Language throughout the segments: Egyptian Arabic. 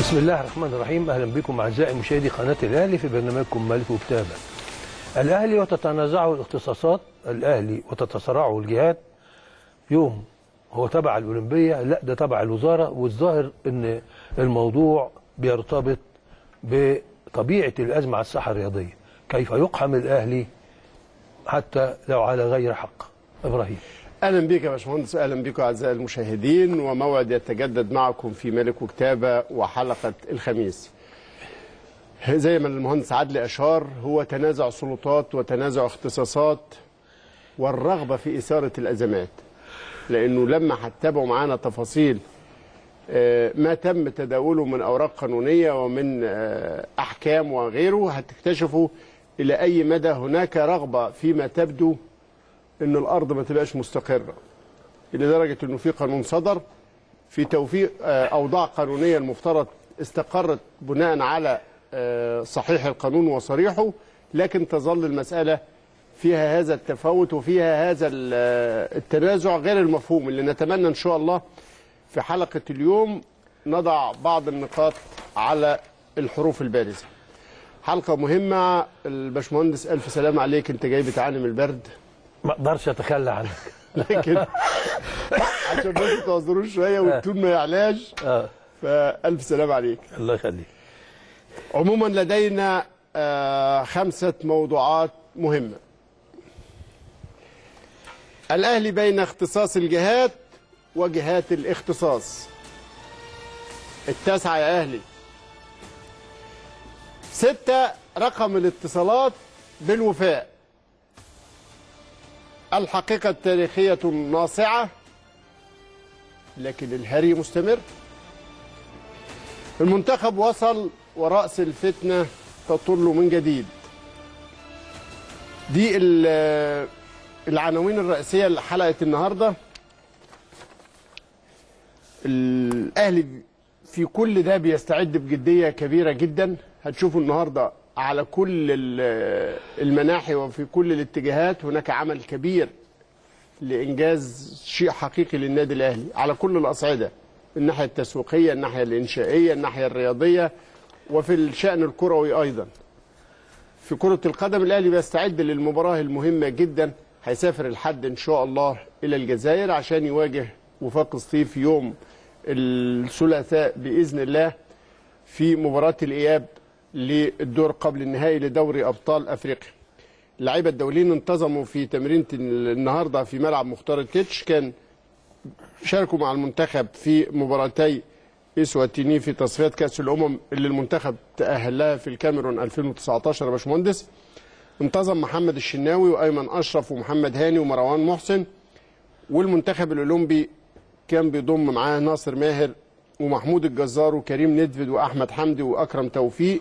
بسم الله الرحمن الرحيم اهلا بكم اعزائي مشاهدي قناه الاهلي في برنامجكم ملك وكتابه. الاهلي وتتنازعه الاختصاصات الاهلي وتتصارعه الجهات يوم هو تبع الاولمبيه لا ده تبع الوزاره والظاهر ان الموضوع بيرتبط بطبيعه الازمه على الساحه الرياضيه كيف يقحم الاهلي حتى لو على غير حق ابراهيم اهلا بك يا باشمهندس اهلا بكم اعزائي المشاهدين وموعد يتجدد معكم في ملك وكتابه وحلقه الخميس. زي ما المهندس عدلي اشار هو تنازع سلطات وتنازع اختصاصات والرغبه في اثاره الازمات. لانه لما هتتابعوا معانا تفاصيل آه، ما تم تداوله من اوراق قانونيه ومن آه، احكام وغيره هتكتشفوا الى اي مدى هناك رغبه فيما تبدو ان الارض ما تبقاش مستقره لدرجه انه في قانون صدر في توفيق آه، اوضاع قانونيه المفترض استقرت بناء على آه، صحيح القانون وصريحه لكن تظل المساله فيها هذا التفاوت وفيها هذا ال- آه، التنازع غير المفهوم اللي نتمنى ان شاء الله في حلقه اليوم نضع بعض النقاط على الحروف البارزه. حلقه مهمه الباشمهندس الف سلام عليك انت جاي بتعاني من البرد ما اقدرش اتخلى عنك لكن عشان بس تعذروش شويه والتون ما يعلاش اه فالف سلام عليك الله يخليك عموما لدينا آه، خمسه موضوعات مهمه الاهلي بين اختصاص الجهات وجهات الاختصاص التاسعه يا اهلي ستة رقم الاتصالات بالوفاء الحقيقة التاريخية ناصعة لكن الهري مستمر المنتخب وصل ورأس الفتنة تطل من جديد دي ال- العناوين الرئيسية لحلقة النهاردة الأهلي في كل ده بيستعد بجدية كبيرة جدا هتشوفوا النهاردة على كل ال- المناحي وفي كل الاتجاهات هناك عمل كبير لإنجاز شيء حقيقي للنادي الأهلي على كل الأصعدة الناحية التسويقية الناحية الإنشائية الناحية الرياضية وفي الشأن الكروي أيضا في كرة القدم الأهلي بيستعد للمباراة المهمة جدا هيسافر الحد إن شاء الله إلى الجزائر عشان يواجه وفاق سطيف يوم الثلاثاء بإذن الله في مباراة الإياب للدور قبل النهائي لدوري أبطال أفريقيا اللعيبة الدوليين انتظموا في تمرينة النهاردة في ملعب مختار التتش كان شاركوا مع المنتخب في مباراتي اسواتيني في تصفيات كاس الامم اللي المنتخب تاهل لها في الكاميرون 2019 يا باشمهندس انتظم محمد الشناوي وايمن اشرف ومحمد هاني ومروان محسن والمنتخب الاولمبي كان بيضم معاه ناصر ماهر ومحمود الجزار وكريم ندفد واحمد حمدي واكرم توفيق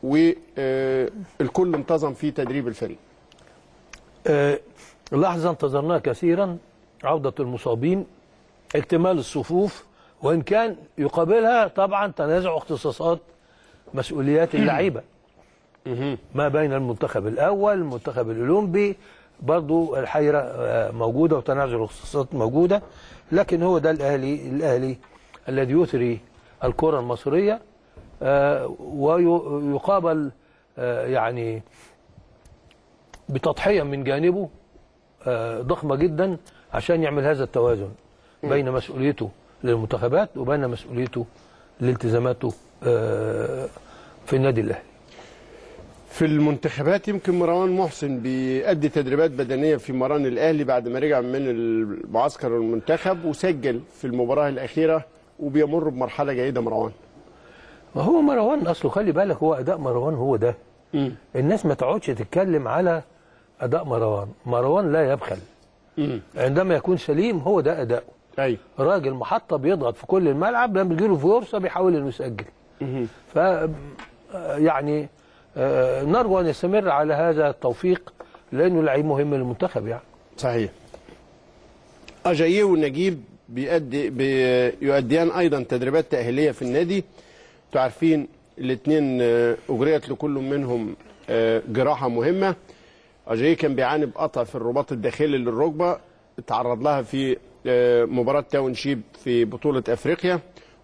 والكل انتظم في تدريب الفريق آه، لحظة انتظرناها كثيرا عودة المصابين اكتمال الصفوف وإن كان يقابلها طبعا تنازع اختصاصات مسؤوليات اللعيبة ما بين المنتخب الأول المنتخب الأولمبي برضو الحيرة آه، موجودة وتنازع الاختصاصات موجودة لكن هو ده الأهلي الأهلي الذي يثري الكرة المصرية آه، ويقابل آه، يعني بتضحية من جانبه آه، ضخمة جدا عشان يعمل هذا التوازن بين مسؤوليته للمنتخبات وبين مسؤوليته لالتزاماته آه، في النادي الأهلي في المنتخبات يمكن مروان محسن بيأدي تدريبات بدنية في مران الأهلي بعد ما رجع من المعسكر المنتخب وسجل في المباراة الأخيرة وبيمر بمرحلة جيدة مروان وهو مروان أصله خلي بالك هو أداء مروان هو ده مم. الناس ما تقعدش تتكلم على أداء مروان مروان لا يبخل مم. عندما يكون سليم هو ده أداؤه أي راجل محطة بيضغط في كل الملعب لما بيجيله فرصة بيحاول انه يسجل ف يعني آه، نرجو ان يستمر على هذا التوفيق لانه لعيب مهم للمنتخب يعني صحيح أجاييه ونجيب بيأدي بيؤديان أيضا تدريبات تأهيلية في النادي انتوا عارفين الاثنين أجريت لكل منهم آه، جراحة مهمة أجاييه كان بيعاني بقطع في الرباط الداخلي للركبة تعرض لها في آه، مباراة تاون شيب في بطولة أفريقيا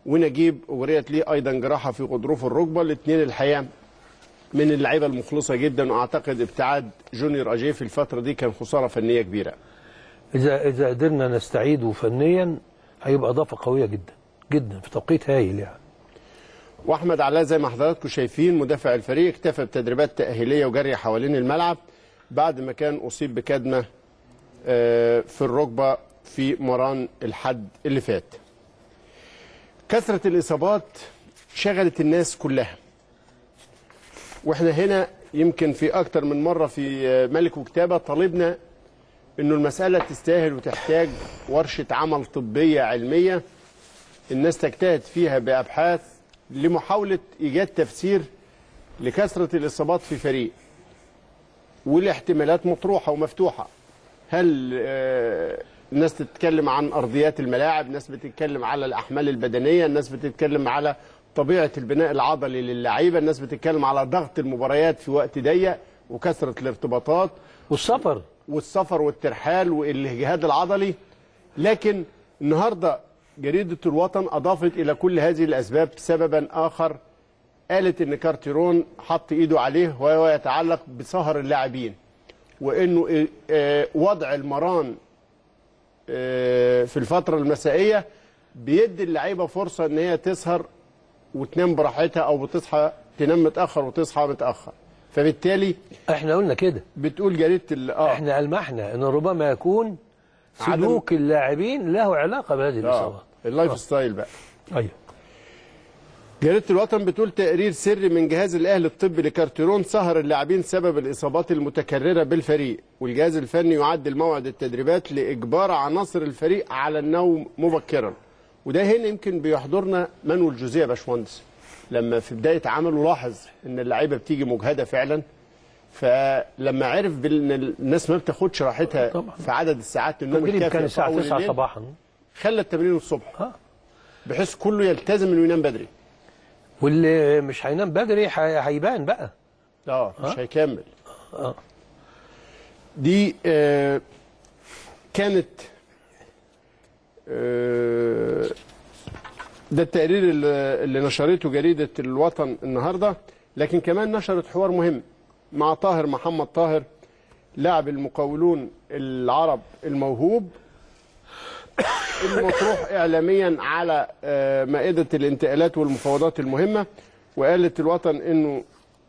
ونجيب اجريت ليه ايضا جراحه في غضروف الركبه الاثنين الحقيقه من اللعيبه المخلصه جدا واعتقد ابتعاد جونيور اجيه في الفتره دي كان خساره فنيه كبيره اذا اذا قدرنا نستعيده فنيا هيبقى اضافه قويه جدا جدا في توقيت هايل يعني واحمد علاء زي ما حضراتكم شايفين مدافع الفريق اكتفى بتدريبات تاهيليه وجري حوالين الملعب بعد ما كان اصيب بكدمه آه، في الركبه في مران الحد اللي فات كثره الاصابات شغلت الناس كلها واحنا هنا يمكن في اكتر من مره في آه، ملك وكتابه طالبنا انه المساله تستاهل وتحتاج ورشه عمل طبيه علميه الناس تجتهد فيها بابحاث لمحاوله ايجاد تفسير لكثره الاصابات في فريق والاحتمالات مطروحه ومفتوحه هل آه، الناس تتكلم عن ارضيات الملاعب الناس بتتكلم على الاحمال البدنيه الناس بتتكلم على طبيعه البناء العضلي للعيبه الناس بتتكلم على ضغط المباريات في وقت ضيق وكثره الارتباطات والسفر والسفر والترحال والاجهاد العضلي لكن النهارده جريده الوطن اضافت الى كل هذه الاسباب سببا اخر قالت ان كارتيرون حط ايده عليه وهو يتعلق بسهر اللاعبين وانه إيه، آه، وضع المران آه، في الفتره المسائيه بيدي اللعيبه فرصه ان هي تسهر وتنام براحتها او بتصحى تنام متاخر وتصحى متاخر فبالتالي احنا قلنا كده بتقول جريده ال- اه احنا المحنا ان ربما يكون عدم- سلوك اللاعبين له علاقه بهذه آه، الاصابات اللايف ستايل بقى ايوه جريده الوطن بتقول تقرير سري من جهاز الاهلي الطبي لكارتيرون سهر اللاعبين سبب الاصابات المتكرره بالفريق والجهاز الفني يعدل موعد التدريبات لاجبار عناصر الفريق على النوم مبكرا وده هنا يمكن بيحضرنا مانويل جوزيه يا باشمهندس لما في بدايه عمله لاحظ ان اللعيبه بتيجي مجهده فعلا فلما عرف بان الناس ما بتاخدش راحتها طبعا. في عدد الساعات النوم التدريب الكافيه كان الساعه في أول 9 الليل، صباحا خلى التمرين الصبح اه بحيث كله يلتزم انه ينام بدري واللي مش هينام بدري هي- هيبان بقى اه مش هيكمل اه دي آه كانت آه ده التقرير اللي اللي نشرته جريدة الوطن النهاردة لكن كمان نشرت حوار مهم مع طاهر محمد طاهر لاعب المقاولون العرب الموهوب المطروح اعلاميا على آه، مائده الانتقالات والمفاوضات المهمه وقالت الوطن انه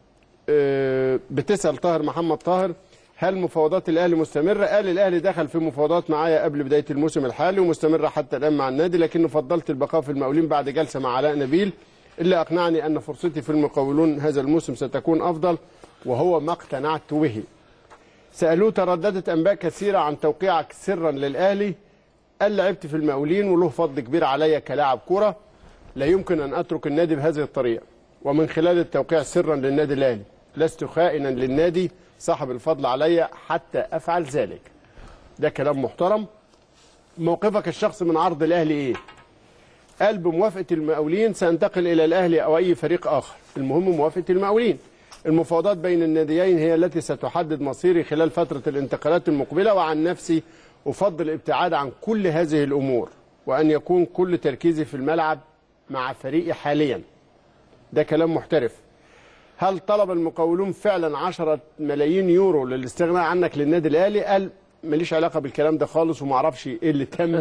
آه، بتسال طاهر محمد طاهر هل مفاوضات الاهلي مستمره؟ قال الاهلي دخل في مفاوضات معايا قبل بدايه الموسم الحالي ومستمره حتى الان مع النادي لكنه فضلت البقاء في المقاولين بعد جلسه مع علاء نبيل اللي اقنعني ان فرصتي في المقاولون هذا الموسم ستكون افضل وهو ما اقتنعت به. سالوه ترددت انباء كثيره عن توقيعك سرا للاهلي قال لعبت في المقاولين وله فضل كبير عليا كلاعب كره لا يمكن ان اترك النادي بهذه الطريقه ومن خلال التوقيع سرا للنادي الاهلي لست خائنا للنادي صاحب الفضل عليا حتى افعل ذلك ده كلام محترم موقفك الشخصي من عرض الاهلي ايه قال بموافقه المقاولين سانتقل الى الاهلي او اي فريق اخر المهم موافقه المقاولين المفاوضات بين الناديين هي التي ستحدد مصيري خلال فتره الانتقالات المقبله وعن نفسي افضل الابتعاد عن كل هذه الامور وان يكون كل تركيزي في الملعب مع فريقي حاليا ده كلام محترف هل طلب المقاولون فعلا 10 ملايين يورو للاستغناء عنك للنادي الاهلي قال ماليش علاقه بالكلام ده خالص وما اعرفش ايه اللي تم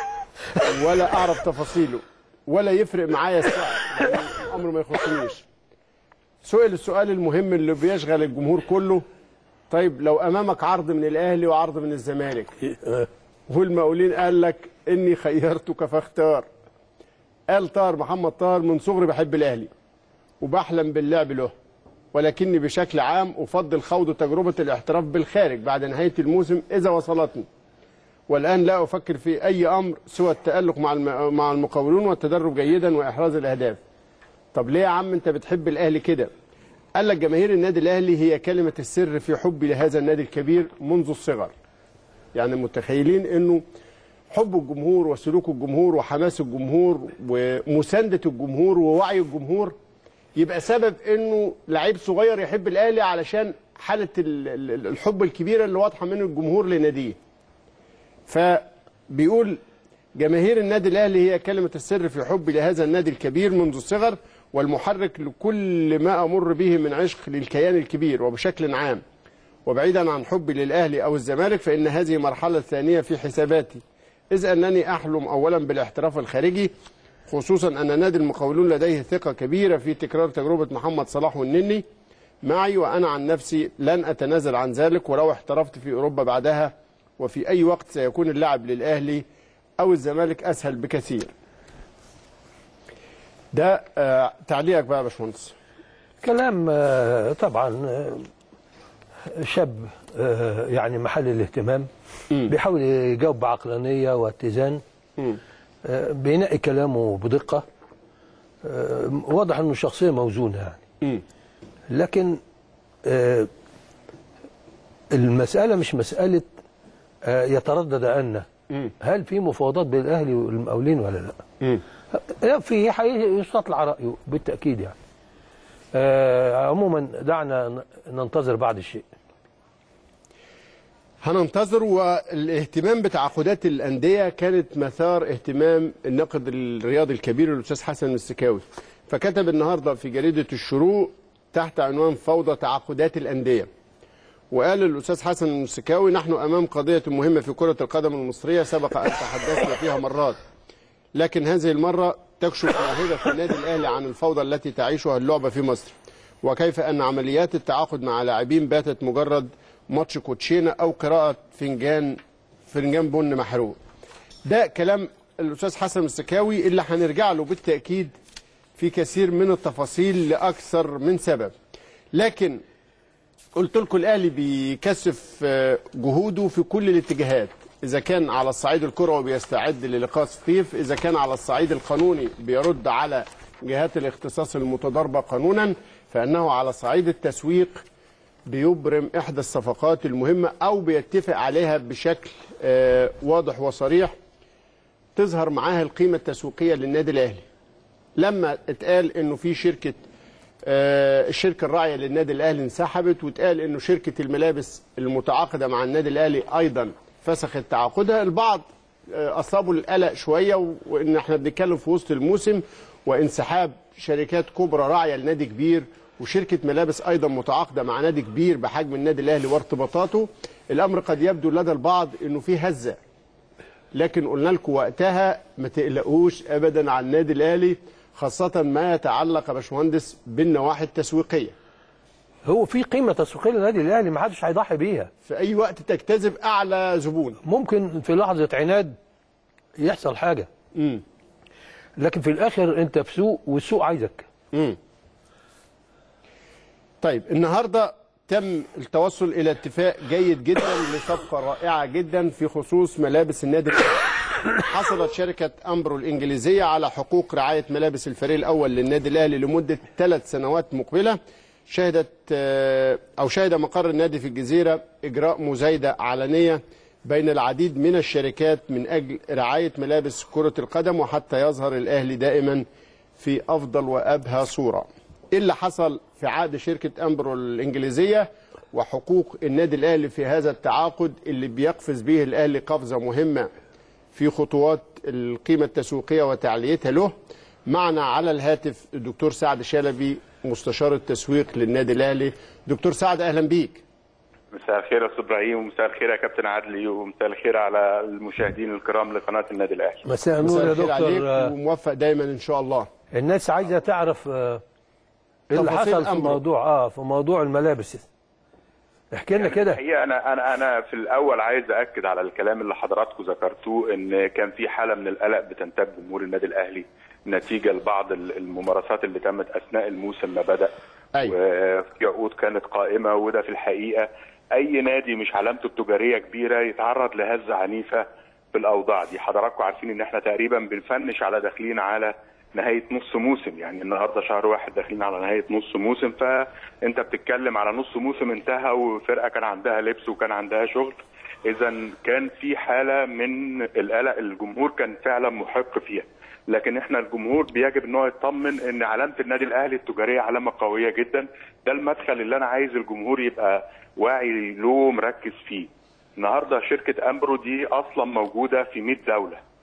ولا اعرف تفاصيله ولا يفرق معايا السعر يعني الامر ما يخصنيش سئل السؤال المهم اللي بيشغل الجمهور كله طيب لو امامك عرض من الاهلي وعرض من الزمالك والمقاولين قال لك اني خيرتك فاختار قال طاهر محمد طاهر من صغري بحب الاهلي وبحلم باللعب له ولكني بشكل عام افضل خوض تجربه الاحتراف بالخارج بعد نهايه الموسم اذا وصلتني والان لا افكر في اي امر سوى التالق مع الم- مع المقاولون والتدرب جيدا واحراز الاهداف طب ليه يا عم انت بتحب الاهلي كده قال لك جماهير النادي الاهلي هي كلمه السر في حبي لهذا النادي الكبير منذ الصغر يعني متخيلين انه حب الجمهور وسلوك الجمهور وحماس الجمهور ومسانده الجمهور ووعي الجمهور يبقى سبب انه لعيب صغير يحب الاهلي علشان حاله ال- ال- الحب الكبيره اللي واضحه من الجمهور لناديه فبيقول جماهير النادي الاهلي هي كلمه السر في حبي لهذا النادي الكبير منذ الصغر والمحرك لكل ما امر به من عشق للكيان الكبير وبشكل عام وبعيدا عن حبي للاهلي او الزمالك فان هذه مرحله ثانيه في حساباتي اذ انني احلم اولا بالاحتراف الخارجي خصوصا ان نادي المقاولون لديه ثقه كبيره في تكرار تجربه محمد صلاح والنني معي وانا عن نفسي لن اتنازل عن ذلك ولو احترفت في اوروبا بعدها وفي اي وقت سيكون اللعب للاهلي او الزمالك اسهل بكثير. ده آه تعليقك بقى يا باشمهندس. كلام آه، طبعا آه، شاب آه، يعني محل الاهتمام بيحاول يجاوب بعقلانيه واتزان آه، بينقي كلامه بدقه آه، واضح انه شخصيه موزونه يعني لكن آه، المساله مش مساله آه، يتردد ان هل في مفاوضات بين الاهلي والمقاولين ولا لا؟ لا في حقيقي يستطلع رايه بالتاكيد يعني. آه، عموما دعنا ن- ننتظر بعض الشيء. هننتظر والاهتمام بتعاقدات الانديه كانت مثار اهتمام الناقد الرياضي الكبير الاستاذ حسن السكاوي فكتب النهارده في جريده الشروق تحت عنوان فوضى تعاقدات الانديه وقال الاستاذ حسن السكاوي نحن امام قضيه مهمه في كره القدم المصريه سبق ان تحدثنا فيها مرات لكن هذه المره تكشف موهبه النادي الاهلي عن الفوضى التي تعيشها اللعبه في مصر وكيف ان عمليات التعاقد مع لاعبين باتت مجرد ماتش كوتشينه او قراءه فنجان فنجان بن محروق ده كلام الاستاذ حسن السكاوي اللي هنرجع له بالتاكيد في كثير من التفاصيل لاكثر من سبب لكن قلت لكم الاهلي بيكثف آه، جهوده في كل الاتجاهات اذا كان على الصعيد الكروي بيستعد للقاء سطيف اذا كان على الصعيد القانوني بيرد على جهات الاختصاص المتضاربه قانونا فانه على صعيد التسويق بيبرم احدى الصفقات المهمه او بيتفق عليها بشكل آه، واضح وصريح تظهر معاها القيمه التسويقيه للنادي الاهلي لما اتقال انه في شركه آه، الشركه الراعيه للنادي الاهلي انسحبت واتقال انه شركه الملابس المتعاقده مع النادي الاهلي ايضا فسخت تعاقدها البعض آه، اصابوا القلق شويه و- وان احنا بنتكلم في وسط الموسم وانسحاب شركات كبرى راعيه لنادي كبير وشركه ملابس ايضا متعاقده مع نادي كبير بحجم النادي الاهلي وارتباطاته الامر قد يبدو لدى البعض انه في هزه لكن قلنا لكم وقتها ما تقلقوش ابدا على النادي الاهلي خاصه ما يتعلق يا باشمهندس بالنواحي التسويقيه هو في قيمه تسويقيه للنادي الاهلي ما حدش هيضحي بيها. في اي وقت تجتذب اعلى زبون ممكن في لحظه عناد يحصل حاجه. امم لكن في الاخر انت في سوق والسوق عايزك. امم طيب النهارده تم التوصل الى اتفاق جيد جدا لصفقه رائعه جدا في خصوص ملابس النادي الاهلي. حصلت شركه امبرو الانجليزيه على حقوق رعايه ملابس الفريق الاول للنادي الاهلي لمده ثلاث سنوات مقبله. شهدت آه، او شهد مقر النادي في الجزيره اجراء مزايده علنيه بين العديد من الشركات من اجل رعايه ملابس كره القدم وحتى يظهر الاهلي دائما في افضل وابهى صوره. ايه اللي حصل في عقد شركه امبرو الانجليزيه وحقوق النادي الاهلي في هذا التعاقد اللي بيقفز به الاهلي قفزه مهمه في خطوات القيمه التسويقيه وتعليتها له معنا على الهاتف الدكتور سعد شلبي مستشار التسويق للنادي الاهلي دكتور سعد اهلا بيك مساء الخير يا استاذ ابراهيم ومساء الخير يا كابتن عدلي ومساء الخير على المشاهدين الكرام لقناه النادي الاهلي. مساء النور مساء يا الخير عليك دكتور آه، وموفق دايما ان شاء الله الناس عايزه تعرف آه، ايه اللي تفاصيل حصل في أمره. موضوع اه في موضوع الملابس احكي لنا كده الحقيقه انا انا انا في الاول عايز اكد على الكلام اللي حضراتكم ذكرتوه ان كان في حاله من القلق بتنتاب جمهور النادي الاهلي نتيجه لبعض الممارسات اللي تمت اثناء الموسم ما بدا أيوة. وفي عقود كانت قائمه وده في الحقيقه اي نادي مش علامته التجاريه كبيره يتعرض لهزه عنيفه في الاوضاع دي حضراتكم عارفين ان احنا تقريبا بنفنش على داخلين على نهايه نص موسم يعني النهارده شهر واحد داخلين على نهايه نص موسم فانت بتتكلم على نص موسم انتهى وفرقه كان عندها لبس وكان عندها شغل اذا كان في حاله من القلق الجمهور كان فعلا محق فيها لكن احنا الجمهور بيجب ان هو يطمن ان علامه النادي الاهلي التجاريه علامه قويه جدا ده المدخل اللي انا عايز الجمهور يبقى واعي له مركز فيه النهارده شركه امبرو دي اصلا موجوده في 100 دوله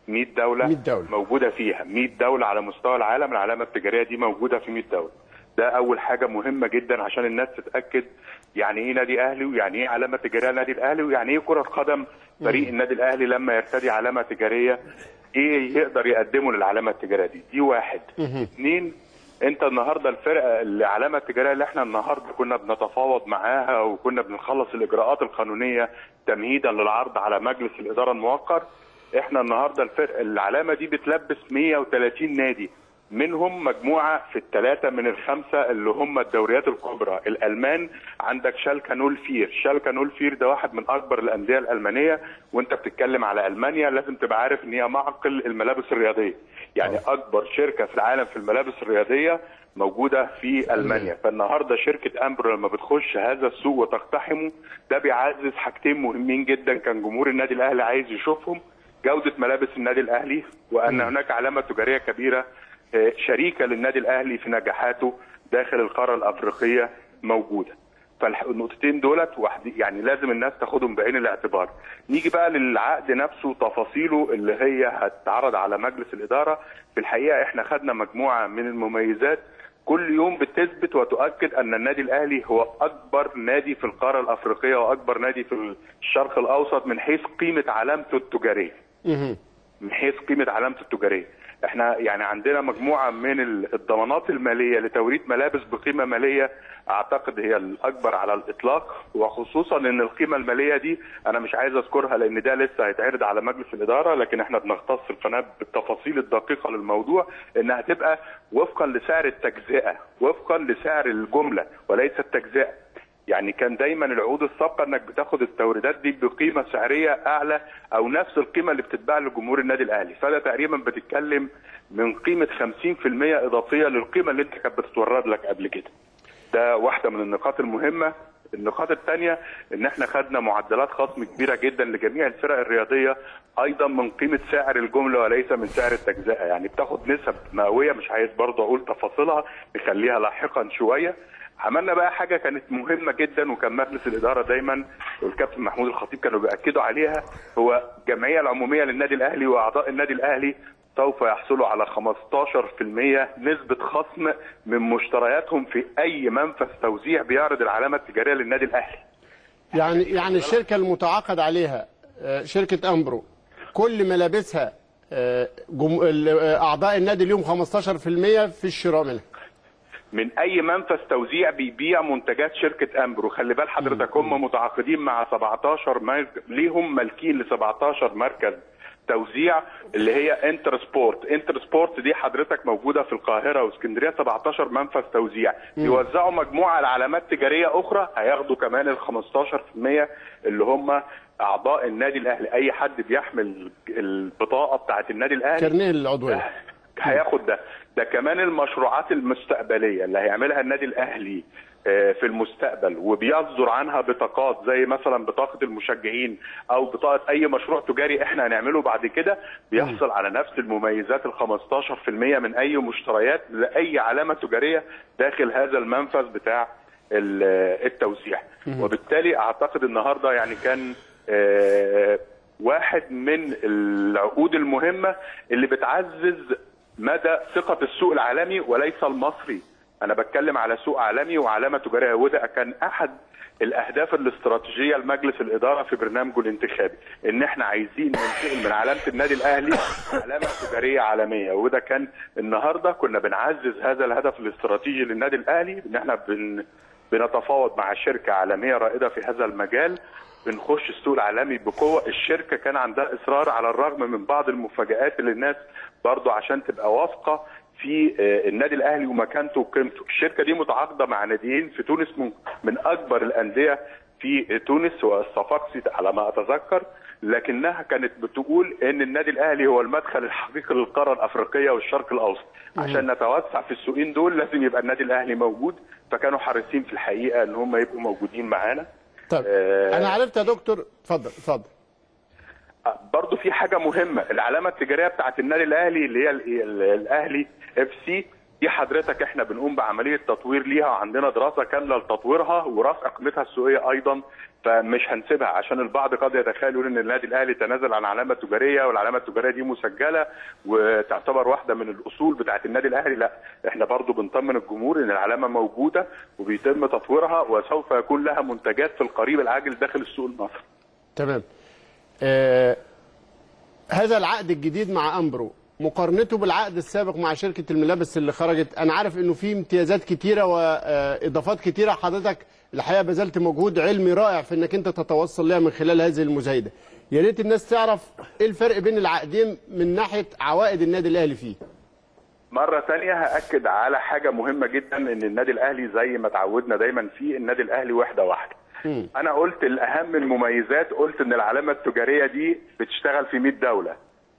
100 دوله 100 دولة. موجوده فيها 100 دوله على مستوى العالم العلامه التجاريه دي موجوده في 100 دوله ده اول حاجه مهمه جدا عشان الناس تتاكد يعني ايه نادي اهلي ويعني ايه علامه تجاريه لنادي الاهلي ويعني ايه كره قدم فريق النادي الاهلي لما يرتدي علامه تجاريه ايه يقدر يقدمه للعلامه التجاريه دي دي واحد اثنين انت النهارده الفرقه العلامه التجاريه اللي احنا النهارده كنا بنتفاوض معاها وكنا بنخلص الاجراءات القانونيه تمهيدا للعرض على مجلس الاداره الموقر احنا النهارده الفرقه العلامه دي بتلبس 130 نادي منهم مجموعه في الثلاثه من الخمسه اللي هم الدوريات الكبرى الالمان عندك شالكا نول فير شالكا نول فير ده واحد من اكبر الانديه الالمانيه وانت بتتكلم على المانيا لازم تبقى عارف ان هي معقل الملابس الرياضيه يعني اكبر شركه في العالم في الملابس الرياضيه موجوده في المانيا فالنهارده شركه امبرو لما بتخش هذا السوق وتقتحمه ده بيعزز حاجتين مهمين جدا كان جمهور النادي الاهلي عايز يشوفهم جوده ملابس النادي الاهلي وان هناك علامه تجاريه كبيره آه، شريكه للنادي الاهلي في نجاحاته داخل القاره الافريقيه موجوده فالنقطتين دولت واحد يعني لازم الناس تاخدهم بعين الاعتبار نيجي بقى للعقد نفسه تفاصيله اللي هي هتتعرض على مجلس الاداره في الحقيقه احنا خدنا مجموعه من المميزات كل يوم بتثبت وتؤكد ان النادي الاهلي هو اكبر نادي في القاره الافريقيه واكبر نادي في الشرق الاوسط من حيث قيمه علامته التجاريه من حيث قيمه علامته التجاريه احنا يعني عندنا مجموعه من ال- الضمانات الماليه لتوريد ملابس بقيمه ماليه اعتقد هي الاكبر على الاطلاق وخصوصا ان القيمه الماليه دي انا مش عايز اذكرها لان ده لسه هيتعرض على مجلس الاداره لكن احنا بنختص القناه بالتفاصيل الدقيقه للموضوع انها تبقى وفقا لسعر التجزئه وفقا لسعر الجمله وليس التجزئه يعني كان دايما العقود السابقه انك بتاخد التوريدات دي بقيمه سعريه اعلى او نفس القيمه اللي بتتباع لجمهور النادي الاهلي فده تقريبا بتتكلم من قيمه 50% اضافيه للقيمه اللي انت كانت بتتورد لك قبل كده ده واحده من النقاط المهمه النقاط الثانيه ان احنا خدنا معدلات خصم كبيره جدا لجميع الفرق الرياضيه ايضا من قيمه سعر الجمله وليس من سعر التجزئه يعني بتاخد نسب مئويه مش عايز برضه اقول تفاصيلها نخليها لاحقا شويه عملنا بقى حاجه كانت مهمه جدا وكان مجلس الاداره دايما والكابتن محمود الخطيب كانوا بياكدوا عليها هو الجمعيه العموميه للنادي الاهلي واعضاء النادي الاهلي سوف يحصلوا على 15% نسبة خصم من مشترياتهم في أي منفذ توزيع بيعرض العلامة التجارية للنادي الأهلي. يعني يعني الشركه المتعاقد عليها آه، شركه امبرو كل ملابسها آه، جم... ال- آه، اعضاء النادي ليهم 15% في الشراء منها من أي منفذ توزيع بيبيع منتجات شركة أمبرو، خلي بال حضرتك هم متعاقدين مع 17 مركز ليهم مالكين ل 17 مركز توزيع اللي هي انتر سبورت، انتر سبورت دي حضرتك موجوده في القاهره واسكندريه 17 منفذ توزيع، يوزعوا مجموعه لعلامات تجاريه اخرى هياخدوا كمان ال 15% اللي هم اعضاء النادي الاهلي، اي حد بيحمل البطاقه بتاعه النادي الاهلي كارنيه العضويه هياخد ده ده كمان المشروعات المستقبليه اللي هيعملها النادي الاهلي آه، في المستقبل وبيصدر عنها بطاقات زي مثلا بطاقه المشجعين او بطاقه اي مشروع تجاري احنا هنعمله بعد كده بيحصل على نفس المميزات ال 15% من اي مشتريات لاي علامه تجاريه داخل هذا المنفذ بتاع ال- التوزيع وبالتالي اعتقد النهارده يعني كان آه، واحد من العقود المهمه اللي بتعزز مدى ثقه السوق العالمي وليس المصري انا بتكلم على سوق عالمي وعلامه تجاريه وده كان احد الاهداف الاستراتيجيه لمجلس الاداره في برنامجه الانتخابي ان احنا عايزين ننتقل من علامه النادي الاهلي علامه تجاريه عالميه وده كان النهارده كنا بنعزز هذا الهدف الاستراتيجي للنادي الاهلي ان احنا بن بنتفاوض مع شركه عالميه رائده في هذا المجال بنخش السوق العالمي بقوه الشركه كان عندها اصرار على الرغم من بعض المفاجات اللي الناس برضو عشان تبقى واثقه في آه، النادي الاهلي ومكانته وقيمته الشركه دي متعاقده مع ناديين في تونس من- من اكبر الانديه في تونس والصفاقسي على ما اتذكر لكنها كانت بتقول ان النادي الاهلي هو المدخل الحقيقي للقاره الافريقيه والشرق الاوسط عشان نتوسع في السوقين دول لازم يبقى النادي الاهلي موجود فكانوا حريصين في الحقيقه ان هم يبقوا موجودين معانا طب آه. انا عرفت يا دكتور اتفضل اتفضل برضو في حاجه مهمه العلامه التجاريه بتاعت النادي الاهلي اللي هي ال- ال- الاهلي اف سي دي حضرتك احنا بنقوم بعمليه تطوير ليها وعندنا دراسه كامله لتطويرها ورفع قيمتها السوقيه ايضا فمش هنسيبها عشان البعض قد يتخيل يقول ان النادي الاهلي تنازل عن علامه تجاريه والعلامه التجاريه دي مسجله وتعتبر واحده من الاصول بتاعه النادي الاهلي لا احنا برضو بنطمن الجمهور ان العلامه موجوده وبيتم تطويرها وسوف يكون لها منتجات في القريب العاجل داخل السوق المصري تمام آه هذا العقد الجديد مع امبرو مقارنته بالعقد السابق مع شركه الملابس اللي خرجت انا عارف انه في امتيازات كتيره واضافات كتيره حضرتك الحقيقه بذلت مجهود علمي رائع في انك انت تتوصل لها من خلال هذه المزايده يا ريت الناس تعرف ايه الفرق بين العقدين من ناحيه عوائد النادي الاهلي فيه مرة تانية هأكد على حاجة مهمة جدا إن النادي الأهلي زي ما تعودنا دايما فيه النادي الأهلي وحدة واحدة. مم. أنا قلت الأهم المميزات قلت إن العلامة التجارية دي بتشتغل في 100 دولة.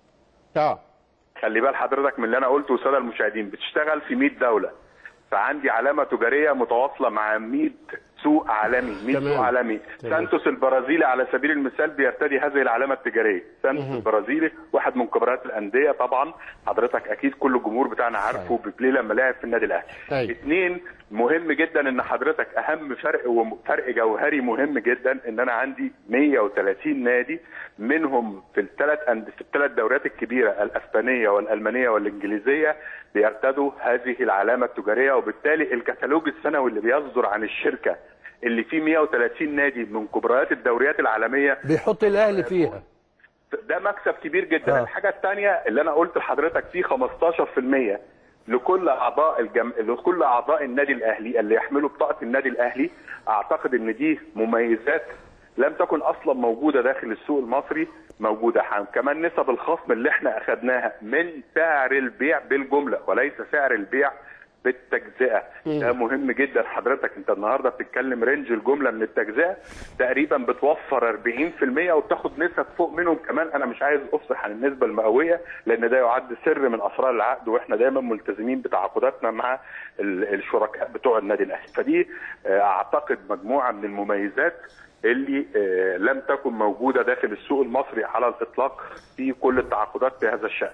اه خلي بال حضرتك من اللي أنا قلته والسادة المشاهدين بتشتغل في 100 دولة. فعندي علامة تجارية متواصلة مع 100 سوق عالمي 100 تمام. سوق عالمي تمام. سانتوس البرازيلي على سبيل المثال بيرتدي هذه العلامة التجارية سانتوس البرازيلي واحد من كبرات الأندية طبعا حضرتك أكيد كل الجمهور بتاعنا عارفه بيبلي لما لعب في النادي الأهلي أيوة. اثنين مهم جدا ان حضرتك اهم فرق وفرق جوهري مهم جدا ان انا عندي 130 نادي منهم في الثلاث أند... في الثلاث دوريات الكبيره الاسبانيه والالمانيه والانجليزيه بيرتدوا هذه العلامه التجاريه وبالتالي الكتالوج السنوي اللي بيصدر عن الشركه اللي فيه 130 نادي من كبريات الدوريات العالميه بيحط الاهلي فيها ده مكسب كبير جدا آه. آه. الحاجه الثانيه اللي انا قلت لحضرتك فيه 15% لكل اعضاء الجم... لكل اعضاء النادي الاهلي اللي يحملوا بطاقه النادي الاهلي اعتقد ان دي مميزات لم تكن اصلا موجوده داخل السوق المصري موجوده حام. كمان نسب الخصم اللي احنا اخذناها من سعر البيع بالجمله وليس سعر البيع بالتجزئه ده مهم جدا حضرتك انت النهارده بتتكلم رينج الجمله من التجزئه تقريبا بتوفر 40% وبتاخد نسب فوق منهم كمان انا مش عايز افصح عن النسبه المئويه لان ده يعد سر من اسرار العقد واحنا دايما ملتزمين بتعاقداتنا مع ال- الشركاء بتوع النادي الاهلي فدي آه، اعتقد مجموعه من المميزات اللي آه، لم تكن موجوده داخل السوق المصري على الاطلاق في كل التعاقدات في هذا الشان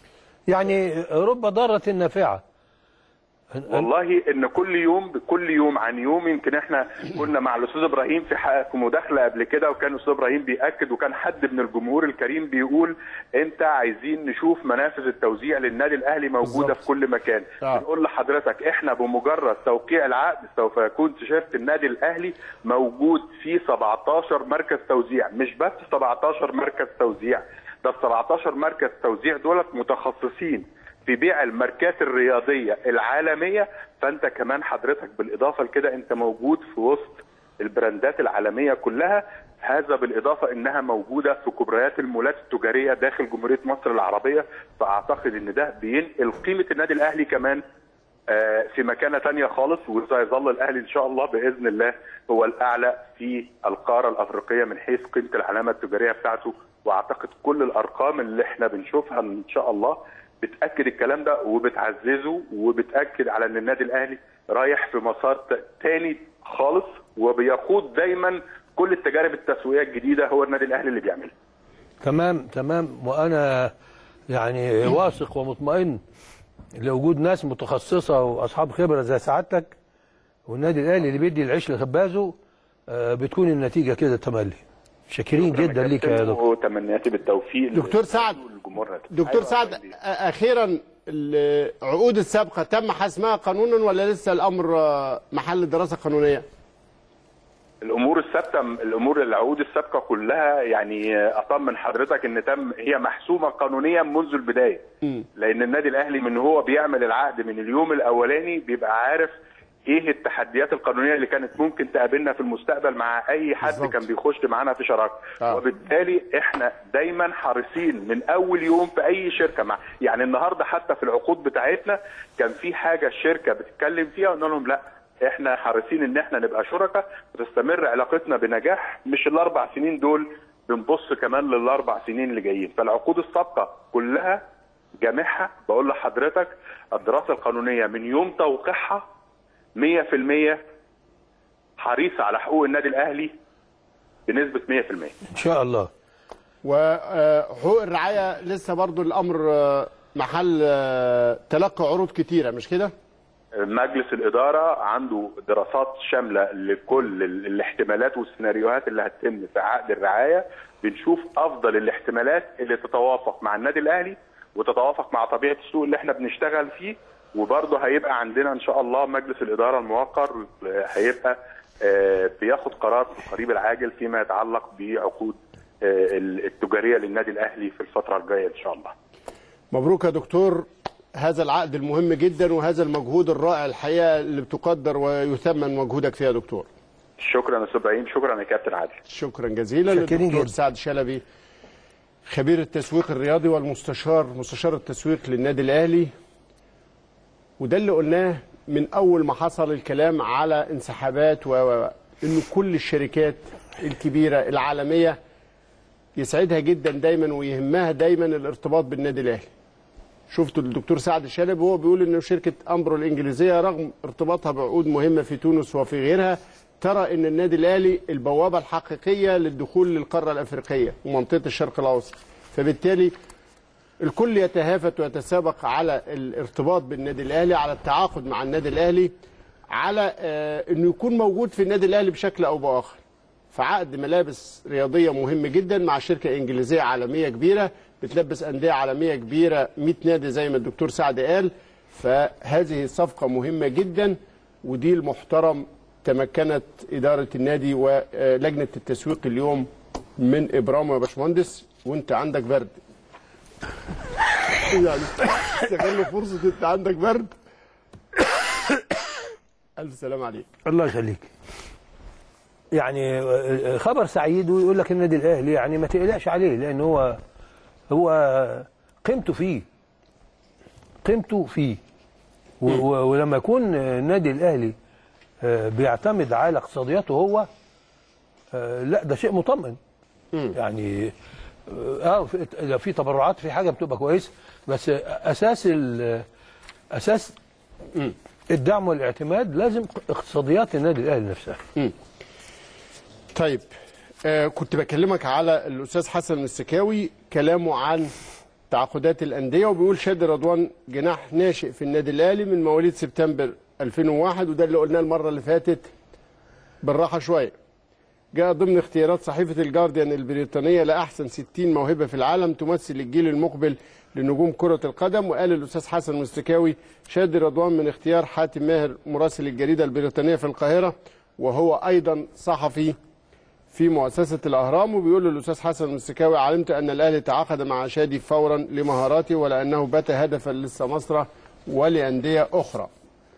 يعني رب ضارة نافعة والله ان كل يوم كل يوم عن يوم يمكن احنا كنا مع الاستاذ ابراهيم في حق- في مداخله قبل كده وكان الاستاذ ابراهيم بياكد وكان حد من الجمهور الكريم بيقول انت عايزين نشوف منافذ التوزيع للنادي الاهلي موجوده بالظبط. في كل مكان آه. بنقول لحضرتك احنا بمجرد توقيع العقد سوف يكون تيشيرت النادي الاهلي موجود في 17 مركز توزيع مش بس 17 مركز توزيع ده ال 17 مركز توزيع دولت متخصصين في بيع الماركات الرياضيه العالميه فانت كمان حضرتك بالاضافه لكده انت موجود في وسط البراندات العالميه كلها هذا بالاضافه انها موجوده في كبريات المولات التجاريه داخل جمهوريه مصر العربيه فاعتقد ان ده بينقل قيمه النادي الاهلي كمان آه، في مكانه تانية خالص وسيظل الاهلي ان شاء الله باذن الله هو الاعلى في القاره الافريقيه من حيث قيمه العلامه التجاريه بتاعته واعتقد كل الارقام اللي احنا بنشوفها ان شاء الله بتاكد الكلام ده وبتعززه وبتاكد على ان النادي الاهلي رايح في مسار ت- تاني خالص وبيقود دايما كل التجارب التسويقيه الجديده هو النادي الاهلي اللي بيعملها تمام تمام وانا يعني واثق ومطمئن لوجود ناس متخصصه واصحاب خبره زي سعادتك والنادي الاهلي اللي بيدي العيش لخبازه آه، بتكون النتيجه كده تملي شاكرين جدا ليك يا دكتور وتمنياتي بالتوفيق دكتور سعد للجمهور دكتور سعد أ- اخيرا العقود السابقه تم حسمها قانونا ولا لسه الامر آه، محل دراسه قانونيه؟ الامور الثابته الامور العقود السابقه كلها يعني اطمن حضرتك ان تم هي محسومه قانونيا منذ البدايه مم. لان النادي الاهلي من هو بيعمل العقد من اليوم الاولاني بيبقى عارف ايه التحديات القانونيه اللي كانت ممكن تقابلنا في المستقبل مع اي حد بالظبط. كان بيخش معانا في شراكه آه. وبالتالي احنا دايما حريصين من اول يوم في اي شركه مع يعني النهارده حتى في العقود بتاعتنا كان في حاجه الشركه بتتكلم فيها قلنا لهم لا احنا حريصين ان احنا نبقى شركاء وتستمر علاقتنا بنجاح مش الاربع سنين دول بنبص كمان للاربع سنين اللي جايين فالعقود السابقه كلها جامعها بقول لحضرتك الدراسه القانونيه من يوم توقيعها 100% حريصه على حقوق النادي الاهلي بنسبه 100% ان شاء الله وحقوق الرعايه لسه برضو الامر آه، محل آه، تلقي عروض كتيره مش كده مجلس الإدارة عنده دراسات شاملة لكل ال- الاحتمالات والسيناريوهات اللي هتتم في عقد الرعاية بنشوف أفضل الاحتمالات اللي تتوافق مع النادي الأهلي وتتوافق مع طبيعة السوق اللي احنا بنشتغل فيه وبرضه هيبقى عندنا إن شاء الله مجلس الإدارة الموقر آه، هيبقى آه، بياخد قرار في القريب العاجل فيما يتعلق بعقود آه، التجارية للنادي الأهلي في الفترة الجاية إن شاء الله مبروك يا دكتور هذا العقد المهم جدا وهذا المجهود الرائع الحقيقه اللي بتقدر ويثمن مجهودك فيها يا دكتور شكرا يا أستاذ إبراهيم شكرا يا كابتن عادل شكرا جزيلا شاكرين للدكتور جدا. سعد شلبي خبير التسويق الرياضي والمستشار مستشار التسويق للنادي الاهلي وده اللي قلناه من اول ما حصل الكلام على انسحابات و و- انه كل الشركات الكبيره العالميه يسعدها جدا دايما ويهمها دايما الارتباط بالنادي الاهلي شفتوا الدكتور سعد شلبي وهو بيقول ان شركه امبرو الانجليزيه رغم ارتباطها بعقود مهمه في تونس وفي غيرها ترى ان النادي الاهلي البوابه الحقيقيه للدخول للقاره الافريقيه ومنطقه الشرق الاوسط فبالتالي الكل يتهافت ويتسابق على الارتباط بالنادي الاهلي على التعاقد مع النادي الاهلي على آه، انه يكون موجود في النادي الاهلي بشكل او باخر فعقد ملابس رياضيه مهم جدا مع شركه انجليزيه عالميه كبيره بتلبس انديه عالميه كبيره 100 نادي زي ما الدكتور سعد قال فهذه صفقه مهمه جدا ودي المحترم تمكنت اداره النادي ولجنه التسويق اليوم من ابرام يا باشمهندس وانت عندك برد يعني استغل فرصه انت عندك برد الف سلام عليك الله يخليك يعني آه، خبر سعيد ويقول لك النادي الاهلي يعني ما تقلقش عليه لان هو هو قيمته فيه قيمته فيه و- و- ولما يكون النادي الاهلي آه، بيعتمد على اقتصادياته هو آه، لا ده شيء مطمئن يعني اه في- لو في تبرعات في حاجه بتبقى كويسه بس اساس ال- اساس الدعم والاعتماد لازم اقتصاديات النادي الاهلي نفسها طيب آه كنت بكلمك على الاستاذ حسن السكاوي كلامه عن تعاقدات الانديه وبيقول شادي رضوان جناح ناشئ في النادي الاهلي من مواليد سبتمبر 2001 وده اللي قلناه المره اللي فاتت بالراحه شويه جاء ضمن اختيارات صحيفه الجارديان البريطانيه لاحسن 60 موهبه في العالم تمثل الجيل المقبل لنجوم كره القدم وقال الاستاذ حسن المستكاوي شادي رضوان من اختيار حاتم ماهر مراسل الجريده البريطانيه في القاهره وهو ايضا صحفي في مؤسسة الأهرام وبيقول الأستاذ حسن المستكاوي علمت أن الأهلي تعاقد مع شادي فورا لمهاراته ولأنه بات هدفا للسماسرة ولأندية أخرى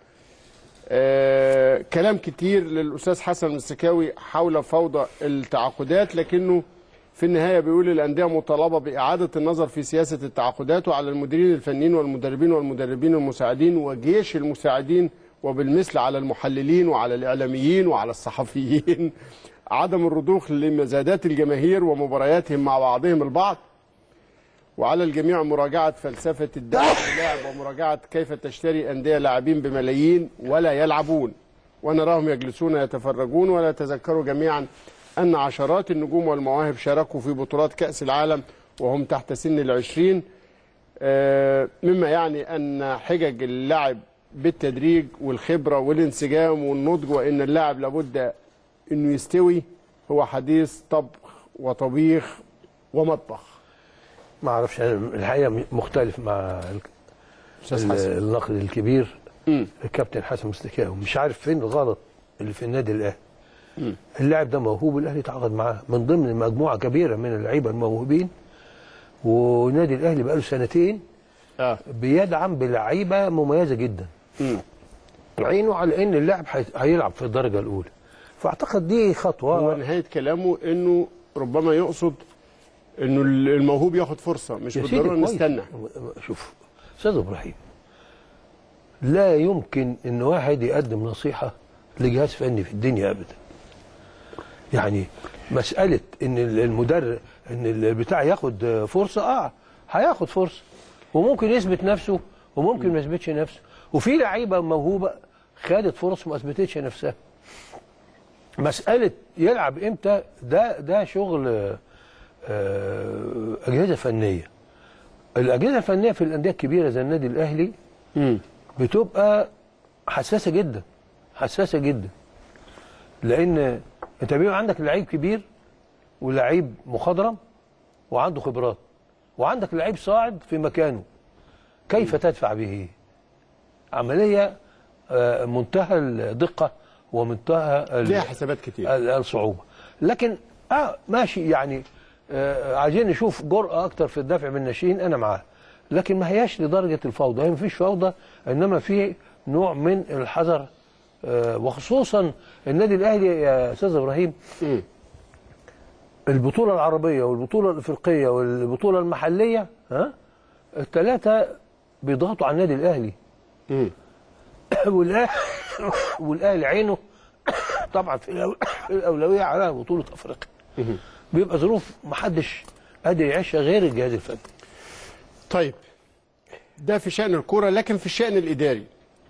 آه كلام كتير للأستاذ حسن المستكاوي حول فوضى التعاقدات لكنه في النهاية بيقول الأندية مطالبة بإعادة النظر في سياسة التعاقدات وعلى المديرين الفنيين والمدربين والمدربين المساعدين وجيش المساعدين وبالمثل على المحللين وعلى الإعلاميين وعلى الصحفيين عدم الرضوخ لمزادات الجماهير ومبارياتهم مع بعضهم البعض وعلى الجميع مراجعة فلسفة الدعم للاعب ومراجعة كيف تشتري أندية لاعبين بملايين ولا يلعبون ونراهم يجلسون يتفرجون ولا يتذكروا جميعا أن عشرات النجوم والمواهب شاركوا في بطولات كأس العالم وهم تحت سن العشرين آه، مما يعني أن حجج اللعب بالتدريج والخبرة والانسجام والنضج وأن اللاعب لابد أنه يستوي هو حديث طبخ وطبيخ ومطبخ ما اعرفش انا الحقيقه مختلف مع ال- أستاذ ال- حسن. الناقد الكبير مم. الكابتن حسن مستكاوي مش عارف فين الغلط اللي في النادي الاهلي اللاعب ده موهوب الاهلي تعاقد معاه من ضمن مجموعه كبيره من اللعيبه الموهوبين والنادي الاهلي بقاله سنتين آه. بيدعم بلعيبه مميزه جدا مم. عينه على ان اللاعب هي- هيلعب في الدرجه الاولى فاعتقد دي خطوه هو نهاية كلامه أنه ربما يقصد أنه الموهوب ياخد فرصة مش يا سيدي بالضرورة كويس. نستنى شوف استاذ ابراهيم لا يمكن ان واحد يقدم نصيحه لجهاز فني في الدنيا ابدا يعني مساله ان المدرب ان البتاع ياخد فرصه اه هياخد فرصه وممكن يثبت نفسه وممكن ما يثبتش نفسه وفي لعيبه موهوبه خدت فرص وما اثبتتش نفسها مساله يلعب امتى ده ده شغل آه، اجهزه فنيه الاجهزه الفنيه في الانديه الكبيره زي النادي الاهلي بتبقى حساسه جدا حساسه جدا لان انت بيبقى عندك لعيب كبير ولعيب مخضرم وعنده خبرات وعندك لعيب صاعد في مكانه كيف تدفع به عمليه آه، منتهى الدقه ومنتهى ال- ليها حسابات كتير ال- الصعوبه لكن اه ماشي يعني آه عايزين نشوف جرأة اكتر في الدفع بالناشئين انا معاه لكن ما هياش لدرجه الفوضى هي ما فيش فوضى انما في نوع من الحذر آه وخصوصا النادي الاهلي يا استاذ ابراهيم مم. البطوله العربيه والبطوله الافريقيه والبطوله المحليه ها الثلاثه بيضغطوا على النادي الاهلي مم. والاهلي والاهلي عينه طبعا في الأو- في الاولويه على بطوله افريقيا بيبقى ظروف محدش قادر يعيشها غير الجهاز الفني طيب ده في شأن الكرة لكن في الشأن الإداري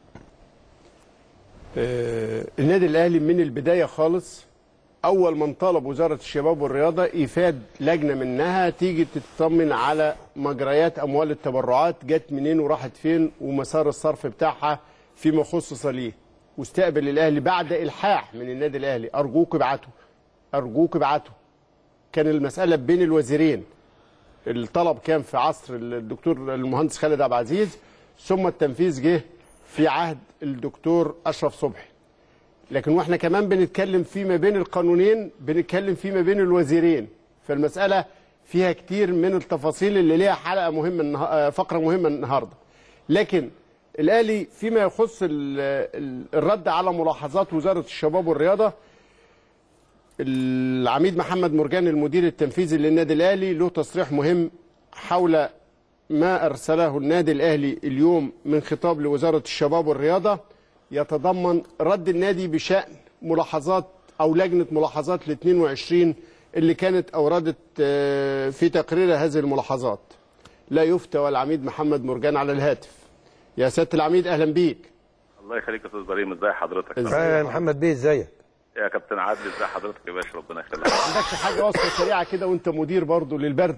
آه النادي الأهلي من البداية خالص أول من طلب وزارة الشباب والرياضة إيفاد لجنة منها تيجي تطمن على مجريات أموال التبرعات جت منين وراحت فين ومسار الصرف بتاعها فيما خصص ليه واستقبل الأهلي بعد إلحاح من النادي الأهلي أرجوك ابعتوا أرجوك ابعتوا كان المسألة بين الوزيرين الطلب كان في عصر الدكتور المهندس خالد عبد العزيز ثم التنفيذ جه في عهد الدكتور اشرف صبحي لكن واحنا كمان بنتكلم فيما بين القانونين بنتكلم فيما بين الوزيرين فالمساله فيها كتير من التفاصيل اللي ليها حلقه مهمه النها- آه، فقره مهمه النهارده لكن الاهلي فيما يخص ال- ال- الرد على ملاحظات وزاره الشباب والرياضه العميد محمد مرجان المدير التنفيذي للنادي الاهلي له تصريح مهم حول ما ارسله النادي الاهلي اليوم من خطاب لوزاره الشباب والرياضه يتضمن رد النادي بشان ملاحظات او لجنه ملاحظات ل 22 اللي كانت اوردت آه، في تقريرها هذه الملاحظات. لا يفتى العميد محمد مرجان على الهاتف. يا سياده العميد اهلا بيك. الله يخليك يا استاذ ابراهيم ازي حضرتك إزاي؟ يا محمد بيه ازيك يا كابتن عادل ازي حضرتك يا باشا ربنا يخليك ما عندكش حاجه وصفه سريعه كده وانت مدير برضه للبرد؟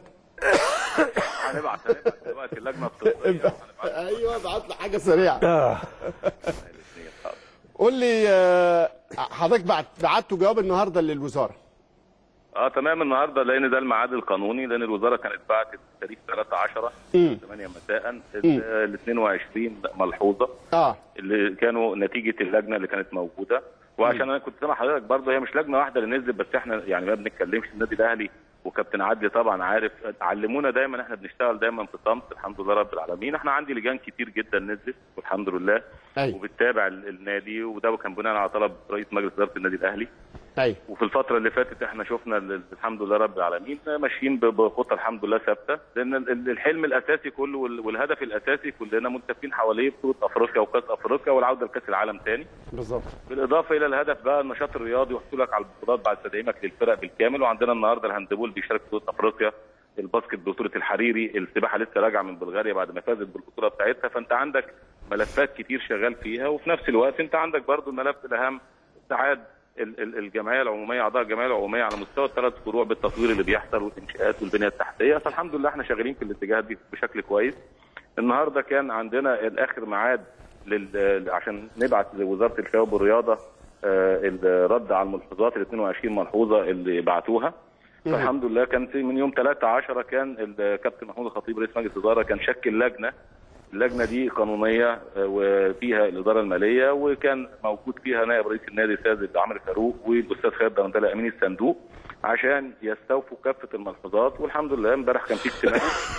هنبعت هنبعت دلوقتي اللجنه الطبيه وهنبعت ايوه ابعت له حاجه سريعه. آه. الاثنين حاضر. قول لي آه، حضرتك بعت بعتوا جواب النهارده للوزاره اه تمام النهارده لان ده الميعاد القانوني لان الوزاره كانت بعتت تاريخ 3 10 مم. 8 مساء ال 22 ملحوظه اه اللي كانوا نتيجه اللجنه اللي كانت موجوده وعشان انا كنت سامع حضرتك برضه هي مش لجنه واحده اللي نزلت بس احنا يعني ما بنتكلمش النادي الاهلي وكابتن عدلي طبعا عارف علمونا دايما احنا بنشتغل دايما في صمت الحمد لله رب العالمين احنا عندي لجان كتير جدا نزلت والحمد لله أيوة. وبتتابع ال- النادي وده كان بناء على طلب رئيس مجلس اداره النادي الاهلي ايوه وفي الفترة اللي فاتت احنا شفنا ال- الحمد لله رب العالمين ماشيين ب- بخطة الحمد لله ثابتة لأن ال- ال- الحلم الأساسي كله وال- والهدف الأساسي كلنا متفقين حواليه بطولة أفريقيا وكأس أفريقيا والعودة لكأس العالم تاني بالظبط بالإضافة إلى الهدف بقى النشاط الرياضي وحصولك على البطولات بعد تدعيمك للفرق بالكامل وعندنا النهارده الهاندبول بيشارك في بطولة أفريقيا الباسكت بطولة الحريري السباحة لسه راجعة من بلغاريا بعد ما فازت بالبطولة بتاعتها فأنت عندك ملفات كتير شغال فيها وفي نفس الوقت أنت عندك برضو الملف الأهم استعاد ال- ال- الجمعيه العموميه اعضاء الجمعيه العموميه على مستوى الثلاث فروع بالتطوير اللي بيحصل والانشاءات والبنيه التحتيه فالحمد لله احنا شغالين في الاتجاهات دي بشكل كويس النهارده كان عندنا الاخر ميعاد لل... عشان نبعت لوزاره الشباب والرياضه آه، الرد على الملحوظات ال 22 ملحوظه اللي بعتوها فالحمد لله كان في من يوم 3 10 كان الكابتن محمود الخطيب رئيس مجلس الاداره كان شكل لجنه اللجنه دي قانونيه آه، وفيها الاداره الماليه وكان موجود فيها نائب رئيس النادي السيد عمرو فاروق والاستاذ خالد درندله امين الصندوق عشان يستوفوا كافه الملحوظات والحمد لله امبارح كان في اجتماع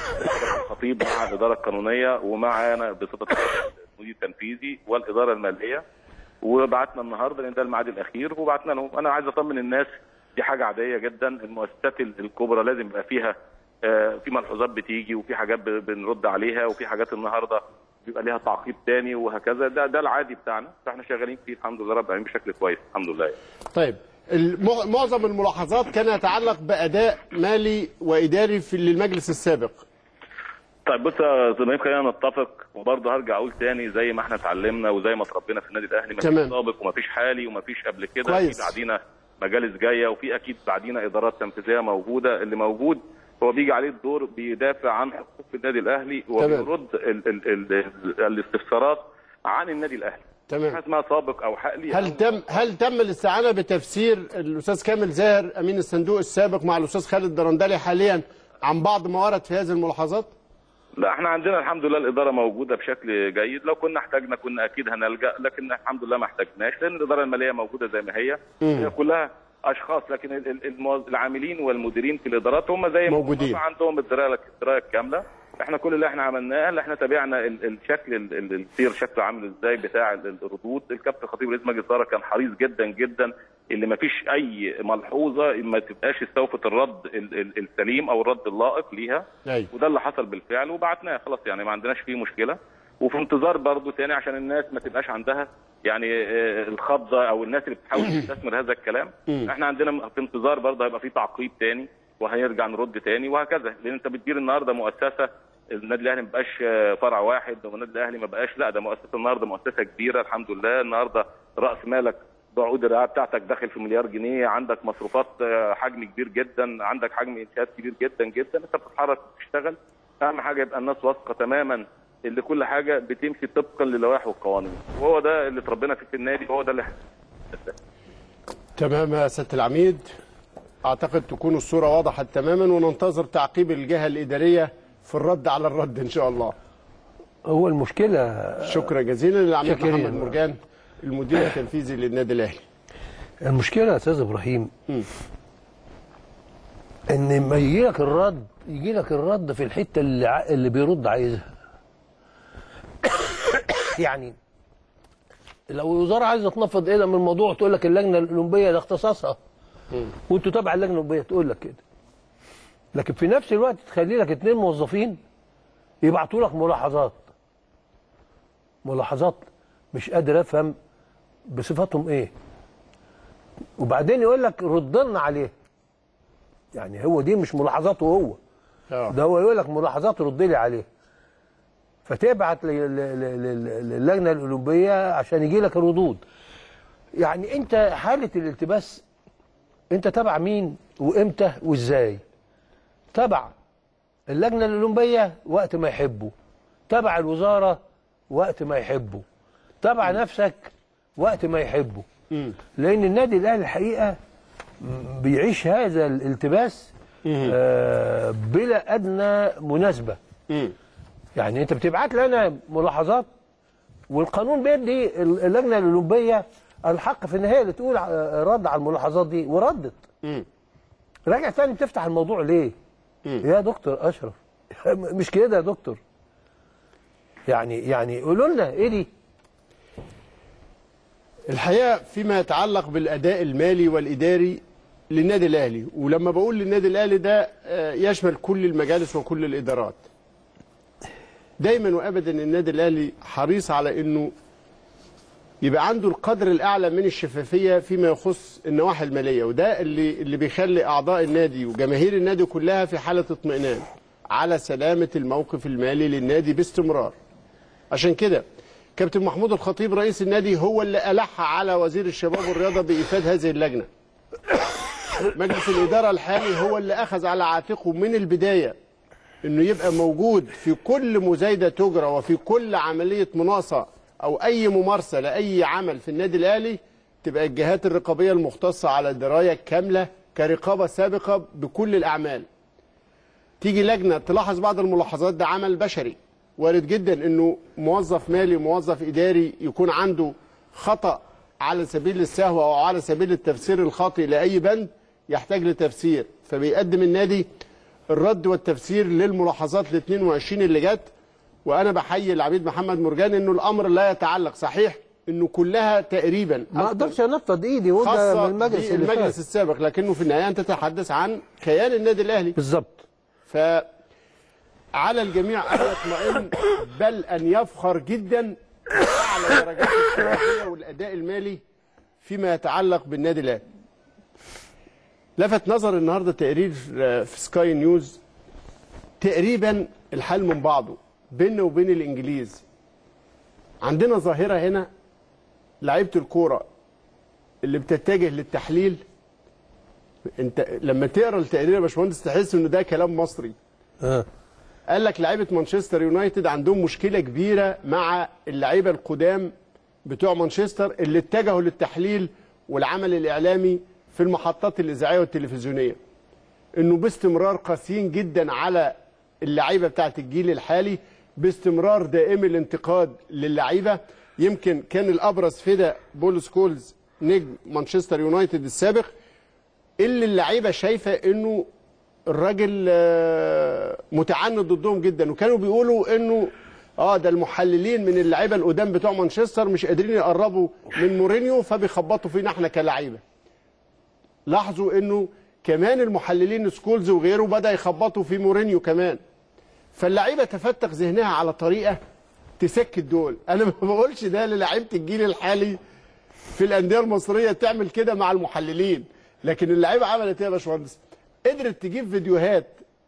الخطيب مع الاداره القانونيه ومعانا بصفه المدير التنفيذي والاداره الماليه وبعتنا النهارده لان ده الميعاد الاخير وبعتنا لهم انا عايز اطمن الناس دي حاجه عاديه جدا المؤسسات ال- الكبرى لازم يبقى فيها آه، في ملحوظات بتيجي وفي حاجات ب- بنرد عليها وفي حاجات النهارده بيبقى ليها تعقيب تاني وهكذا ده ده العادي بتاعنا فاحنا شغالين فيه الحمد لله رب العالمين بشكل كويس الحمد لله طيب الم- معظم الملاحظات كان يتعلق باداء مالي واداري في للمجلس السابق طيب بص يا زميلي خلينا نتفق وبرضه هرجع اقول تاني زي ما احنا اتعلمنا وزي ما اتربينا في النادي الاهلي مفيش تمام. سابق ومفيش حالي ومفيش قبل كده كويس. في بعدينا مجالس جايه وفي اكيد بعدينا ادارات تنفيذيه موجوده اللي موجود هو بيجي عليه الدور بيدافع عن حقوق النادي الاهلي وبيرد ال ال ال ال الاستفسارات عن النادي الاهلي تمام. حاجة اسمها سابق او حقلي هل أو- تم هل تم الاستعانه بتفسير الاستاذ كامل زاهر امين الصندوق السابق مع الاستاذ خالد درندلي حاليا عن بعض ما ورد في هذه الملاحظات؟ لا احنا عندنا الحمد لله الاداره موجوده بشكل جيد لو كنا احتاجنا كنا اكيد هنلجا لكن الحمد لله ما احتاجناش لان الاداره الماليه موجوده زي ما هي هي كلها اشخاص لكن ال- ال- الموز- العاملين والمديرين في الادارات هم زي ما هم موجودين. عندهم الدرايه الدرايه الكامله احنا كل اللي احنا عملناه اللي احنا تابعنا ال- الشكل ال- ال- السير شكله عامل ازاي بتاع ال- الردود الكابتن خطيب رئيس مجلس الاداره كان حريص جدا جدا اللي ما فيش اي ملحوظه ما تبقاش استوفت الرد ال- ال- السليم او الرد اللائق ليها ايوه وده اللي حصل بالفعل وبعتناه خلاص يعني ما عندناش فيه مشكله وفي انتظار برضو تاني عشان الناس ما تبقاش عندها يعني آه، الخضه او الناس اللي بتحاول تستثمر هذا الكلام احنا عندنا في انتظار برضه هيبقى في تعقيب تاني وهنرجع نرد تاني وهكذا لان انت بتدير النهارده مؤسسه النادي الاهلي ما بقاش آه، فرع واحد والنادي الاهلي ما بقاش لا ده مؤسسه النهارده مؤسسه كبيره الحمد لله النهارده راس مالك بعقود الرعايه بتاعتك داخل في مليار جنيه عندك مصروفات آه، حجم كبير جدا عندك حجم انشاءات كبير جدا جدا انت بتتحرك وبتشتغل اهم حاجه يبقى الناس واثقه تماما اللي كل حاجه بتمشي طبقا للوائح والقوانين وهو ده اللي اتربينا فيه في النادي وهو ده اللي تمام يا سياده العميد اعتقد تكون الصوره وضحت تماما وننتظر تعقيب الجهه الاداريه في الرد على الرد ان شاء الله هو المشكله شكرا جزيلا للعميد شكرا. محمد مرجان المدير التنفيذي للنادي الاهلي المشكله يا استاذ ابراهيم ان ما يجي لك الرد يجي لك الرد في الحته اللي ع- اللي بيرد عايزها يعني لو الوزاره عايزه تنفض ايه من الموضوع تقول لك اللجنه الاولمبيه ده اختصاصها وانتوا تبع اللجنه الاولمبيه تقول لك كده لكن في نفس الوقت تخلي لك اتنين موظفين يبعتوا لك ملاحظات ملاحظات مش قادر افهم بصفتهم ايه وبعدين يقول لك رد لنا عليه يعني هو دي مش ملاحظاته هو اه ده هو يقول لك ملاحظات رد لي عليه فتبعت ل- ل- ل- ل- للجنه الاولمبيه عشان يجي لك الردود يعني انت حاله الالتباس انت تبع مين وامتى وازاي تبع اللجنه الاولمبيه وقت ما يحبوا تبع الوزاره وقت ما يحبوا تبع نفسك وقت ما يحبوا لان النادي الاهلي الحقيقه م- بيعيش هذا الالتباس آه بلا ادنى مناسبه يعني انت بتبعت لنا ملاحظات والقانون بيدي اللجنه الاولمبيه الحق في النهايه اللي تقول ع- رد على الملاحظات دي وردت راجع تاني بتفتح الموضوع ليه يا دكتور اشرف مش كده يا دكتور يعني يعني قولوا لنا ايه دي الحقيقه فيما يتعلق بالاداء المالي والاداري للنادي الاهلي ولما بقول للنادي الاهلي ده آه، يشمل كل المجالس وكل الادارات دايما وابدا النادي الاهلي حريص على انه يبقى عنده القدر الاعلى من الشفافيه فيما يخص النواحي الماليه وده اللي اللي بيخلي اعضاء النادي وجماهير النادي كلها في حاله اطمئنان على سلامه الموقف المالي للنادي باستمرار عشان كده كابتن محمود الخطيب رئيس النادي هو اللي ألح على وزير الشباب والرياضة بإيفاد هذه اللجنة مجلس الإدارة الحالي هو اللي أخذ على عاتقه من البداية أنه يبقى موجود في كل مزايدة تجرى وفي كل عملية مناصة أو أي ممارسة لأي عمل في النادي الأهلي تبقى الجهات الرقابية المختصة على دراية كاملة كرقابة سابقة بكل الأعمال تيجي لجنه تلاحظ بعض الملاحظات ده عمل بشري وارد جدا انه موظف مالي وموظف اداري يكون عنده خطا على سبيل السهو او على سبيل التفسير الخاطئ لاي بند يحتاج لتفسير فبيقدم النادي الرد والتفسير للملاحظات ال 22 اللي جت وانا بحيي العميد محمد مرجان انه الامر لا يتعلق صحيح انه كلها تقريبا ما اقدرش انفض ايدي وده خاصه من المجلس اللي بالمجلس فات السابق لكنه في النهايه انت تتحدث عن كيان النادي الاهلي بالظبط فعلى الجميع أن يطمئن بل أن يفخر جدا بأعلى درجات الشفافية والأداء المالي فيما يتعلق بالنادي الأهلي. لفت نظر النهارده تقرير آه، في سكاي نيوز تقريبا الحال من بعضه بيننا وبين الإنجليز. عندنا ظاهرة هنا لعيبة الكورة اللي بتتجه للتحليل انت لما تقرا التقرير يا باشمهندس تحس انه ده كلام مصري اه قال لك لعيبه مانشستر يونايتد عندهم مشكله كبيره مع اللعيبه القدام بتوع مانشستر اللي اتجهوا للتحليل والعمل الاعلامي في المحطات الاذاعيه والتلفزيونيه انه باستمرار قاسيين جدا على اللعيبه بتاعت الجيل الحالي باستمرار دائم الانتقاد للعيبه يمكن كان الابرز في ده بول سكولز نجم مانشستر يونايتد السابق اللي اللعيبه شايفه انه الراجل آه، متعنت ضدهم جدا وكانوا بيقولوا انه اه ده المحللين من اللعيبه القدام بتوع مانشستر مش قادرين يقربوا من مورينيو فبيخبطوا فينا احنا كلعيبه لاحظوا انه كمان المحللين سكولز وغيره بدا يخبطوا في مورينيو كمان فاللعيبه تفتق ذهنها على طريقه تسكت دول انا ما بقولش ده للعيبه الجيل الحالي في الانديه المصريه تعمل كده مع المحللين لكن اللعيبه عملت ايه يا باشمهندس قدرت تجيب فيديوهات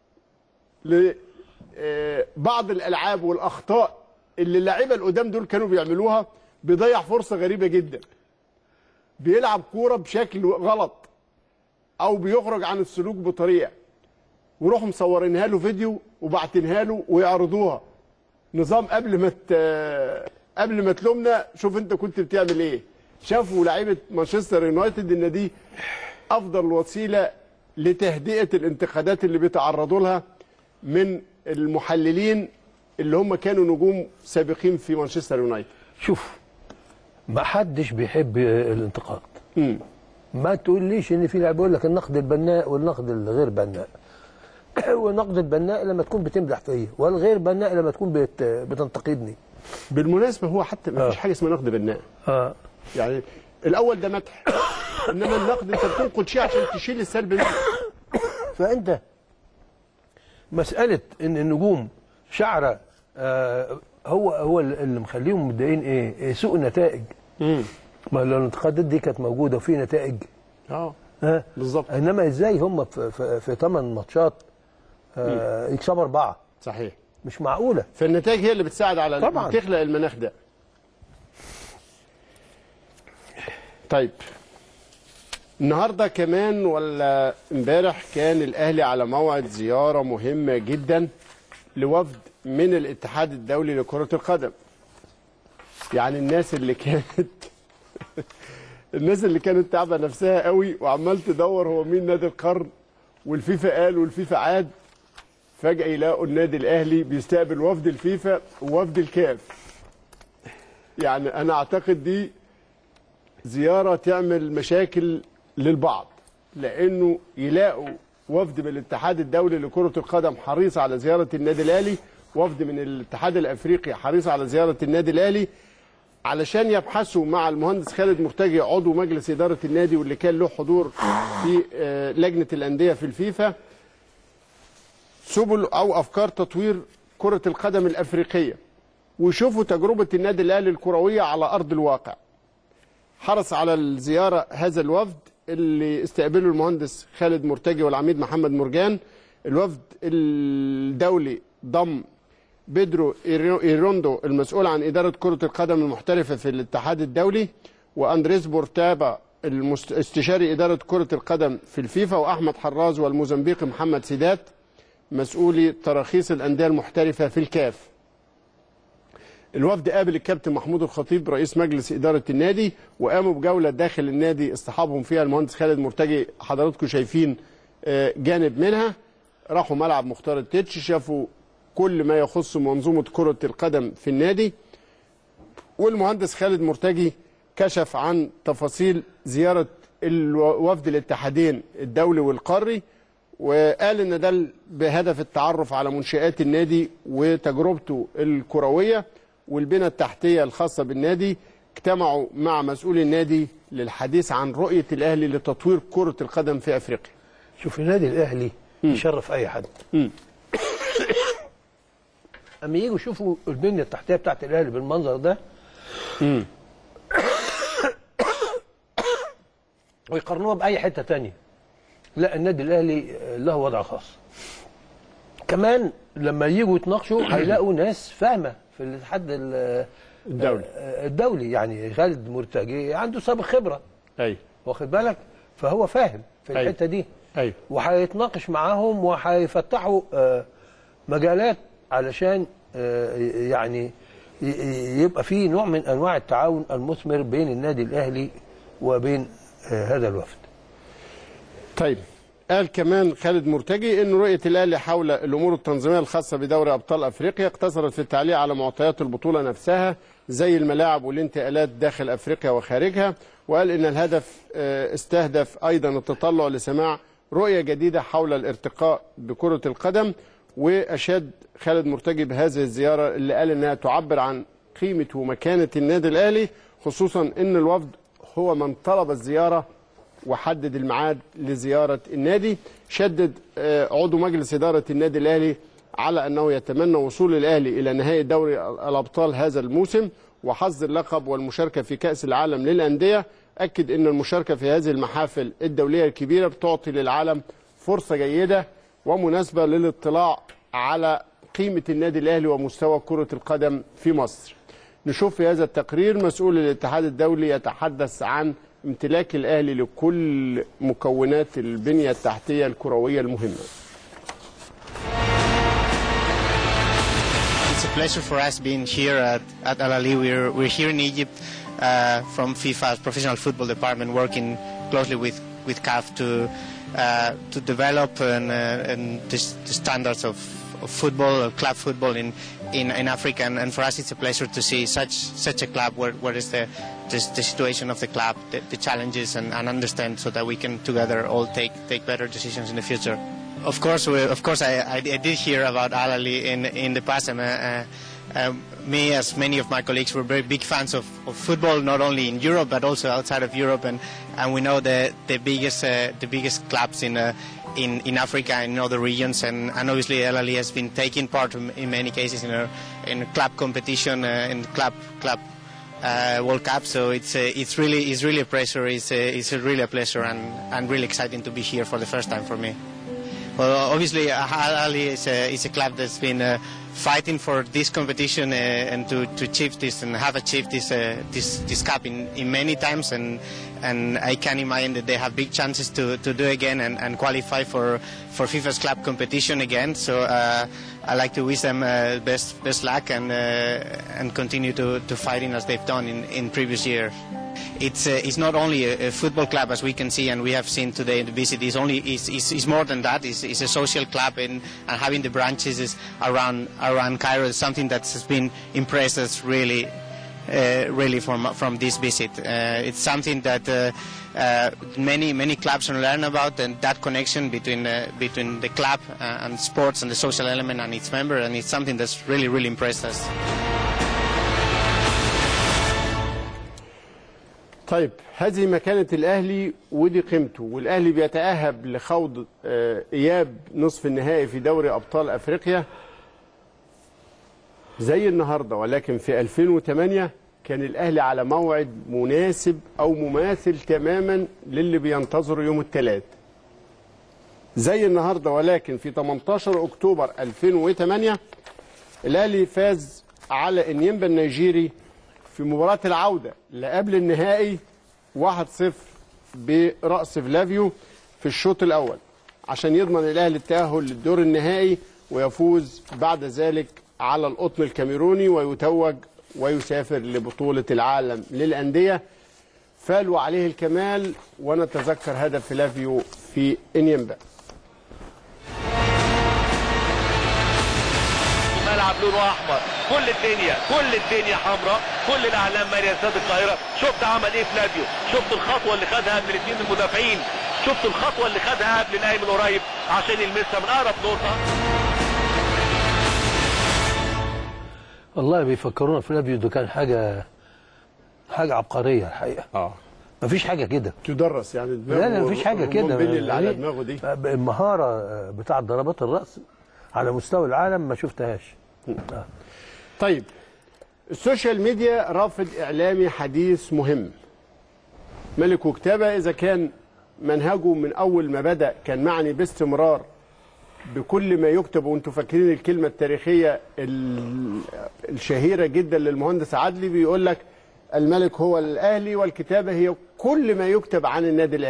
لبعض الالعاب والاخطاء اللي اللعيبه القدام دول كانوا بيعملوها بيضيع فرصه غريبه جدا بيلعب كوره بشكل غلط او بيخرج عن السلوك بطريقه ويروحوا مصورينها له فيديو وبعتينها له ويعرضوها نظام قبل ما ت- قبل ما تلومنا شوف انت كنت بتعمل ايه شافوا لعيبه مانشستر يونايتد ان دي افضل وسيله لتهدئه الانتقادات اللي بيتعرضوا لها من المحللين اللي هم كانوا نجوم سابقين في مانشستر يونايتد شوف ما حدش بيحب الانتقاد مم. ما تقوليش ان في لاعب يقول لك النقد البناء والنقد الغير بناء والنقد البناء لما تكون بتمدح فيا والغير بناء لما تكون بت... بتنتقدني بالمناسبه هو حتى ما فيش آه. حاجه اسمها نقد بناء اه يعني الاول ده مدح انما النقد انت بتنقد شيء عشان تشيل السلب منه فانت مساله ان النجوم شعره آه هو هو اللي مخليهم متضايقين ايه؟ إيه سوء النتائج ما لو الانتقادات دي كانت موجوده وفي نتائج اه ها بالظبط انما ازاي هم في في, في 8 ماتشات آه يكسبوا اربعه صحيح مش معقوله فالنتائج هي اللي بتساعد على طبعاً. تخلق المناخ ده طيب النهارده كمان ولا امبارح كان الاهلي على موعد زياره مهمه جدا لوفد من الاتحاد الدولي لكره القدم يعني الناس اللي كانت الناس اللي كانت تعبه نفسها قوي وعمال تدور هو مين نادي القرن والفيفا قال والفيفا عاد فجأة يلاقوا النادي الأهلي بيستقبل وفد الفيفا ووفد الكاف يعني أنا أعتقد دي زيارة تعمل مشاكل للبعض لأنه يلاقوا وفد من الاتحاد الدولي لكرة القدم حريص على زيارة النادي الأهلي وفد من الاتحاد الأفريقي حريص على زيارة النادي الأهلي علشان يبحثوا مع المهندس خالد مرتجي عضو مجلس إدارة النادي واللي كان له حضور في آه، لجنة الأندية في الفيفا سبل او افكار تطوير كره القدم الافريقيه ويشوفوا تجربه النادي الاهلي الكرويه على ارض الواقع حرص على الزياره هذا الوفد اللي استقبله المهندس خالد مرتجي والعميد محمد مرجان الوفد الدولي ضم بيدرو إيرو- ايروندو المسؤول عن اداره كره القدم المحترفه في الاتحاد الدولي واندريس بورتابا المست- استشاري اداره كره القدم في الفيفا واحمد حراز والموزمبيقي محمد سيدات مسؤولي تراخيص الانديه المحترفه في الكاف الوفد قابل الكابتن محمود الخطيب رئيس مجلس اداره النادي وقاموا بجوله داخل النادي اصطحابهم فيها المهندس خالد مرتجي حضراتكم شايفين آه، جانب منها راحوا ملعب مختار التتش شافوا كل ما يخص منظومه كره القدم في النادي والمهندس خالد مرتجي كشف عن تفاصيل زياره الوفد الاتحادين الدولي والقاري وقال ان ده بهدف التعرف على منشآت النادي وتجربته الكرويه والبنى التحتيه الخاصه بالنادي اجتمعوا مع مسؤولي النادي للحديث عن رؤيه الاهلي لتطوير كره القدم في افريقيا. شوف النادي الاهلي يشرف اي حد مم. اما يجوا يشوفوا البنيه التحتيه بتاعت الاهلي بالمنظر ده ويقارنوها باي حته تانية لا النادي الاهلي له وضع خاص كمان لما يجوا يتناقشوا هيلاقوا ناس فاهمه في الاتحاد ال- الدولي. الدولي يعني خالد مرتجي عنده سابق خبره ايوه واخد بالك فهو فاهم في أيوة. الحته دي ايوه وهيتناقش معاهم وهيفتحوا آه، مجالات علشان آه، يعني ي- ي- يبقى في نوع من انواع التعاون المثمر بين النادي الاهلي وبين آه، هذا الوفد طيب قال كمان خالد مرتجي ان رؤيه الاهلي حول الامور التنظيميه الخاصه بدوري ابطال افريقيا اقتصرت في التعليق على معطيات البطوله نفسها زي الملاعب والانتقالات داخل افريقيا وخارجها وقال ان الهدف آه، استهدف ايضا التطلع لسماع رؤيه جديده حول الارتقاء بكره القدم واشاد خالد مرتجي بهذه الزياره اللي قال انها تعبر عن قيمه ومكانه النادي الاهلي خصوصا ان الوفد هو من طلب الزياره وحدد الميعاد لزيارة النادي شدد آه، عضو مجلس إدارة النادي الأهلي على أنه يتمنى وصول الأهلي إلى نهائي دوري الأبطال هذا الموسم وحظ اللقب والمشاركة في كأس العالم للأندية أكد أن المشاركة في هذه المحافل الدولية الكبيرة بتعطي للعالم فرصة جيدة ومناسبة للاطلاع على قيمة النادي الأهلي ومستوى كرة القدم في مصر نشوف في هذا التقرير مسؤول الاتحاد الدولي يتحدث عن امتلاك الأهلي لكل مكونات البنية التحتية الكروية المهمة It's a pleasure for us being here at, at Al Ali. We're, we're here in Egypt uh, from FIFA's professional football department, working closely with, with CAF to uh, to develop and, uh, and the, s- the standards of, of football, of club football in, in, in Africa. And, and for us, it's a pleasure to see such such a club where, where is the, the the situation of the club, the, the challenges, and, and understand so that we can together all take take better decisions in the future. Of course, we, of course, I, I, I did hear about Al Ali in in the past. And, uh, uh, um, me, as many of my colleagues, were very big fans of, of football, not only in Europe but also outside of Europe, and, and we know the the biggest uh, the biggest clubs in. Uh, in, in Africa and in other regions, and, and obviously El Ali has been taking part in, in many cases in a in club competition, uh, in club club uh, World Cup. So it's uh, it's really it's really a pleasure. It's uh, it's a really a pleasure and, and really exciting to be here for the first time for me. Well, obviously, uh, Al Ali is a, is a club that's been uh, fighting for this competition uh, and to, to achieve this and have achieved this uh, this, this cup in, in many times. And and I can imagine that they have big chances to, to do again and, and qualify for, for FIFA's club competition again. So uh, I like to wish them uh, best best luck and uh, and continue to, to fighting as they've done in, in previous years it's uh, it's not only a, a football club as we can see and we have seen today in the visit. It's only it's, it's, it's more than that. It's, it's a social club and, and having the branches is around around Cairo is something that has been impressed us really. Uh, really from from this visit, uh, it's something that uh, uh, many many clubs can learn about, and that connection between uh, between the club uh, and sports and the social element and its member, and it's something that's really really impressed us. طيب هذه مكانة الأهلي ودي قيمته والأهلي بيتأهب لخوض آه، إياب نصف النهائي في دوري أبطال أفريقيا زي النهاردة ولكن في 2008 كان الأهلي على موعد مناسب أو مماثل تماما للي بينتظره يوم الثلاث زي النهاردة ولكن في 18 أكتوبر 2008 الأهلي فاز على إنيمبا النيجيري في مباراة العودة اللي قبل النهائي 1-0 برأس فلافيو في الشوط الأول عشان يضمن الأهلي التأهل للدور النهائي ويفوز بعد ذلك على القطن الكاميروني ويتوج ويسافر لبطولة العالم للأندية فالوا عليه الكمال ونتذكر هدف فلافيو في إنيمبا ملعب لونه احمر كل الدنيا كل الدنيا حمراء كل الاعلام ماليه استاد القاهره شفت عمل ايه فلافيو شفت الخطوه اللي خدها من الاثنين المدافعين شفت الخطوه اللي خدها قبل نهائي من قريب عشان يلمسها من اقرب نقطه والله بيفكرونا فلافيو ده كان حاجه حاجه عبقريه الحقيقه اه مفيش حاجه كده تدرس يعني دماغه لا لا مفيش حاجه الرمان كده بيلي اللي على يعني دماغه دي المهاره بتاعه ضربات الراس على مستوى العالم ما شفتهاش طيب السوشيال ميديا رافد اعلامي حديث مهم ملك وكتابه اذا كان منهجه من اول ما بدا كان معني باستمرار بكل ما يكتب وانتم فاكرين الكلمه التاريخيه ال- الشهيره جدا للمهندس عدلي بيقول لك الملك هو الاهلي والكتابه هي كل ما يكتب عن النادي الاهلي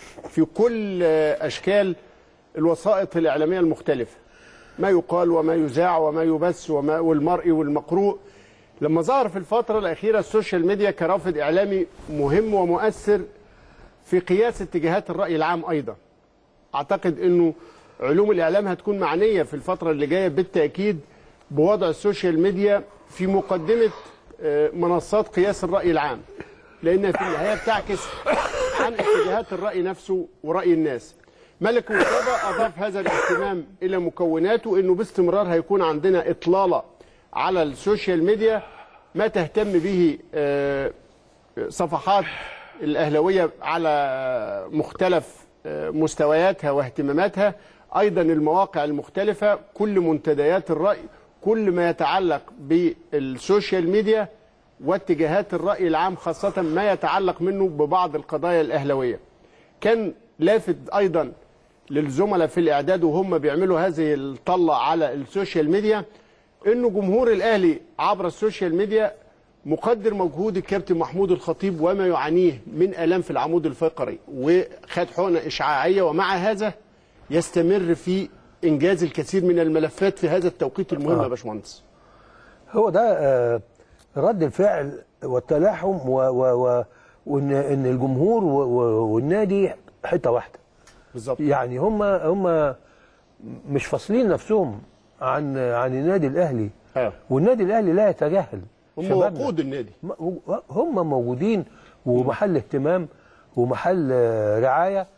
في كل آه، اشكال الوسائط الاعلاميه المختلفه ما يقال وما يذاع وما يبث وما والمرئي والمقروء لما ظهر في الفتره الاخيره السوشيال ميديا كرافد اعلامي مهم ومؤثر في قياس اتجاهات الراي العام ايضا اعتقد انه علوم الاعلام هتكون معنيه في الفتره اللي جايه بالتاكيد بوضع السوشيال ميديا في مقدمه آه، منصات قياس الراي العام لانها في النهايه بتعكس عن اتجاهات الراي نفسه وراي الناس ملك مرتضى اضاف هذا الاهتمام الى مكوناته انه باستمرار هيكون عندنا اطلاله على السوشيال ميديا ما تهتم به آه، صفحات الأهلوية على مختلف مستوياتها واهتماماتها أيضا المواقع المختلفة كل منتديات الرأي كل ما يتعلق بالسوشيال ميديا واتجاهات الرأي العام خاصة ما يتعلق منه ببعض القضايا الأهلوية كان لافت أيضا للزملاء في الإعداد وهم بيعملوا هذه الطلة على السوشيال ميديا انه جمهور الاهلي عبر السوشيال ميديا مقدر مجهود الكابتن محمود الخطيب وما يعانيه من الام في العمود الفقري وخد حقنه اشعاعيه ومع هذا يستمر في انجاز الكثير من الملفات في هذا التوقيت المهم يا باشمهندس هو ده آه، رد الفعل والتلاحم و و و وان ان الجمهور و و والنادي حته واحده بالظبط يعني هم هم مش فاصلين نفسهم عن عن النادي الاهلي آه. والنادي الاهلي لا يتجاهل هم شبابنا. وقود النادي م- هم موجودين ومحل اهتمام ومحل آه، رعايه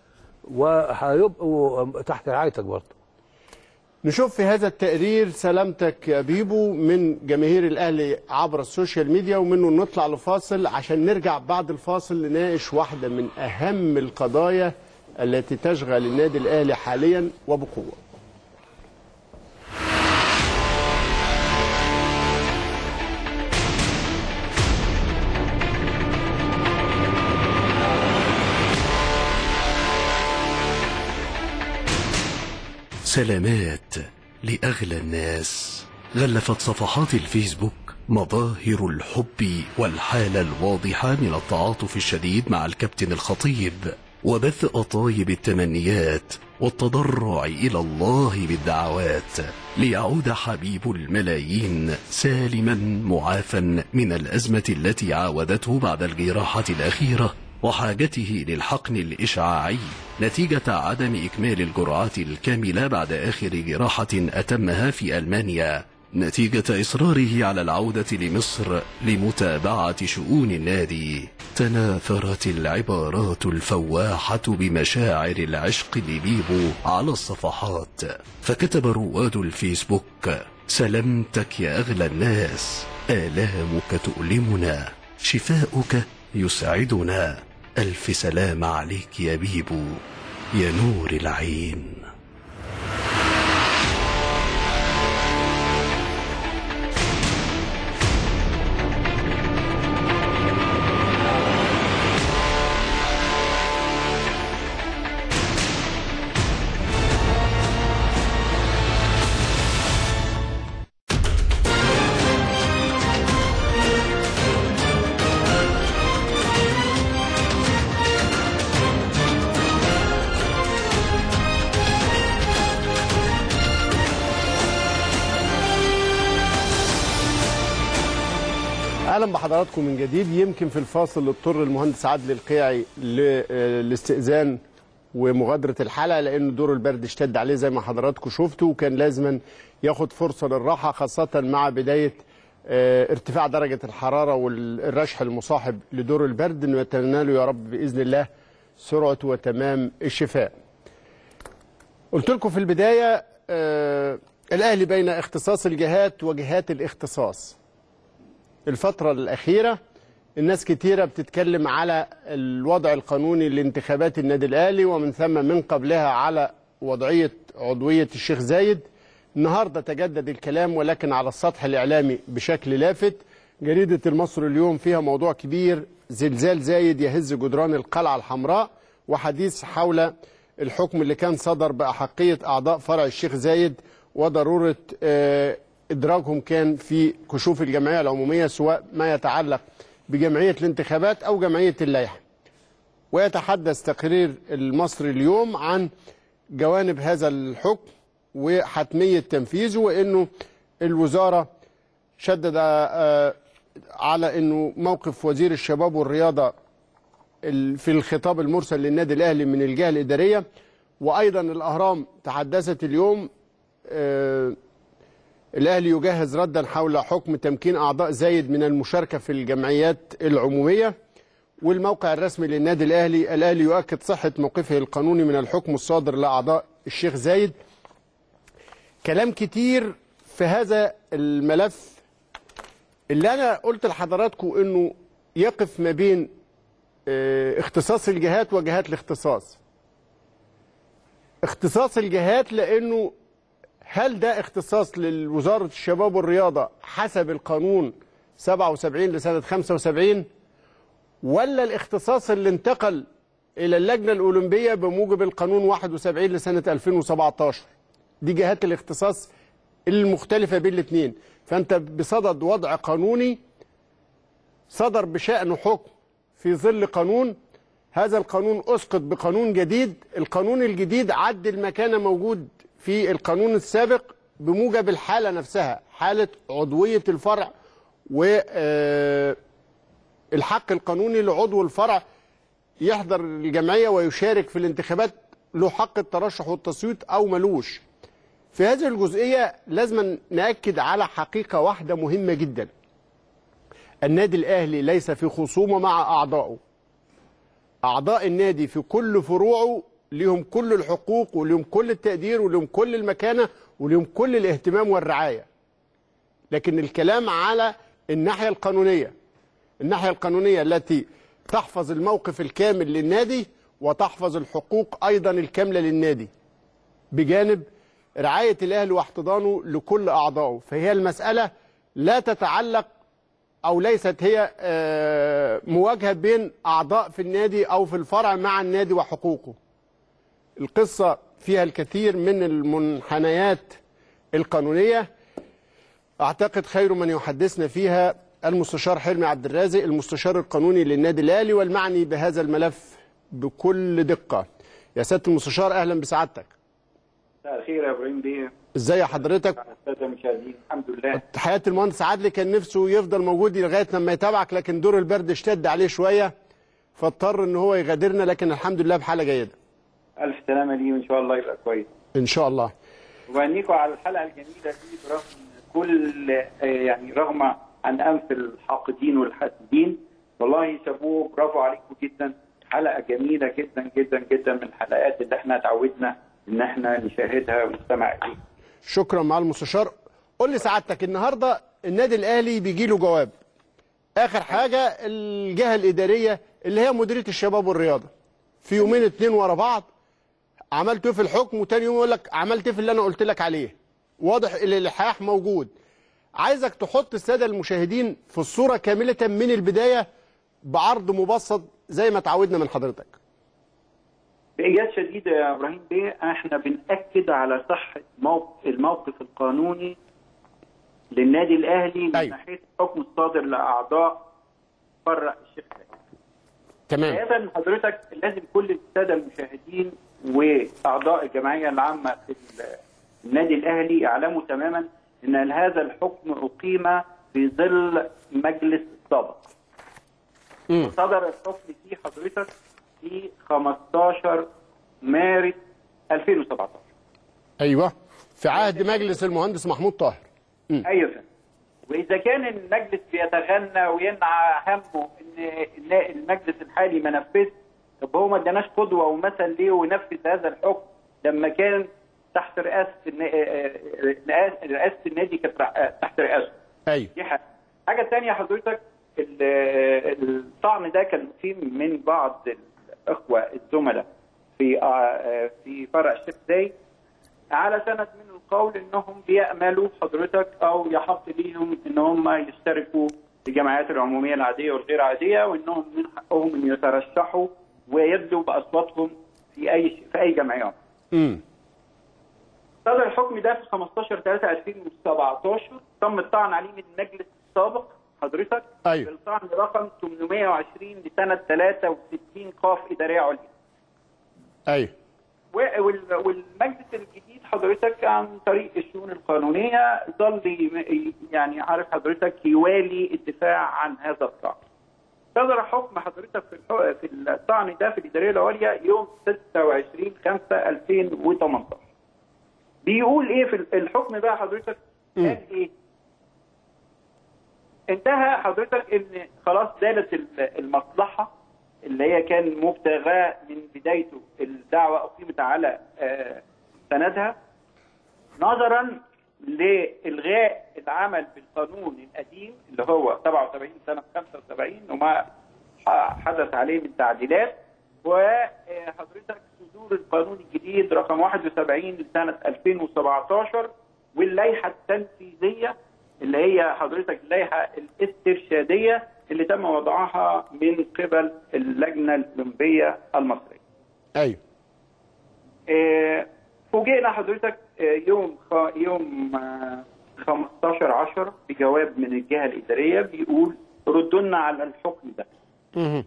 وهيبقوا تحت رعايتك برضه نشوف في هذا التقرير سلامتك يا بيبو من جماهير الاهلي عبر السوشيال ميديا ومنه نطلع لفاصل عشان نرجع بعد الفاصل نناقش واحده من اهم القضايا التي تشغل النادي الاهلي حاليا وبقوه سلامات لأغلى الناس غلفت صفحات الفيسبوك مظاهر الحب والحالة الواضحة من التعاطف الشديد مع الكابتن الخطيب وبث أطايب التمنيات والتضرع إلى الله بالدعوات ليعود حبيب الملايين سالما معافا من الأزمة التي عاودته بعد الجراحة الأخيرة وحاجته للحقن الإشعاعي نتيجة عدم إكمال الجرعات الكاملة بعد آخر جراحة أتمها في ألمانيا نتيجة إصراره على العودة لمصر لمتابعة شؤون النادي تناثرت العبارات الفواحة بمشاعر العشق لبيبو على الصفحات فكتب رواد الفيسبوك سلامتك يا أغلى الناس آلامك تؤلمنا شفاؤك يسعدنا ألف سلام عليك يا بيبو يا نور العين اهلا بحضراتكم من جديد يمكن في الفاصل اضطر المهندس عادل القيعي للاستئذان ومغادره الحلقه لان دور البرد اشتد عليه زي ما حضراتكم شفتوا وكان لازما ياخد فرصه للراحه خاصه مع بدايه آه، ارتفاع درجه الحراره والرشح المصاحب لدور البرد انه يتناله يا رب باذن الله سرعه وتمام الشفاء. قلت لكم في البدايه آه، الاهلي بين اختصاص الجهات وجهات الاختصاص. الفترة الأخيرة الناس كتيرة بتتكلم على الوضع القانوني لانتخابات النادي الأهلي ومن ثم من قبلها على وضعية عضوية الشيخ زايد النهاردة تجدد الكلام ولكن على السطح الإعلامي بشكل لافت جريدة المصري اليوم فيها موضوع كبير زلزال زايد يهز جدران القلعة الحمراء وحديث حول الحكم اللي كان صدر بأحقية أعضاء فرع الشيخ زايد وضرورة آه، إدراجهم كان في كشوف الجمعية العمومية سواء ما يتعلق بجمعية الانتخابات أو جمعية اللائحة ويتحدث تقرير المصري اليوم عن جوانب هذا الحكم وحتمية تنفيذه وأنه الوزارة شدد آه، على أنه موقف وزير الشباب والرياضة ال- في الخطاب المرسل للنادي الأهلي من الجهة الإدارية وأيضا الأهرام تحدثت اليوم آه، الأهلي يجهز ردا حول حكم تمكين أعضاء زايد من المشاركة في الجمعيات العمومية والموقع الرسمي للنادي الأهلي الأهلي يؤكد صحة موقفه القانوني من الحكم الصادر لأعضاء الشيخ زايد كلام كتير في هذا الملف اللي أنا قلت لحضراتكم أنه يقف ما بين آه، اختصاص الجهات وجهات الاختصاص اختصاص الجهات لأنه هل ده اختصاص لوزارة الشباب والرياضة حسب القانون 77 لسنة 75 ولا الاختصاص اللي انتقل إلى اللجنة الأولمبية بموجب القانون 71 لسنة 2017 دي جهات الاختصاص المختلفة بين الاثنين فأنت بصدد وضع قانوني صدر بشأنه حكم في ظل قانون هذا القانون أسقط بقانون جديد القانون الجديد عدل ما كان موجود في القانون السابق بموجب الحالة نفسها حالة عضوية الفرع والحق القانوني لعضو الفرع يحضر الجمعية ويشارك في الانتخابات له حق الترشح والتصويت أو ملوش في هذه الجزئية لازم نأكد على حقيقة واحدة مهمة جدا النادي الأهلي ليس في خصومة مع أعضائه أعضاء النادي في كل فروعه لهم كل الحقوق ولهم كل التقدير ولهم كل المكانة ولهم كل الاهتمام والرعاية لكن الكلام على الناحية القانونية الناحية القانونية التي تحفظ الموقف الكامل للنادي وتحفظ الحقوق أيضا الكاملة للنادي بجانب رعاية الأهلي واحتضانه لكل أعضائه فهي المسألة لا تتعلق أو ليست هي آه، مواجهة بين أعضاء في النادي أو في الفرع مع النادي وحقوقه القصة فيها الكثير من المنحنيات القانونية أعتقد خير من يحدثنا فيها المستشار حلمي عبد الرازق المستشار القانوني للنادي الأهلي والمعني بهذا الملف بكل دقة يا سيادة المستشار أهلا بسعادتك مساء الخير يا ابراهيم بيه ازاي حضرتك الساده المشاهدين الحمد لله حياة المهندس عدلي كان نفسه يفضل موجود لغاية لما يتابعك لكن دور البرد اشتد عليه شوية فاضطر ان هو يغادرنا لكن الحمد لله بحالة جيدة الف سلامه ليه وان شاء الله يبقى كويس ان شاء الله وبهنيكم على الحلقه الجميله دي برغم كل آه، يعني رغم عن انف الحاقدين والحاسدين والله شابوه برافو عليكم جدا حلقه جميله جدا جدا جدا من الحلقات اللي احنا اتعودنا ان احنا نشاهدها ونستمع اليها شكرا مع المستشار قول لي سعادتك النهارده النادي الاهلي بيجي له جواب اخر حاجه الجهه الاداريه اللي هي مديريه الشباب والرياضه في يومين اتنين ورا بعض عملت ايه في الحكم وتاني يوم يقول لك عملت ايه في اللي انا قلت لك عليه واضح الالحاح موجود عايزك تحط الساده المشاهدين في الصوره كامله من البدايه بعرض مبسط زي ما تعودنا من حضرتك بإيجاز شديد يا ابراهيم بيه احنا بنأكد على صحه موقف الموقف القانوني للنادي الاهلي من أيوة. ناحيه الحكم الصادر لاعضاء فرع الشيخ زايد. تمام ايضا حضرتك لازم كل الساده المشاهدين واعضاء الجمعيه العامه في ال- النادي الاهلي يعلموا تماما ان هذا الحكم اقيم في ظل مجلس السابق. مم. صدر الحكم فيه حضرتك في 15 مارس 2017 ايوه في عهد مجلس المهندس محمود طاهر ايوه فندم. واذا كان المجلس بيتغنى وينعى همه ان إن المجلس الحالي ما نفذش طب هو ما اداناش قدوه ومثل ليه وينفذ هذا الحكم لما كان تحت رئاسه النا- رئاسه رئاسة النادي كانت رع- تحت رئاسته ايوه دي حاجه حاجه ثانيه حضرتك ال- الطعن ده كان أقيم من بعض الاخوه الزملاء في آه، في فرع الشيخ زايد على سند من القول انهم بياملوا حضرتك او يحق ليهم ان هم يشتركوا في الجمعيات العموميه العاديه والغير عاديه وانهم من حقهم ان يترشحوا ويدلوا باصواتهم في اي في اي جمعيه امم صدر الحكم ده في 15 3 2017 تم الطعن عليه من المجلس السابق حضرتك أيوة. بالطعن رقم 820 لسنه 63 قاف اداريه عليا ايوه و- وال- والمجلس الجديد حضرتك عن طريق الشؤون القانونيه ظل ي- يعني عارف حضرتك يوالي الدفاع عن هذا الطعن. صدر حكم حضرتك في الحق في الطعن ده في الاداريه العليا يوم 26 5 2018. بيقول ايه في الحكم بقى حضرتك؟ قال ايه؟ انتهى حضرتك ان خلاص زالت ال- المصلحه اللي هي كان مبتغاه من بدايته الدعوه اقيمت على آه، سندها نظرا لالغاء العمل بالقانون القديم اللي هو 77 سنه 75 وما ح- حدث عليه من تعديلات وحضرتك صدور القانون الجديد رقم 71 لسنه 2017 واللائحه التنفيذيه اللي هي حضرتك اللائحه الاسترشاديه اللي تم وضعها من قبل اللجنه الاولمبيه المصريه. ايوه آه، فوجئنا حضرتك آه، يوم خ- يوم آه، 15 10 بجواب من الجهه الاداريه بيقول ردوا لنا على الحكم ده مهم.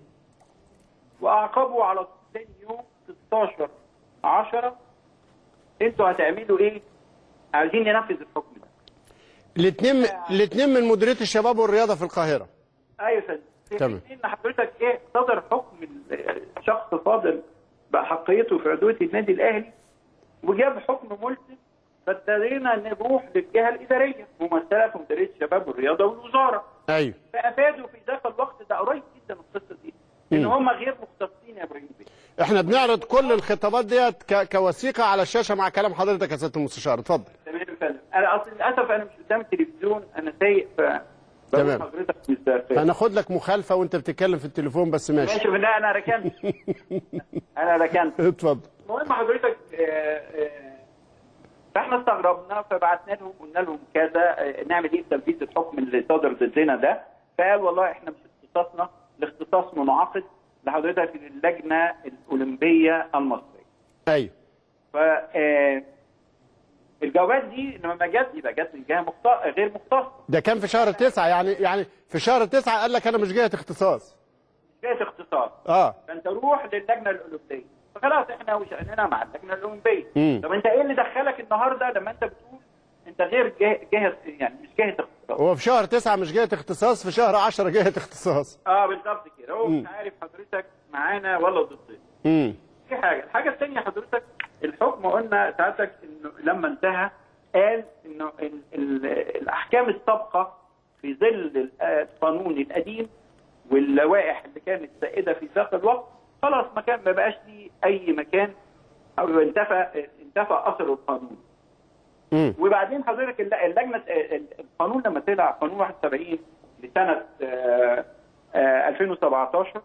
واعقبوا على ثاني يوم 16 10 انتوا هتعملوا ايه؟ عايزين ننفذ الحكم ده. الاثنين الاثنين من مديريه الشباب والرياضه في القاهره ايوه يا فندم. في تمام. حين ان حضرتك ايه صدر حكم شخص فاضل باحقيته في عضويه النادي الاهلي وجاب حكم ملزم فابتدينا نروح للجهه الاداريه ممثله في مديريه الشباب والرياضه والوزاره ايوه فافادوا في ذاك الوقت ده قريب جدا من القصه دي ان هم غير مختصين يا ابراهيم بيه احنا بنعرض كل الخطابات ديت ك- كوثيقه على الشاشه مع كلام حضرتك يا سياده المستشار اتفضل تمام يا فندم انا اصل للاسف انا مش قدام التلفزيون انا سايق ف بقول تمام. حضرتك مش داخل. هناخد لك مخالفه وانت بتتكلم في التليفون بس ماشي ماشي لا انا ركنت انا ركنت اتفضل المهم حضرتك آه، آه، فاحنا استغربنا فبعتنا لهم قلنا لهم كذا آه، نعمل ايه في تنفيذ الحكم اللي صادر ضدنا ده فقال والله احنا مش اختصاصنا الاختصاص منعقد لحضرتك اللجنه الاولمبيه المصريه ايوه ف آه، الجوابات دي لما جت يبقى جت من جهه مخت- غير مختصه ده كان في شهر تسعة يعني يعني في شهر تسعة قال لك انا مش جهه اختصاص مش جهه اختصاص اه فانت روح للجنه الاولمبيه فخلاص احنا وشأننا مع اللجنه الاولمبيه مم. طب انت ايه اللي دخلك النهارده لما انت بتقول انت غير جهه, جهة يعني مش جهه اختصاص هو في شهر تسعة مش جهه اختصاص في شهر 10 جهه اختصاص اه بالظبط كده هو مم. مش عارف حضرتك معانا ولا ضدنا امم دي حاجه الحاجه الثانيه حضرتك الحكم قلنا ساعتك انه لما انتهى قال انه ال ال الاحكام السابقه في ظل ال- القانون القديم واللوائح اللي كانت سائده في ذاك الوقت خلاص ما كان ما بقاش ليه اي مكان او انتفى انتفى اثر القانون امم وبعدين حضرتك الل- اللجنه القانون لما طلع قانون 71 لسنه آه، آه، 2017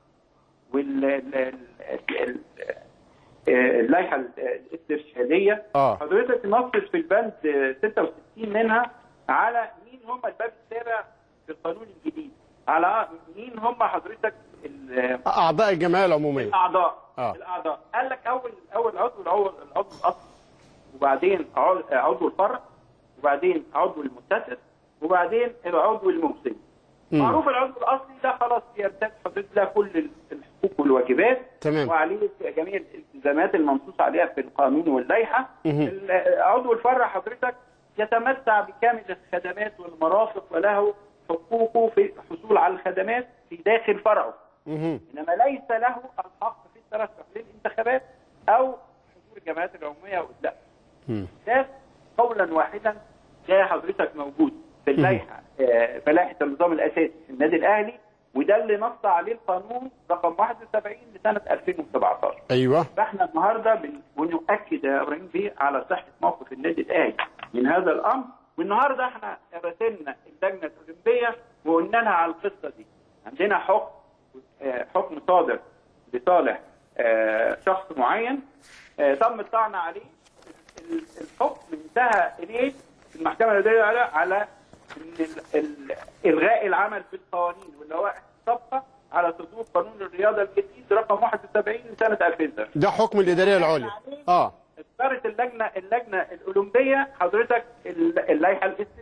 واللائحه الاسترشاديه آه. حضرتك نصت في البند آه، 66 منها على مين هم الباب السابع في القانون الجديد على مين هم حضرتك ال- اعضاء الجمعيه العموميه الاعضاء آه. الاعضاء قال لك اول اول عضو العضو العضو الاصلي وبعدين عضو- عضو الفرع وبعدين عضو المتسس وبعدين العضو المفسد مم. معروف العضو الاصلي ده خلاص يمتد حضرتك له كل الحقوق والواجبات تمام. وعليه جميع الالتزامات المنصوص عليها في القانون واللائحه مهم. ال- عضو الفرع حضرتك يتمتع بكامل الخدمات والمرافق وله حقوقه في الحصول على الخدمات في داخل فرعه مهم. انما ليس له الحق في الترشح للانتخابات او حضور الجمعيات العموميه لا مم. ده قولا واحدا ده حضرتك موجود في اللائحه آه، في لائحه النظام الاساسي في النادي الاهلي وده اللي نص عليه القانون رقم 71 لسنه 2017 ايوه فاحنا النهارده بن- بنؤكد يا ابراهيم بيه على صحه موقف النادي الاهلي من هذا الامر والنهارده احنا راسلنا اللجنه الاولمبيه وقلنا لها على القصه دي عندنا حكم آه، حكم صادر لصالح آه، شخص معين آه، تم الطعن عليه ال- الحكم انتهى اليه في المحكمه الاداريه على على ان ال- ال- الغاء العمل بالقوانين واللوائح السابقه على صدور قانون الرياضه الجديد رقم 71 لسنه 2000 ده حكم الاداريه العليا اه اختارت اللجنه اللجنه الاولمبيه حضرتك ال- اللائحه الاستش-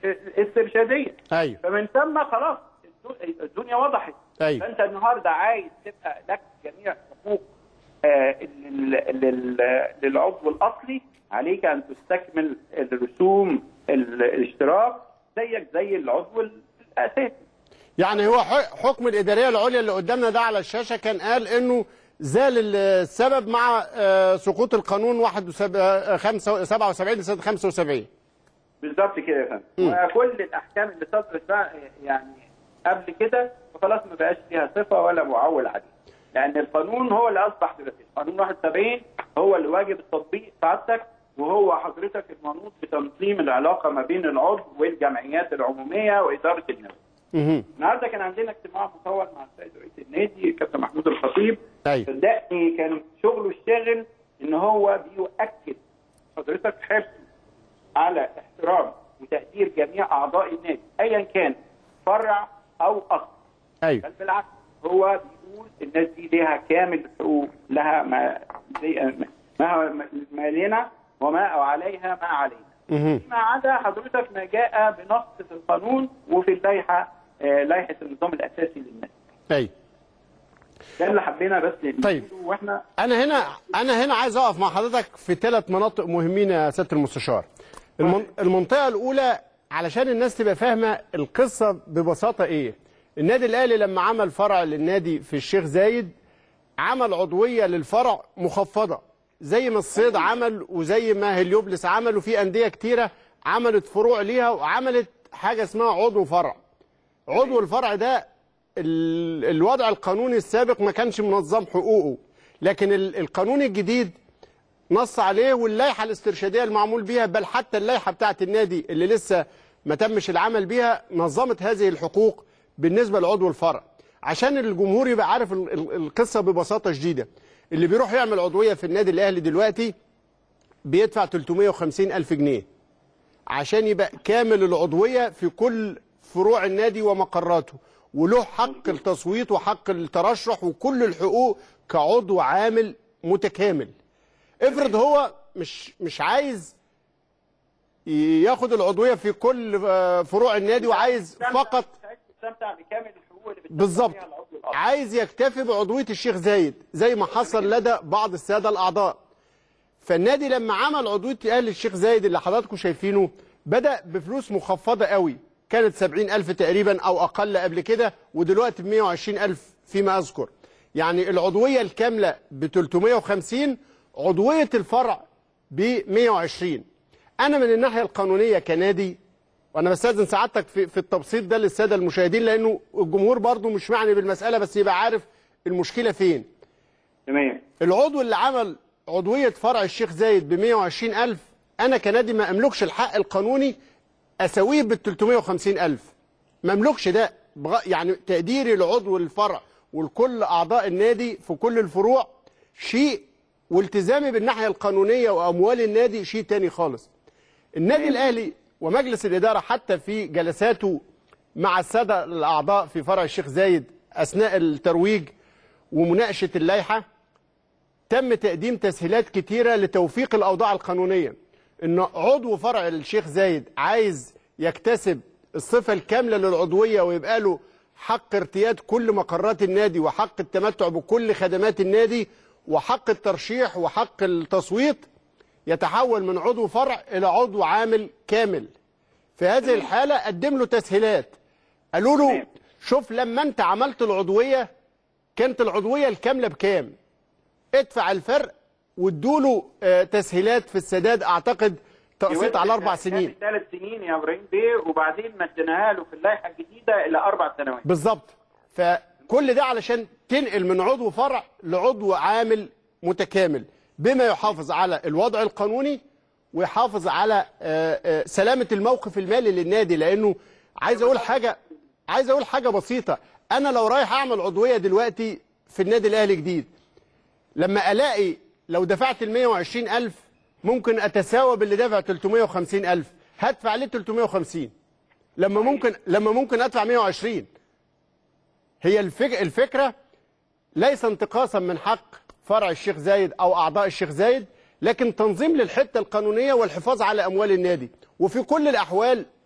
استرشاديه ايوه فمن ثم خلاص الدو- الدنيا وضحت أيوة. فانت النهارده عايز تبقى لك جميع حقوق آه، لل- لل- للعضو الاصلي عليك ان تستكمل الرسوم ال- الاشتراك زيك زي العضو الاساسي يعني هو ح- حكم الاداريه العليا اللي قدامنا ده على الشاشه كان قال انه زال السبب مع آه، سقوط القانون 77 لسنه 75 بالظبط كده يا فندم وكل الاحكام اللي صدرت بقى يعني قبل كده فخلاص ما بقاش فيها صفه ولا معول عليه لان القانون هو اللي اصبح دلوقتي قانون 71 هو اللي واجب التطبيق سعادتك وهو حضرتك المنوط بتنظيم العلاقه ما بين العضو والجمعيات العموميه واداره النادي. مهم. النهارده كان عندنا اجتماع مطول مع السيد رئيس النادي كابتن محمود الخطيب ايوه صدقني كان شغله الشاغل ان هو بيؤكد حضرتك حرصه على احترام وتقدير جميع اعضاء النادي ايا كان فرع او اصل ايوه بل بالعكس هو بيقول الناس دي ليها كامل حقوق لها ما زي ما ما لنا وما عليها ما علينا مهم. فيما عدا حضرتك ما جاء بنص في القانون وفي اللائحه آه، لائحه النظام الاساسي للناس ايوه ده اللي حبينا بس طيب. نقوله واحنا انا هنا انا هنا عايز اقف مع حضرتك في ثلاث مناطق مهمين يا سياده المستشار المن... المنطقه الاولى علشان الناس تبقى فاهمه القصه ببساطه ايه النادي الاهلي لما عمل فرع للنادي في الشيخ زايد عمل عضويه للفرع مخفضه زي ما الصيد عمل وزي ما هليوبلس عمل وفي انديه كتيره عملت فروع ليها وعملت حاجه اسمها عضو فرع عضو الفرع ده ال- الوضع القانوني السابق ما كانش منظم حقوقه لكن ال- القانون الجديد نص عليه واللائحه الاسترشاديه المعمول بيها بل حتى اللائحه بتاعه النادي اللي لسه ما تمش العمل بيها نظمت هذه الحقوق بالنسبه لعضو الفرع عشان الجمهور يبقى عارف ال- ال- القصه ببساطه شديده اللي بيروح يعمل عضويه في النادي الاهلي دلوقتي بيدفع 350 الف جنيه عشان يبقى كامل العضويه في كل فروع النادي ومقراته وله حق التصويت وحق الترشح وكل الحقوق كعضو عامل متكامل افرض هو مش مش عايز ياخد العضويه في كل آه، فروع النادي وعايز فقط تستمتع بكامل الحقوق اللي بتستمتع بالظبط بيها العضو الأصلي. عايز يكتفي بعضويه الشيخ زايد زي ما حصل لدى بعض الساده الاعضاء فالنادي لما عمل عضويه اهل الشيخ زايد اللي حضراتكم شايفينه بدا بفلوس مخفضه قوي كانت 70 ألف تقريبا أو أقل قبل كده ودلوقتي ب 120 ألف فيما أذكر يعني العضوية الكاملة ب 350 عضوية الفرع ب 120 أنا من الناحية القانونية كنادي وأنا بستأذن سعادتك في, في التبسيط ده للسادة المشاهدين لأنه الجمهور برضو مش معني بالمسألة بس يبقى عارف المشكلة فين تمام العضو اللي عمل عضوية فرع الشيخ زايد ب 120 ألف أنا كنادي ما أملكش الحق القانوني أسويه بال 350 ألف ما أملكش ده بغ... يعني تقديري لعضو الفرع ولكل أعضاء النادي في كل الفروع شيء والتزامي بالناحية القانونية وأموال النادي شيء تاني خالص النادي الأهلي ومجلس الإدارة حتى في جلساته مع السادة الأعضاء في فرع الشيخ زايد أثناء الترويج ومناقشة اللائحة تم تقديم تسهيلات كتيرة لتوفيق الأوضاع القانونية إن عضو فرع الشيخ زايد عايز يكتسب الصفة الكاملة للعضوية ويبقى له حق ارتياد كل مقرات النادي وحق التمتع بكل خدمات النادي وحق الترشيح وحق التصويت يتحول من عضو فرع إلى عضو عامل كامل في هذه الحالة قدم له تسهيلات قالوا له شوف لما انت عملت العضوية كانت العضوية الكاملة بكام ادفع الفرق وادوله آه، تسهيلات في السداد اعتقد تقسيط على اربع سنين ثلاث سنين يا ابراهيم بيه وبعدين مديناها له في اللائحه الجديده الى اربع سنوات بالظبط فكل ده علشان تنقل من عضو فرع لعضو عامل متكامل بما يحافظ على الوضع القانوني ويحافظ على آه، آه، سلامة الموقف المالي للنادي لأنه عايز أقول حاجة عايز أقول حاجة بسيطة أنا لو رايح أعمل عضوية دلوقتي في النادي الأهلي جديد لما ألاقي لو دفعت ال 120 ألف ممكن أتساوى باللي دافع 350 ألف هدفع ليه 350 لما ممكن لما ممكن أدفع 120 هي الفك... الفكرة ليس انتقاصا من حق فرع الشيخ زايد أو أعضاء الشيخ زايد لكن تنظيم للحتة القانونية والحفاظ على أموال النادي وفي كل الأحوال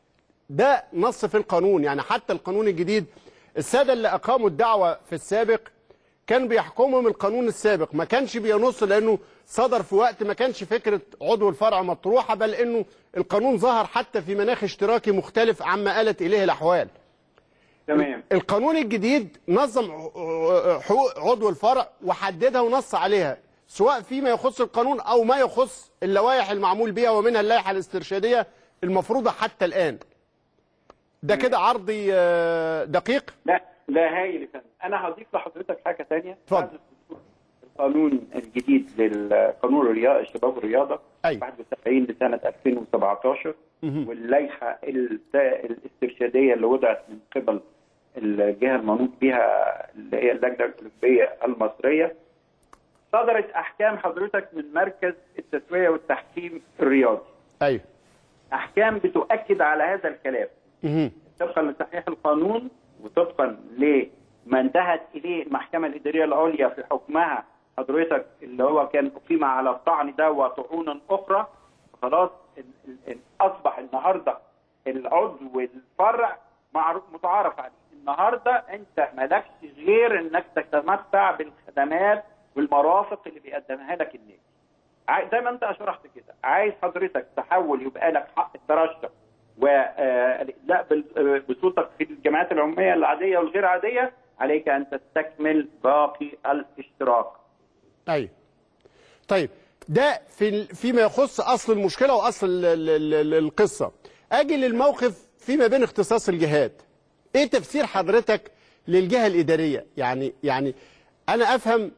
ده نص في القانون يعني حتى القانون الجديد الساده اللي اقاموا الدعوه في السابق كان بيحكمهم القانون السابق ما كانش بينص لانه صدر في وقت ما كانش فكره عضو الفرع مطروحه بل انه القانون ظهر حتى في مناخ اشتراكي مختلف عما آلت اليه الاحوال تمام القانون الجديد نظم حقوق عضو الفرع وحددها ونص عليها سواء فيما يخص القانون او ما يخص اللوائح المعمول بها ومنها اللائحه الاسترشاديه المفروضه حتى الان ده كده عرضي آه، دقيق لا لا هايل يا فندم انا هضيف لحضرتك حاجه ثانيه اتفضل. القانون الجديد للقانون الرياضه الشباب والرياضه أيوة. 71 لسنه 2017 واللائحه الت- الاسترشاديه اللي وضعت من قبل الجهه المنوط بها اللي هي اللجنه الاولمبيه المصريه صدرت احكام حضرتك من مركز التسويه والتحكيم الرياضي ايوه احكام بتؤكد على هذا الكلام مهم. طبقا لتصحيح القانون وطبقا لما انتهت اليه المحكمه الاداريه العليا في حكمها حضرتك اللي هو كان اقيم على الطعن ده وطعونا اخرى خلاص ال- ال- ال- اصبح النهارده العضو الفرع معروف متعارف عليه النهارده انت مالكش غير انك تتمتع بالخدمات والمرافق اللي بيقدمها لك النادي عاي- زي ما انت شرحت كده عايز حضرتك تحول يبقى لك حق الترشح والاداء بال- بصوتك في الجمعيات العموميه العاديه والغير عاديه عليك ان تستكمل باقي الاشتراك. ايوه طيب ده في ال- فيما يخص اصل المشكله واصل ال- ال- ال- القصه اجي للموقف فيما بين اختصاص الجهات ايه تفسير حضرتك للجهه الاداريه يعني يعني انا افهم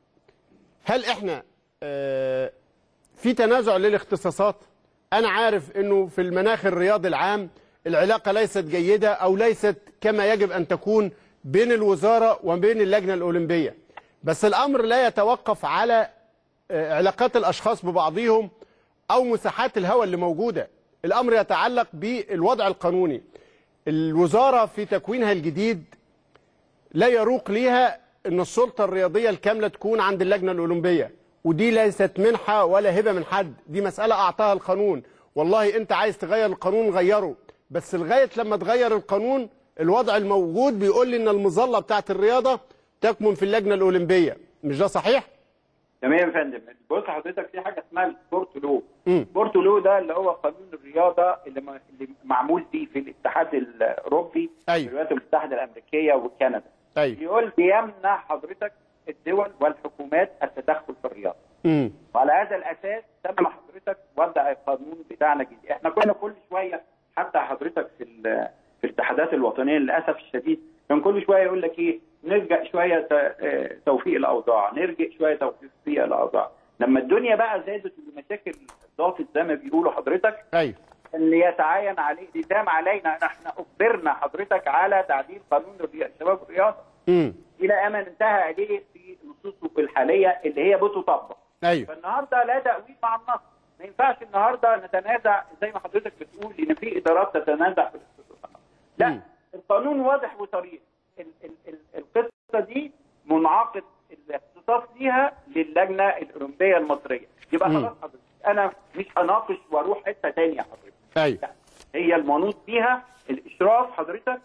هل احنا آه، في تنازع للاختصاصات انا عارف انه في المناخ الرياضي العام العلاقه ليست جيده او ليست كما يجب ان تكون بين الوزاره وبين اللجنه الاولمبيه بس الامر لا يتوقف على آه، علاقات الاشخاص ببعضهم او مساحات الهوى اللي موجوده الامر يتعلق بالوضع القانوني الوزاره في تكوينها الجديد لا يروق ليها ان السلطه الرياضيه الكامله تكون عند اللجنه الاولمبيه ودي ليست منحه ولا هبه من حد دي مساله اعطاها القانون والله انت عايز تغير القانون غيره بس لغايه لما تغير القانون الوضع الموجود بيقول لي ان المظله بتاعت الرياضه تكمن في اللجنه الاولمبيه مش ده صحيح تمام يا فندم بص حضرتك في حاجه اسمها السبورت لو مم. السبورت لو ده اللي هو قانون الرياضه اللي, ما اللي معمول بيه في الاتحاد الاوروبي أيوة. الولايات المتحده الامريكيه وكندا ايوه بيقول بيمنع حضرتك الدول والحكومات التدخل في الرياضه امم وعلى هذا الاساس تم حضرتك وضع القانون بتاعنا الجديد احنا كنا كل شويه حتى حضرتك في ال- في الاتحادات الوطنيه للاسف الشديد كان كل شويه يقول لك ايه نرجع شويه ت- آه، توفيق الاوضاع نرجع شويه توفيق الاوضاع لما الدنيا بقى زادت والمشاكل ضافت زي ما بيقولوا حضرتك ايوه ان يتعين عليه التزام علينا نحن اجبرنا حضرتك على تعديل قانون الرياضه الشباب والرياضه امم الى امل انتهى اليه في نصوصه الحاليه اللي هي بتطبق ايوه فالنهارده لا تأويل مع النص ما ينفعش النهارده نتنازع زي ما حضرتك بتقول ان في ادارات تتنازع في الاختصاصات لا مم. القانون واضح وصريح ال- ال- ال- القصه دي منعقد الاختصاص ليها للجنه الاولمبيه المصريه يبقى مم. خلاص حضرتك انا مش هناقش واروح حته ثانيه حضرتك ايوه لا هي المنوط بيها الاشراف حضرتك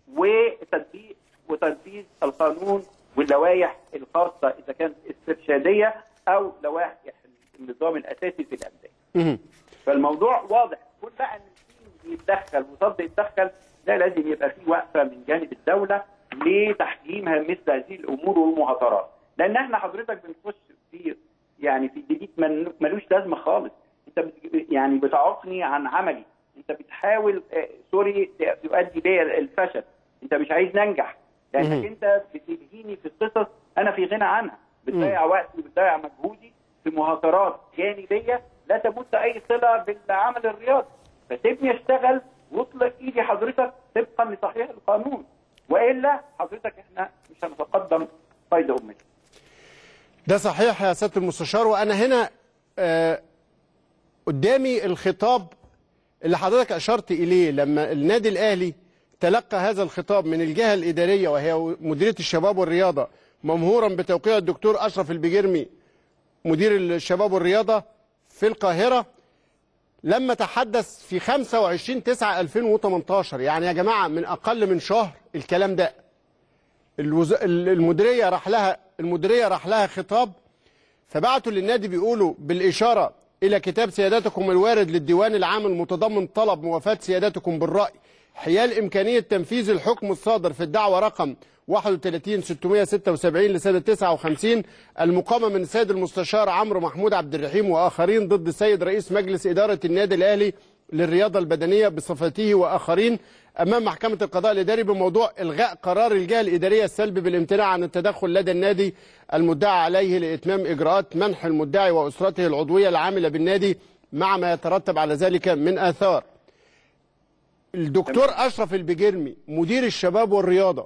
وتطبيق وتنفيذ القانون واللوائح الخاصه اذا كانت استرشاديه او لوائح النظام الاساسي في الانديه. مم. فالموضوع واضح كل بقى ان الدين يتدخل وصد يتدخل ده لازم يبقى في وقفه من جانب الدوله لتحجيمها مثل هذه الامور والمهاترات لان احنا حضرتك بنخش في يعني في جديد من- ملوش لازمه خالص انت بت- يعني بتعوقني عن عملي انت بتحاول آه، سوري ت- تؤدي بيا الفشل انت مش عايز ننجح لانك مهم. انت بتلهيني في قصص انا في غنى عنها بتضيع وقتي وبتضيع مجهودي في مهاترات جانبيه لا تمت اي صله بالعمل الرياضي فسيبني اشتغل واطلق ايدي حضرتك طبقا لصحيح القانون والا حضرتك احنا مش هنتقدم قيد امتي ده صحيح يا سياده المستشار وانا هنا آه قدامي الخطاب اللي حضرتك اشرت اليه لما النادي الاهلي تلقى هذا الخطاب من الجهه الاداريه وهي مديريه الشباب والرياضه ممهورا بتوقيع الدكتور اشرف البجرمي مدير الشباب والرياضه في القاهره لما تحدث في 25 9 2018 يعني يا جماعه من اقل من شهر الكلام ده الوز... ال- المديريه راح لها المديريه راح لها خطاب فبعتوا للنادي بيقولوا بالاشاره الى كتاب سيادتكم الوارد للديوان العام المتضمن طلب موافاه سيادتكم بالراي حيال امكانيه تنفيذ الحكم الصادر في الدعوه رقم 31 676 لسنه 59 المقامه من السيد المستشار عمرو محمود عبد الرحيم واخرين ضد السيد رئيس مجلس اداره النادي الاهلي للرياضه البدنيه بصفته واخرين امام محكمه القضاء الاداري بموضوع الغاء قرار الجهه الاداريه السلبي بالامتناع عن التدخل لدى النادي المدعى عليه لاتمام اجراءات منح المدعي واسرته العضويه العامله بالنادي مع ما يترتب على ذلك من اثار. الدكتور اشرف البجرمي مدير الشباب والرياضه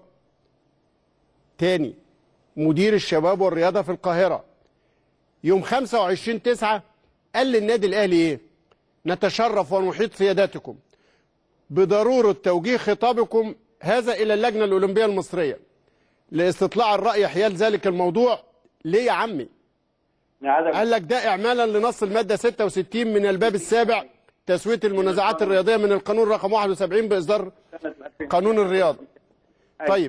تاني مدير الشباب والرياضه في القاهره يوم 25 9 قال للنادي الاهلي ايه؟ نتشرف ونحيط سيادتكم بضروره توجيه خطابكم هذا الى اللجنه الاولمبيه المصريه لاستطلاع الراي حيال ذلك الموضوع ليه يا عمي؟ قال لك ده اعمالا لنص الماده 66 من الباب السابع تسويه المنازعات الرياضيه من القانون رقم 71 باصدار قانون الرياضه. طيب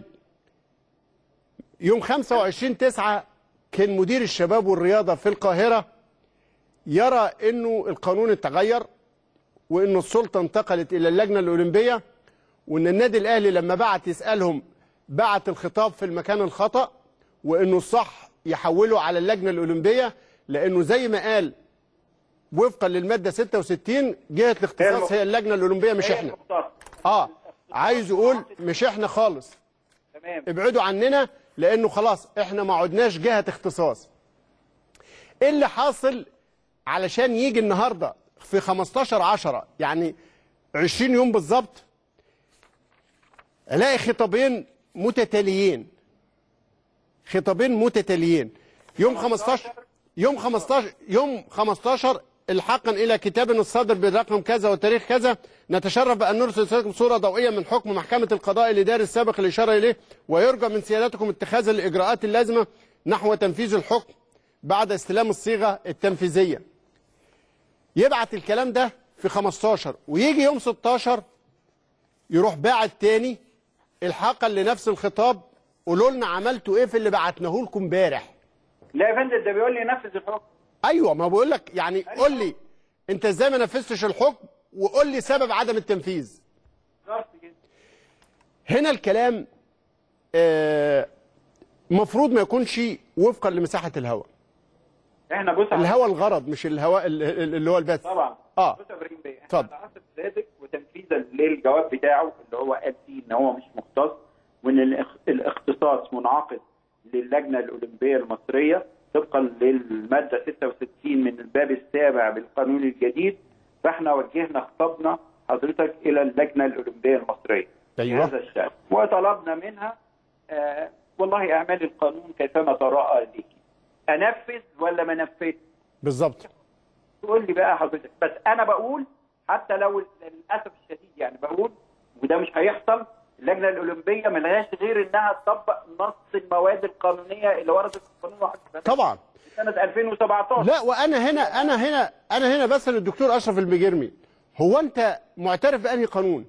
يوم 25 9 كان مدير الشباب والرياضه في القاهره يرى انه القانون اتغير وانه السلطه انتقلت الى اللجنه الاولمبيه وان النادي الاهلي لما بعت يسالهم بعت الخطاب في المكان الخطا وانه الصح يحوله على اللجنه الاولمبيه لانه زي ما قال وفقا للماده 66 جهه الاختصاص هي اللجنه الاولمبيه مش احنا اه عايز يقول مش احنا خالص تمام ابعدوا عننا لانه خلاص احنا ما عدناش جهه اختصاص ايه اللي حاصل علشان يجي النهارده في 15 10 يعني 20 يوم بالظبط الاقي خطابين متتاليين خطابين متتاليين يوم 15 يوم 15 يوم 15 الحاقا الى كتاب الصادر بالرقم كذا وتاريخ كذا نتشرف بان نرسل لكم صوره ضوئيه من حكم محكمه القضاء الاداري السابق الاشاره اليه ويرجى من سيادتكم اتخاذ الاجراءات اللازمه نحو تنفيذ الحكم بعد استلام الصيغه التنفيذيه. يبعت الكلام ده في 15 ويجي يوم 16 يروح باعت تاني الحاقا لنفس الخطاب قولوا لنا عملتوا ايه في اللي بعتناه لكم امبارح. لا يا فندم ده بيقول لي نفذ الحكم ايوه ما بقول لك يعني قول لي انت ازاي ما نفذتش الحكم وقول لي سبب عدم التنفيذ ظرف كده هنا الكلام آه، مفروض ما يكونش وفقا لمساحه الهواء احنا بص على- الهواء الغرض مش الهواء ال- ال- اللي هو البث طبعا اه بص يا ابراهيم بيه اتفضل. احنا على حسب صادق وتنفيذا للجواب بتاعه اللي هو قال فيه ان هو مش مختص وان الاخ- الاختصاص منعقد للجنه الاولمبيه المصريه طبقا للماده 66 من الباب السابع بالقانون الجديد فاحنا وجهنا خطابنا حضرتك الى اللجنه الاولمبيه المصريه أيوة. في هذا الشان وطلبنا منها آه والله اعمال القانون كيفما تراءى ليك انفذ ولا ما انفذش بالظبط تقول لي بقى حضرتك بس انا بقول حتى لو للاسف الشديد يعني بقول وده مش هيحصل اللجنه الاولمبيه ملهاش غير انها تطبق نص المواد القانونيه اللي وردت في القانون 71 طبعا سنه 2017 لا وانا هنا انا هنا انا هنا بسال الدكتور اشرف المجرمي هو انت معترف بانهي قانون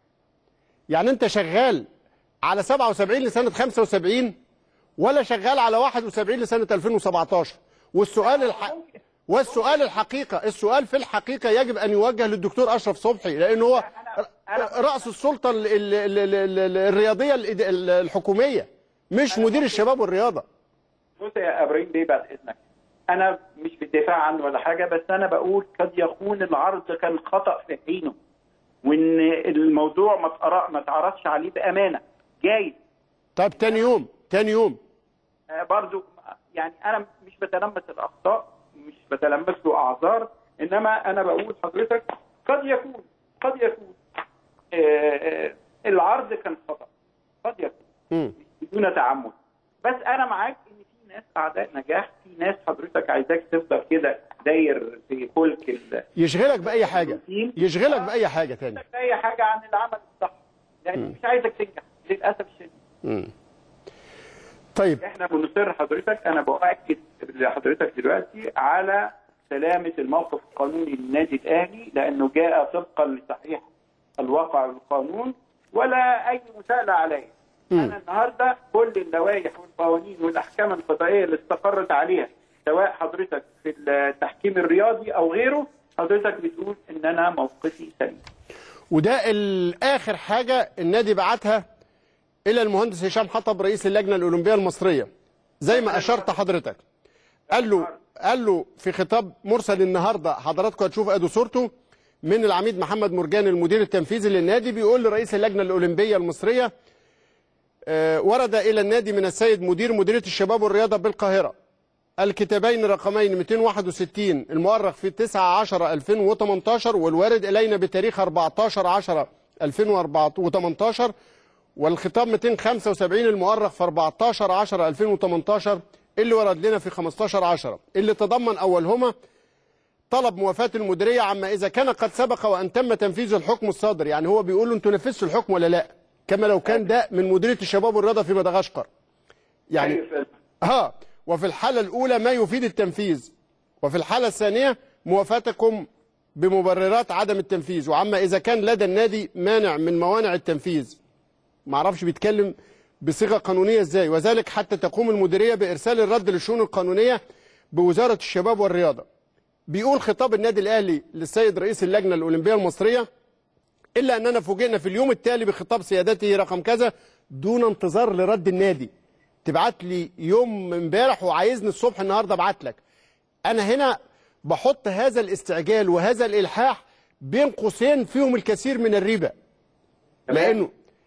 يعني انت شغال على 77 لسنه 75 ولا شغال على 71 لسنه 2017 والسؤال الح... والسؤال الحقيقه السؤال في الحقيقه يجب ان يوجه للدكتور اشرف صبحي لان هو راس السلطه ال... ال... ال... ال... ال... الرياضيه الإد- ال- الحكوميه مش مدير الشباب والرياضه بص يا ابراهيم بيه بعد اذنك انا مش في الدفاع عنه ولا حاجه بس انا بقول قد يكون العرض كان خطا في حينه وان الموضوع ما اتقرا- ما اتعرضش عليه بامانه جايز طيب تاني يوم تاني يوم آه، برضو يعني انا مش بتلمس الاخطاء مش بتلمس له اعذار انما انا بقول حضرتك قد يكون قد يكون آه، آه، العرض كان خطا قد يكون مم. بدون تعمد بس انا معاك ان في ناس اعداء نجاح في ناس حضرتك عايزاك تفضل كده داير في فلك ال- يشغلك باي حاجه يشغلك باي حاجه تاني اي حاجه عن العمل الصح لان مش عايزك تنجح للاسف الشديد مم. طيب احنا بنصر حضرتك انا باكد لحضرتك دلوقتي على سلامه الموقف القانوني للنادي الاهلي لانه جاء طبقا لصحيح الواقع والقانون ولا اي مساءله عليه. انا النهارده كل اللوائح والقوانين والاحكام القضائيه اللي استقرت عليها سواء حضرتك في التحكيم الرياضي او غيره حضرتك بتقول ان انا موقفي سليم. وده الاخر حاجه النادي بعتها الى المهندس هشام حطب رئيس اللجنه الاولمبيه المصريه زي ما اشرت حضرتك قال له قال له في خطاب مرسل النهارده حضراتكم هتشوفوا ادوا صورته من العميد محمد مرجان المدير التنفيذي للنادي بيقول لرئيس اللجنه الاولمبيه المصريه آه، ورد الى النادي من السيد مدير مديريه الشباب والرياضه بالقاهره الكتابين رقمين 261 المؤرخ في 9 10 2018 والوارد الينا بتاريخ 14 10 2018 والخطاب 275 المؤرخ في 14 10 2018 اللي ورد لنا في 15 10 اللي تضمن اولهما طلب موافاة المديرية عما إذا كان قد سبق وأن تم تنفيذ الحكم الصادر يعني هو بيقول له أنتوا نفذتوا الحكم ولا لا كما لو كان ده من مديرية الشباب والرياضة في مدغشقر يعني ها وفي الحالة الأولى ما يفيد التنفيذ وفي الحالة الثانية موافاتكم بمبررات عدم التنفيذ وعما إذا كان لدى النادي مانع من موانع التنفيذ ما اعرفش بيتكلم بصيغه قانونيه ازاي وذلك حتى تقوم المديريه بارسال الرد للشؤون القانونيه بوزاره الشباب والرياضه بيقول خطاب النادي الاهلي للسيد رئيس اللجنه الاولمبيه المصريه الا اننا فوجئنا في اليوم التالي بخطاب سيادته رقم كذا دون انتظار لرد النادي تبعت لي يوم امبارح وعايزني الصبح النهارده ابعت لك انا هنا بحط هذا الاستعجال وهذا الالحاح بين قوسين فيهم الكثير من الريبه لانه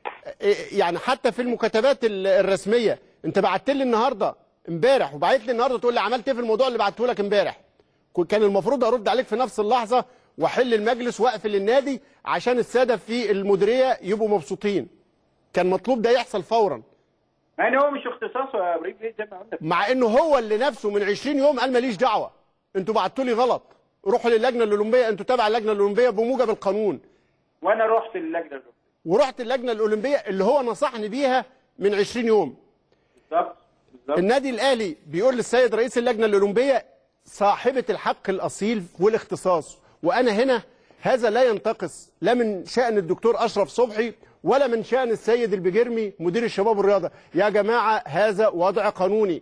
يعني حتى في المكاتبات ال- الرسميه انت بعت لي النهارده امبارح وبعت لي النهارده تقول لي عملت ايه في الموضوع اللي بعته لك امبارح كو- كان المفروض ارد عليك في نفس اللحظه واحل المجلس واقفل النادي عشان الساده في المديريه يبقوا مبسوطين كان مطلوب ده يحصل فورا يعني هو مش اختصاصه يا ابراهيم بيه زي ما قلنا مع انه هو اللي نفسه من 20 يوم قال ماليش دعوه انتوا بعتوا لي غلط روحوا للجنه الاولمبيه انتوا تابع اللجنه الاولمبيه بموجب القانون وانا رحت للجنه الأولمبية. ورحت اللجنه الاولمبيه اللي هو نصحني بيها من 20 يوم بالظبط بالظبط النادي الاهلي بيقول للسيد رئيس اللجنه الاولمبيه صاحبه الحق الاصيل والاختصاص وانا هنا هذا لا ينتقص لا من شان الدكتور اشرف صبحي ولا من شان السيد البجرمي مدير الشباب والرياضه يا جماعه هذا وضع قانوني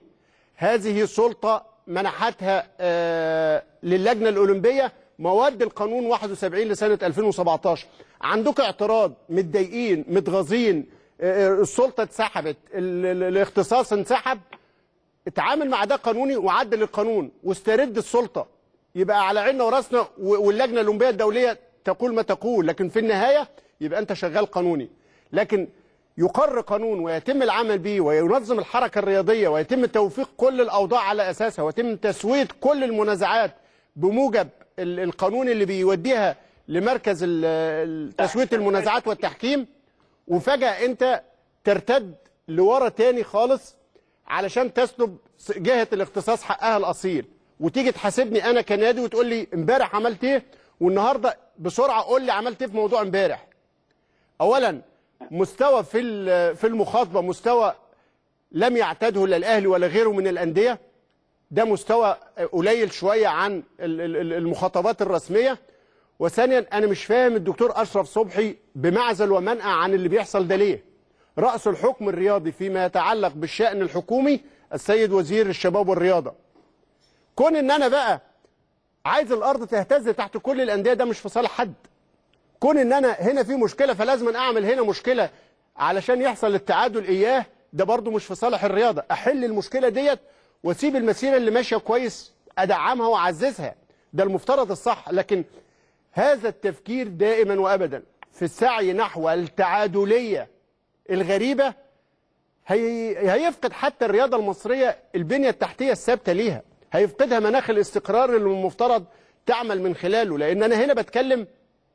هذه سلطه منحتها آه للجنه الاولمبيه مواد القانون 71 لسنه 2017 عندك اعتراض متضايقين متغاظين آه، آه، السلطه اتسحبت ال- ال- الاختصاص انسحب اتعامل مع ده قانوني وعدل القانون واسترد السلطه يبقى على عيننا وراسنا و- واللجنه الاولمبيه الدوليه تقول ما تقول لكن في النهايه يبقى انت شغال قانوني لكن يقر قانون ويتم العمل به وينظم الحركه الرياضيه ويتم توفيق كل الاوضاع على اساسها ويتم تسويه كل المنازعات بموجب ال- القانون اللي بيوديها لمركز ال- ال- تسويه المنازعات والتحكيم وفجاه انت ترتد لورا تاني خالص علشان تسلب جهه الاختصاص حقها الاصيل وتيجي تحاسبني انا كنادي وتقول لي امبارح عملت ايه والنهارده بسرعه قول لي عملت ايه في موضوع امبارح اولا مستوى في ال- في المخاطبه مستوى لم يعتاده لا الاهلي ولا غيره من الانديه ده مستوى قليل شويه عن ال- ال- المخاطبات الرسميه وثانيا انا مش فاهم الدكتور اشرف صبحي بمعزل ومنأى عن اللي بيحصل ده ليه راس الحكم الرياضي فيما يتعلق بالشان الحكومي السيد وزير الشباب والرياضه كون ان انا بقى عايز الارض تهتز تحت كل الانديه ده مش في صالح حد كون ان انا هنا في مشكله فلازم أن اعمل هنا مشكله علشان يحصل التعادل اياه ده برضو مش في صالح الرياضه احل المشكله ديت واسيب المسيره اللي ماشيه كويس ادعمها واعززها ده المفترض الصح لكن هذا التفكير دائما وابدا في السعي نحو التعادليه الغريبه هي... هيفقد حتى الرياضه المصريه البنيه التحتيه الثابته ليها هيفقدها مناخ الاستقرار اللي المفترض تعمل من خلاله لان انا هنا بتكلم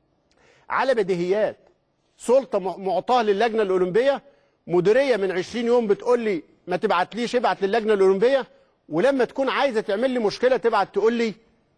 على بديهيات سلطه م- معطاه للجنه الاولمبيه مديريه من 20 يوم بتقول لي ما تبعتليش ابعت للجنه الاولمبيه ولما تكون عايزه تعمل لي مشكله تبعت تقول لي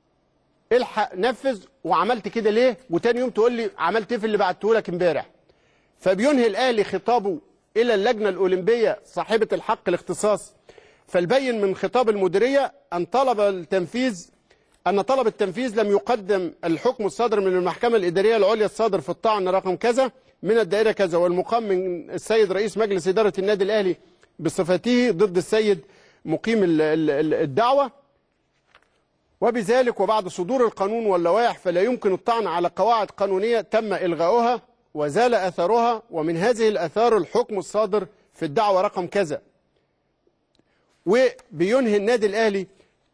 الحق نفذ وعملت كده ليه وتاني يوم تقول لي عملت ايه في اللي بعته لك امبارح فبينهي الاهلي خطابه الى اللجنه الاولمبيه صاحبه الحق الاختصاص فالبين من خطاب المديريه ان طلب التنفيذ أن طلب التنفيذ لم يقدم الحكم الصادر من المحكمة الإدارية العليا الصادر في الطعن رقم كذا من الدائرة كذا والمقام من السيد رئيس مجلس إدارة النادي الأهلي بصفته ضد السيد مقيم ال- ال- ال- الدعوة وبذلك وبعد صدور القانون واللوائح فلا يمكن الطعن على قواعد قانونية تم إلغاؤها وزال أثرها ومن هذه الأثار الحكم الصادر في الدعوة رقم كذا وبينهي النادي الأهلي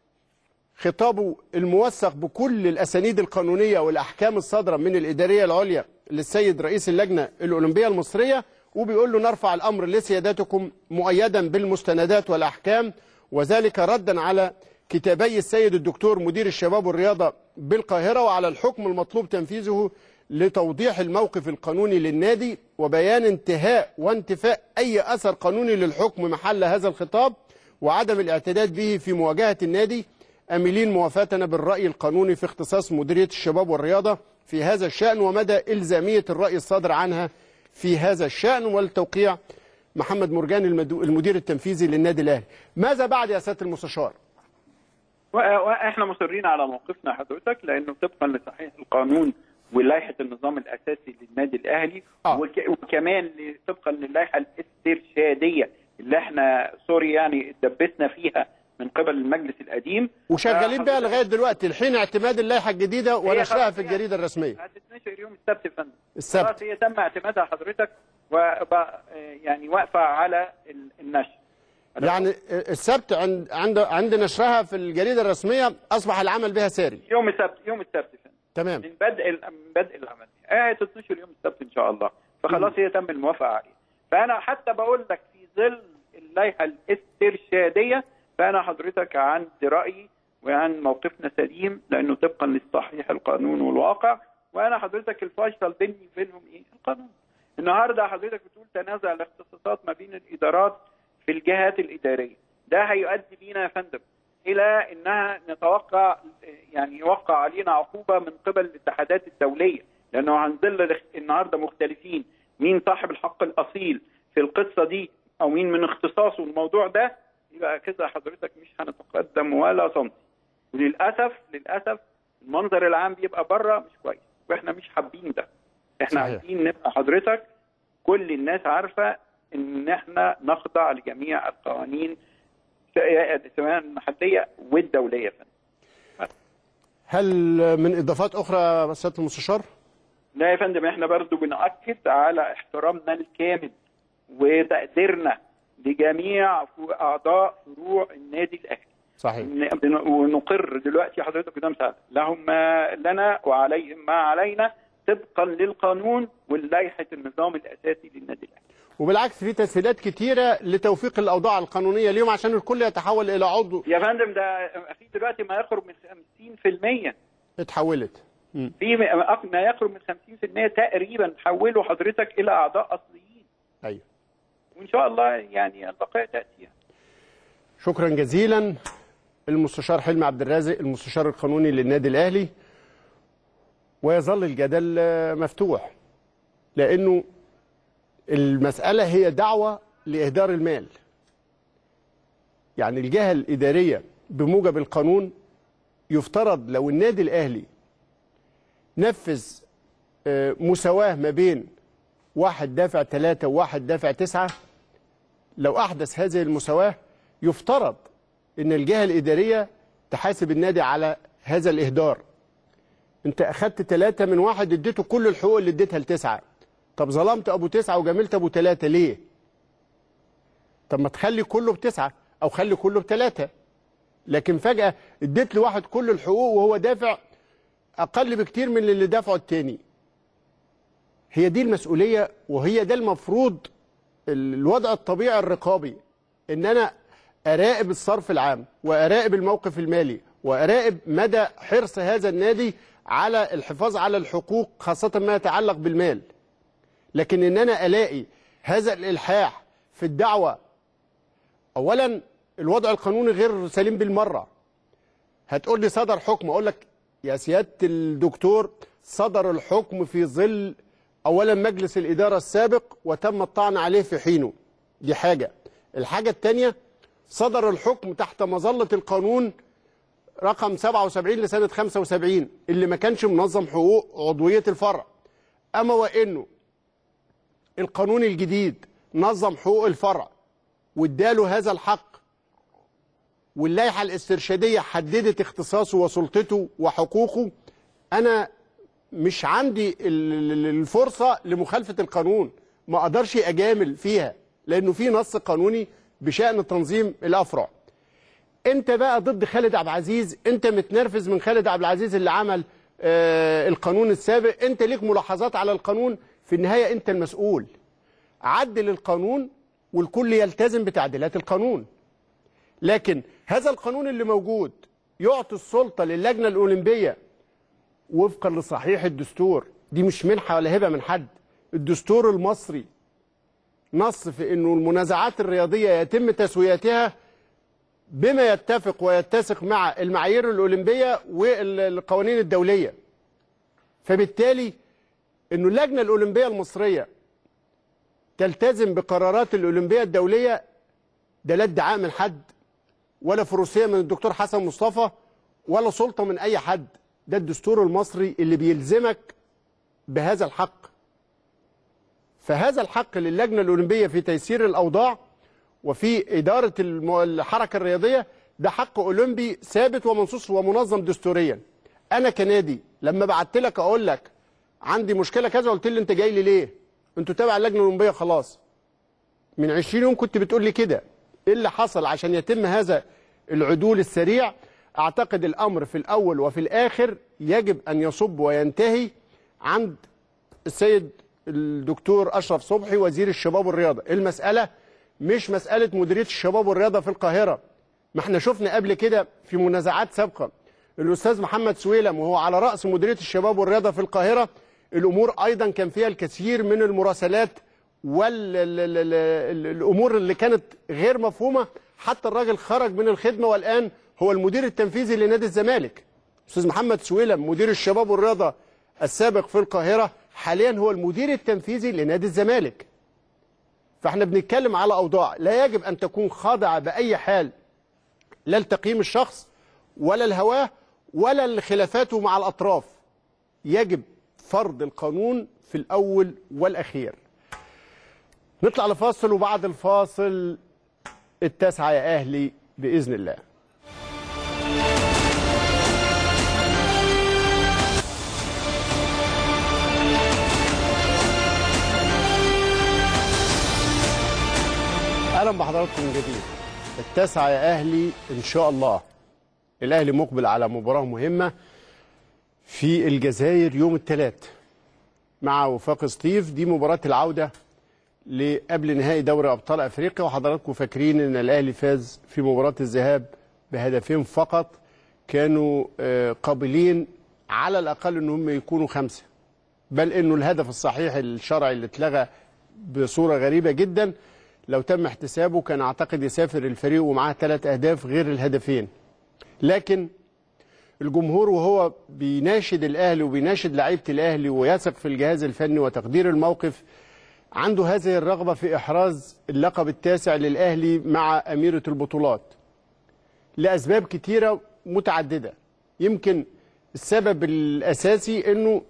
خطابه الموثق بكل الأسانيد القانونية والأحكام الصادرة من الإدارية العليا للسيد رئيس اللجنة الأولمبية المصرية وبيقول له نرفع الأمر لسيادتكم مؤيدا بالمستندات والأحكام وذلك ردا على كتابي السيد الدكتور مدير الشباب والرياضة بالقاهرة وعلى الحكم المطلوب تنفيذه لتوضيح الموقف القانوني للنادي وبيان انتهاء وانتفاء أي أثر قانوني للحكم محل هذا الخطاب وعدم الاعتداد به في مواجهة النادي أملين موافاتنا بالرأي القانوني في اختصاص مديرية الشباب والرياضة في هذا الشأن ومدى إلزامية الرأي الصادر عنها في هذا الشأن والتوقيع محمد مرجان المدو- المدير التنفيذي للنادي الأهلي ماذا بعد يا سيادة المستشار؟ و- واحنا مصرين على موقفنا حضرتك لانه طبقا لصحيح القانون ولائحه النظام الاساسي للنادي الاهلي آه. وك- وكمان ل- طبقا للائحه الاسترشاديه اللي احنا سوري يعني اتدبسنا فيها من قبل المجلس القديم وشغالين بها لغاية دلوقتي الحين اعتماد اللائحة الجديدة ونشرها خلاص في هي- الجريدة الرسمية هتتنشر يوم السبت يا فندم السبت. خلاص هي تم اعتمادها حضرتك وبقى يعني واقفه على ال- النشر يعني السبت عند عند عند نشرها في الجريدة الرسمية أصبح العمل بها ساري يوم السبت يوم السبت يا فندم تمام من بدء ال- من بدء العمل آه تتنشر يوم السبت ان شاء الله فخلاص هي تم الموافقه عليها فانا حتى بقول لك في ظل اللائحه الاسترشاديه فانا حضرتك عند رايي وعن موقفنا سليم لانه طبقا للصحيح القانون والواقع وانا حضرتك الفيصل بيني وبينهم ايه؟ القانون. النهارده حضرتك بتقول تنازع الاختصاصات ما بين الادارات في الجهات الاداريه. ده هيؤدي بينا يا فندم الى انها نتوقع يعني يوقع علينا عقوبه من قبل الاتحادات الدوليه لانه هنظل النهارده مختلفين مين صاحب الحق الاصيل في القصه دي او مين من اختصاصه الموضوع ده يبقى كده حضرتك مش هنتقدم ولا سنتي وللاسف للاسف المنظر العام بيبقى بره مش كويس واحنا مش حابين ده احنا صحيح. عايزين نبقى حضرتك كل الناس عارفه ان احنا نخضع لجميع القوانين سواء المحليه والدوليه يا فندم. هل من إضافات أخرى يا سيادة المستشار؟ لا يا فندم احنا برضو بنأكد على احترامنا الكامل وتقديرنا لجميع اعضاء فروع النادي الاهلي صحيح ن- بن- ونقر دلوقتي حضرتك قدام سعادة لهم ما لنا وعليهم ما علينا طبقا للقانون ولائحه النظام الاساسي للنادي الاهلي وبالعكس في تسهيلات كتيرة لتوفيق الأوضاع القانونية اليوم عشان الكل يتحول إلى عضو يا فندم ده في دلوقتي ما يقرب من 50% اتحولت مم. في م- ما يقرب من 50% تقريبا حولوا حضرتك الى اعضاء اصليين أيوه وان شاء الله يعني البقايا تاتي يعني. شكرا جزيلا المستشار حلمي عبد الرازق المستشار القانوني للنادي الاهلي ويظل الجدل آه، مفتوح لانه المساله هي دعوه لاهدار المال يعني الجهه الاداريه بموجب القانون يفترض لو النادي الاهلي نفذ آه، مساواه ما بين واحد دافع ثلاثة وواحد دافع تسعة لو أحدث هذه المساواة يفترض أن الجهة الإدارية تحاسب النادي على هذا الإهدار أنت أخدت ثلاثة من واحد اديته كل الحقوق اللي اديتها لتسعة طب ظلمت أبو تسعة وجملت أبو ثلاثة ليه؟ طب ما تخلي كله بتسعة أو خلي كله بثلاثة لكن فجأة اديت لواحد كل الحقوق وهو دافع أقل بكتير من اللي دافعه التاني هي دي المسؤولية وهي ده المفروض الوضع الطبيعي الرقابي ان انا اراقب الصرف العام واراقب الموقف المالي واراقب مدى حرص هذا النادي على الحفاظ على الحقوق خاصة ما يتعلق بالمال لكن ان انا الاقي هذا الالحاح في الدعوة اولا الوضع القانوني غير سليم بالمرة هتقول لي صدر حكم اقول لك يا سيادة الدكتور صدر الحكم في ظل اولا مجلس الاداره السابق وتم الطعن عليه في حينه دي حاجه الحاجه الثانيه صدر الحكم تحت مظله القانون رقم 77 لسنة 75 اللي ما كانش منظم حقوق عضوية الفرع أما وإنه القانون الجديد نظم حقوق الفرع واداله هذا الحق واللائحة الاسترشادية حددت اختصاصه وسلطته وحقوقه أنا مش عندي ال- ال- الفرصة لمخالفة القانون ما أقدرش أجامل فيها لأنه في نص قانوني بشأن تنظيم الأفرع انت بقى ضد خالد عبد العزيز انت متنرفز من خالد عبد العزيز اللي عمل آه القانون السابق انت ليك ملاحظات على القانون في النهاية انت المسؤول عدل القانون والكل يلتزم بتعديلات القانون لكن هذا القانون اللي موجود يعطي السلطة للجنة الأولمبية وفقا لصحيح الدستور دي مش منحة ولا هبة من حد الدستور المصري نص في انه المنازعات الرياضية يتم تسويتها بما يتفق ويتسق مع المعايير الأولمبية والقوانين الدولية فبالتالي انه اللجنة الأولمبية المصرية تلتزم بقرارات الأولمبية الدولية ده لا ادعاء من حد ولا فروسية من الدكتور حسن مصطفى ولا سلطة من أي حد ده الدستور المصري اللي بيلزمك بهذا الحق فهذا الحق للجنة الأولمبية في تيسير الأوضاع وفي إدارة الم- الحركة الرياضية ده حق أولمبي ثابت ومنصوص ومنظم دستوريا أنا كنادي لما بعت لك أقول لك عندي مشكلة كذا قلت لي أنت جاي لي ليه؟ أنتوا تابع اللجنة الأولمبية خلاص من 20 يوم كنت بتقول لي كده ايه اللي حصل عشان يتم هذا العدول السريع اعتقد الامر في الاول وفي الاخر يجب ان يصب وينتهي عند السيد الدكتور اشرف صبحي وزير الشباب والرياضه المساله مش مساله مديريه الشباب والرياضه في القاهره ما احنا شفنا قبل كده في منازعات سابقه الاستاذ محمد سويلم وهو على راس مديريه الشباب والرياضه في القاهره الامور ايضا كان فيها الكثير من المراسلات والامور اللي كانت غير مفهومه حتى الراجل خرج من الخدمه والان هو المدير التنفيذي لنادي الزمالك استاذ محمد سويلم مدير الشباب والرياضه السابق في القاهره حاليا هو المدير التنفيذي لنادي الزمالك فاحنا بنتكلم على اوضاع لا يجب ان تكون خاضعه باي حال لا لتقييم الشخص ولا الهواه ولا لخلافاته مع الاطراف يجب فرض القانون في الاول والاخير نطلع لفاصل وبعد الفاصل التاسعه يا اهلي باذن الله اهلا بحضراتكم من جديد التاسعه يا اهلي ان شاء الله الاهلي مقبل على مباراه مهمه في الجزائر يوم الثلاث مع وفاق سطيف دي مباراه العوده قبل نهائي دوري ابطال افريقيا وحضراتكم فاكرين ان الاهلي فاز في مباراه الذهاب بهدفين فقط كانوا آه، قابلين على الاقل ان هم يكونوا خمسه بل انه الهدف الصحيح الشرعي اللي اتلغى بصوره غريبه جدا لو تم احتسابه كان اعتقد يسافر الفريق ومعاه ثلاث اهداف غير الهدفين لكن الجمهور وهو بيناشد الاهلي وبيناشد لعيبه الاهلي ويثق في الجهاز الفني وتقدير الموقف عنده هذه الرغبه في احراز اللقب التاسع للاهلي مع اميره البطولات لاسباب كتيره متعدده يمكن السبب الاساسي انه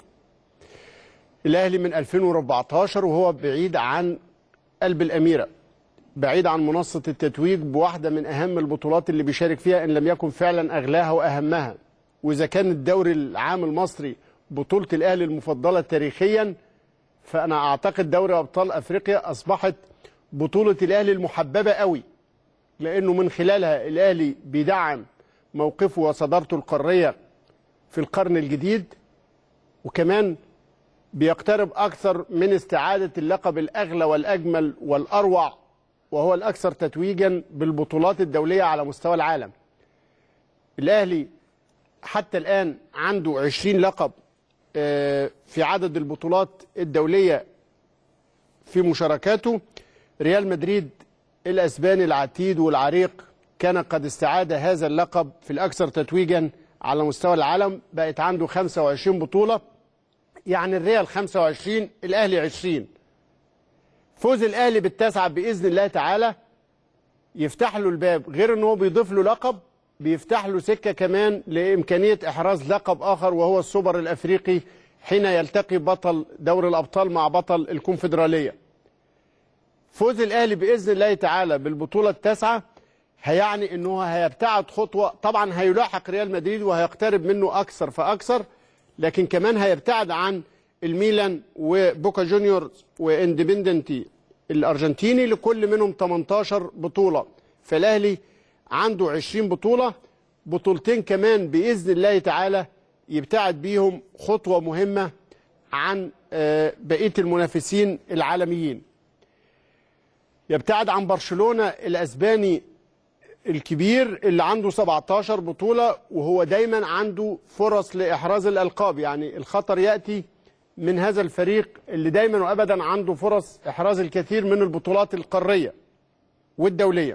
الاهلي من 2014 وهو بعيد عن قلب الاميره بعيد عن منصه التتويج بواحده من اهم البطولات اللي بيشارك فيها ان لم يكن فعلا اغلاها واهمها واذا كان الدوري العام المصري بطوله الاهلي المفضله تاريخيا فانا اعتقد دوري ابطال افريقيا اصبحت بطوله الاهلي المحببه قوي لانه من خلالها الاهلي بيدعم موقفه وصدارته القاريه في القرن الجديد وكمان بيقترب اكثر من استعاده اللقب الاغلى والاجمل والاروع وهو الاكثر تتويجا بالبطولات الدوليه على مستوى العالم. الاهلي حتى الان عنده 20 لقب آه، في عدد البطولات الدوليه في مشاركاته ريال مدريد الاسباني العتيد والعريق كان قد استعاد هذا اللقب في الاكثر تتويجا على مستوى العالم بقت عنده 25 بطوله يعني الريال 25 الاهلي 20 فوز الاهلي بالتاسعه باذن الله تعالى يفتح له الباب غير ان هو بيضيف له لقب بيفتح له سكه كمان لامكانيه احراز لقب اخر وهو السوبر الافريقي حين يلتقي بطل دوري الابطال مع بطل الكونفدراليه. فوز الاهلي باذن الله تعالى بالبطوله التاسعه هيعني انه هيبتعد خطوه طبعا هيلاحق ريال مدريد وهيقترب منه اكثر فاكثر لكن كمان هيبتعد عن الميلان وبوكا جونيورز واندبندنتي الارجنتيني لكل منهم 18 بطوله فالاهلي عنده 20 بطوله بطولتين كمان باذن الله تعالى يبتعد بيهم خطوه مهمه عن آه، بقيه المنافسين العالميين يبتعد عن برشلونه الاسباني الكبير اللي عنده 17 بطولة وهو دايما عنده فرص لإحراز الألقاب يعني الخطر يأتي من هذا الفريق اللي دايما وأبدا عنده فرص إحراز الكثير من البطولات القارية والدولية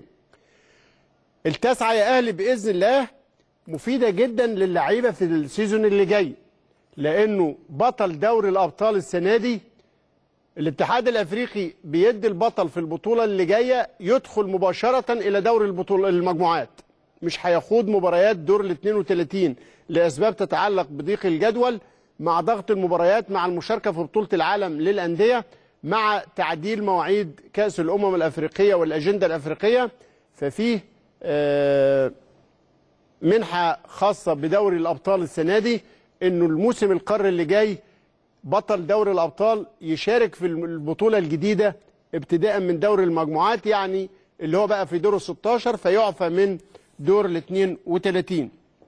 التاسعة يا أهلي بإذن الله مفيدة جدا للعيبة في السيزون اللي جاي لأنه بطل دوري الأبطال السنة دي الاتحاد الافريقي بيدي البطل في البطوله اللي جايه يدخل مباشره الى دوري البطوله المجموعات مش هيخوض مباريات دور ال 32 لاسباب تتعلق بضيق الجدول مع ضغط المباريات مع المشاركه في بطوله العالم للانديه مع تعديل مواعيد كاس الامم الافريقيه والاجنده الافريقيه ففيه آه منحه خاصه بدوري الابطال السنه دي انه الموسم القاري اللي جاي بطل دوري الابطال يشارك في البطوله الجديده ابتداء من دوري المجموعات يعني اللي هو بقى في دور ال 16 فيعفى من دور ال 32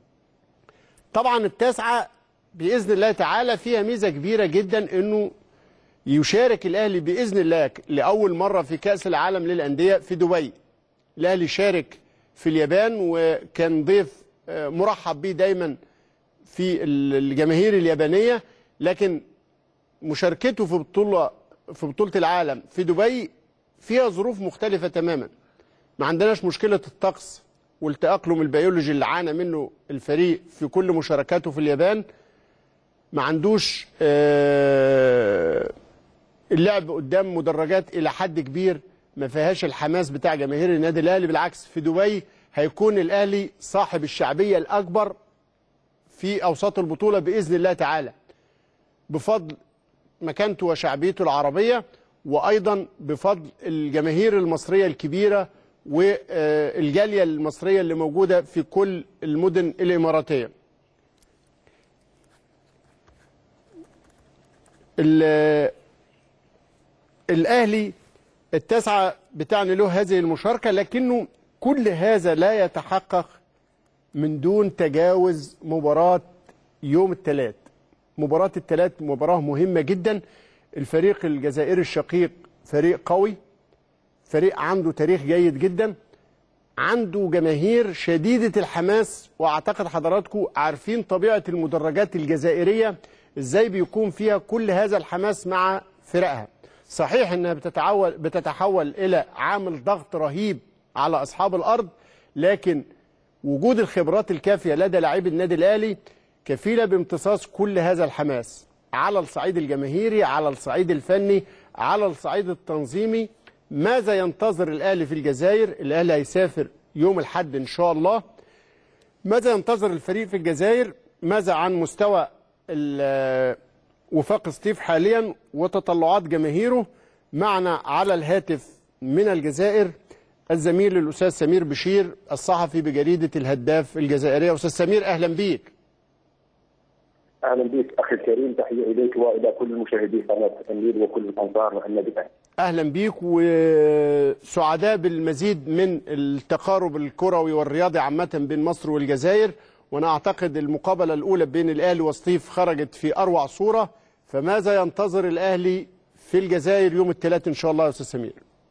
طبعا التاسعه باذن الله تعالى فيها ميزه كبيره جدا انه يشارك الاهلي باذن الله لاول مره في كاس العالم للانديه في دبي الاهلي شارك في اليابان وكان ضيف آه، مرحب به دايما في الجماهير اليابانيه لكن مشاركته في بطوله في بطوله العالم في دبي فيها ظروف مختلفه تماما ما عندناش مشكله الطقس والتاقلم البيولوجي اللي عانى منه الفريق في كل مشاركاته في اليابان ما عندوش آه، اللعب قدام مدرجات الى حد كبير ما فيهاش الحماس بتاع جماهير النادي الاهلي بالعكس في دبي هيكون الاهلي صاحب الشعبيه الاكبر في اوساط البطوله باذن الله تعالى بفضل مكانته وشعبيته العربيه وايضا بفضل الجماهير المصريه الكبيره والجاليه المصريه اللي موجوده في كل المدن الاماراتيه. ال- الاهلي التاسعه بتعني له هذه المشاركه لكنه كل هذا لا يتحقق من دون تجاوز مباراه يوم الثلاث مباراة الثلاث مباراة مهمة جدا الفريق الجزائري الشقيق فريق قوي فريق عنده تاريخ جيد جدا عنده جماهير شديدة الحماس واعتقد حضراتكم عارفين طبيعة المدرجات الجزائرية ازاي بيكون فيها كل هذا الحماس مع فرقها صحيح انها بتتحول بتتحول الى عامل ضغط رهيب على اصحاب الارض لكن وجود الخبرات الكافية لدى لاعبي النادي الاهلي كفيلة بامتصاص كل هذا الحماس على الصعيد الجماهيري على الصعيد الفني على الصعيد التنظيمي ماذا ينتظر الأهلي في الجزائر الأهلي هيسافر يوم الحد إن شاء الله ماذا ينتظر الفريق في الجزائر ماذا عن مستوى ال- وفاق ستيف حاليا وتطلعات جماهيره معنا على الهاتف من الجزائر الزميل الأستاذ سمير بشير الصحفي بجريدة الهداف الجزائرية أستاذ سمير أهلا بيك اهلا بك اخي الكريم تحيه اليك والى كل مشاهدي قناه النيل وكل الانصار النادي الاهلي. اهلا بيك وسعداء بالمزيد من التقارب الكروي والرياضي عامه بين مصر والجزائر وانا اعتقد المقابله الاولى بين الاهلي وسطيف خرجت في اروع صوره فماذا ينتظر الاهلي في الجزائر يوم الثلاث ان شاء الله يا استاذ سمير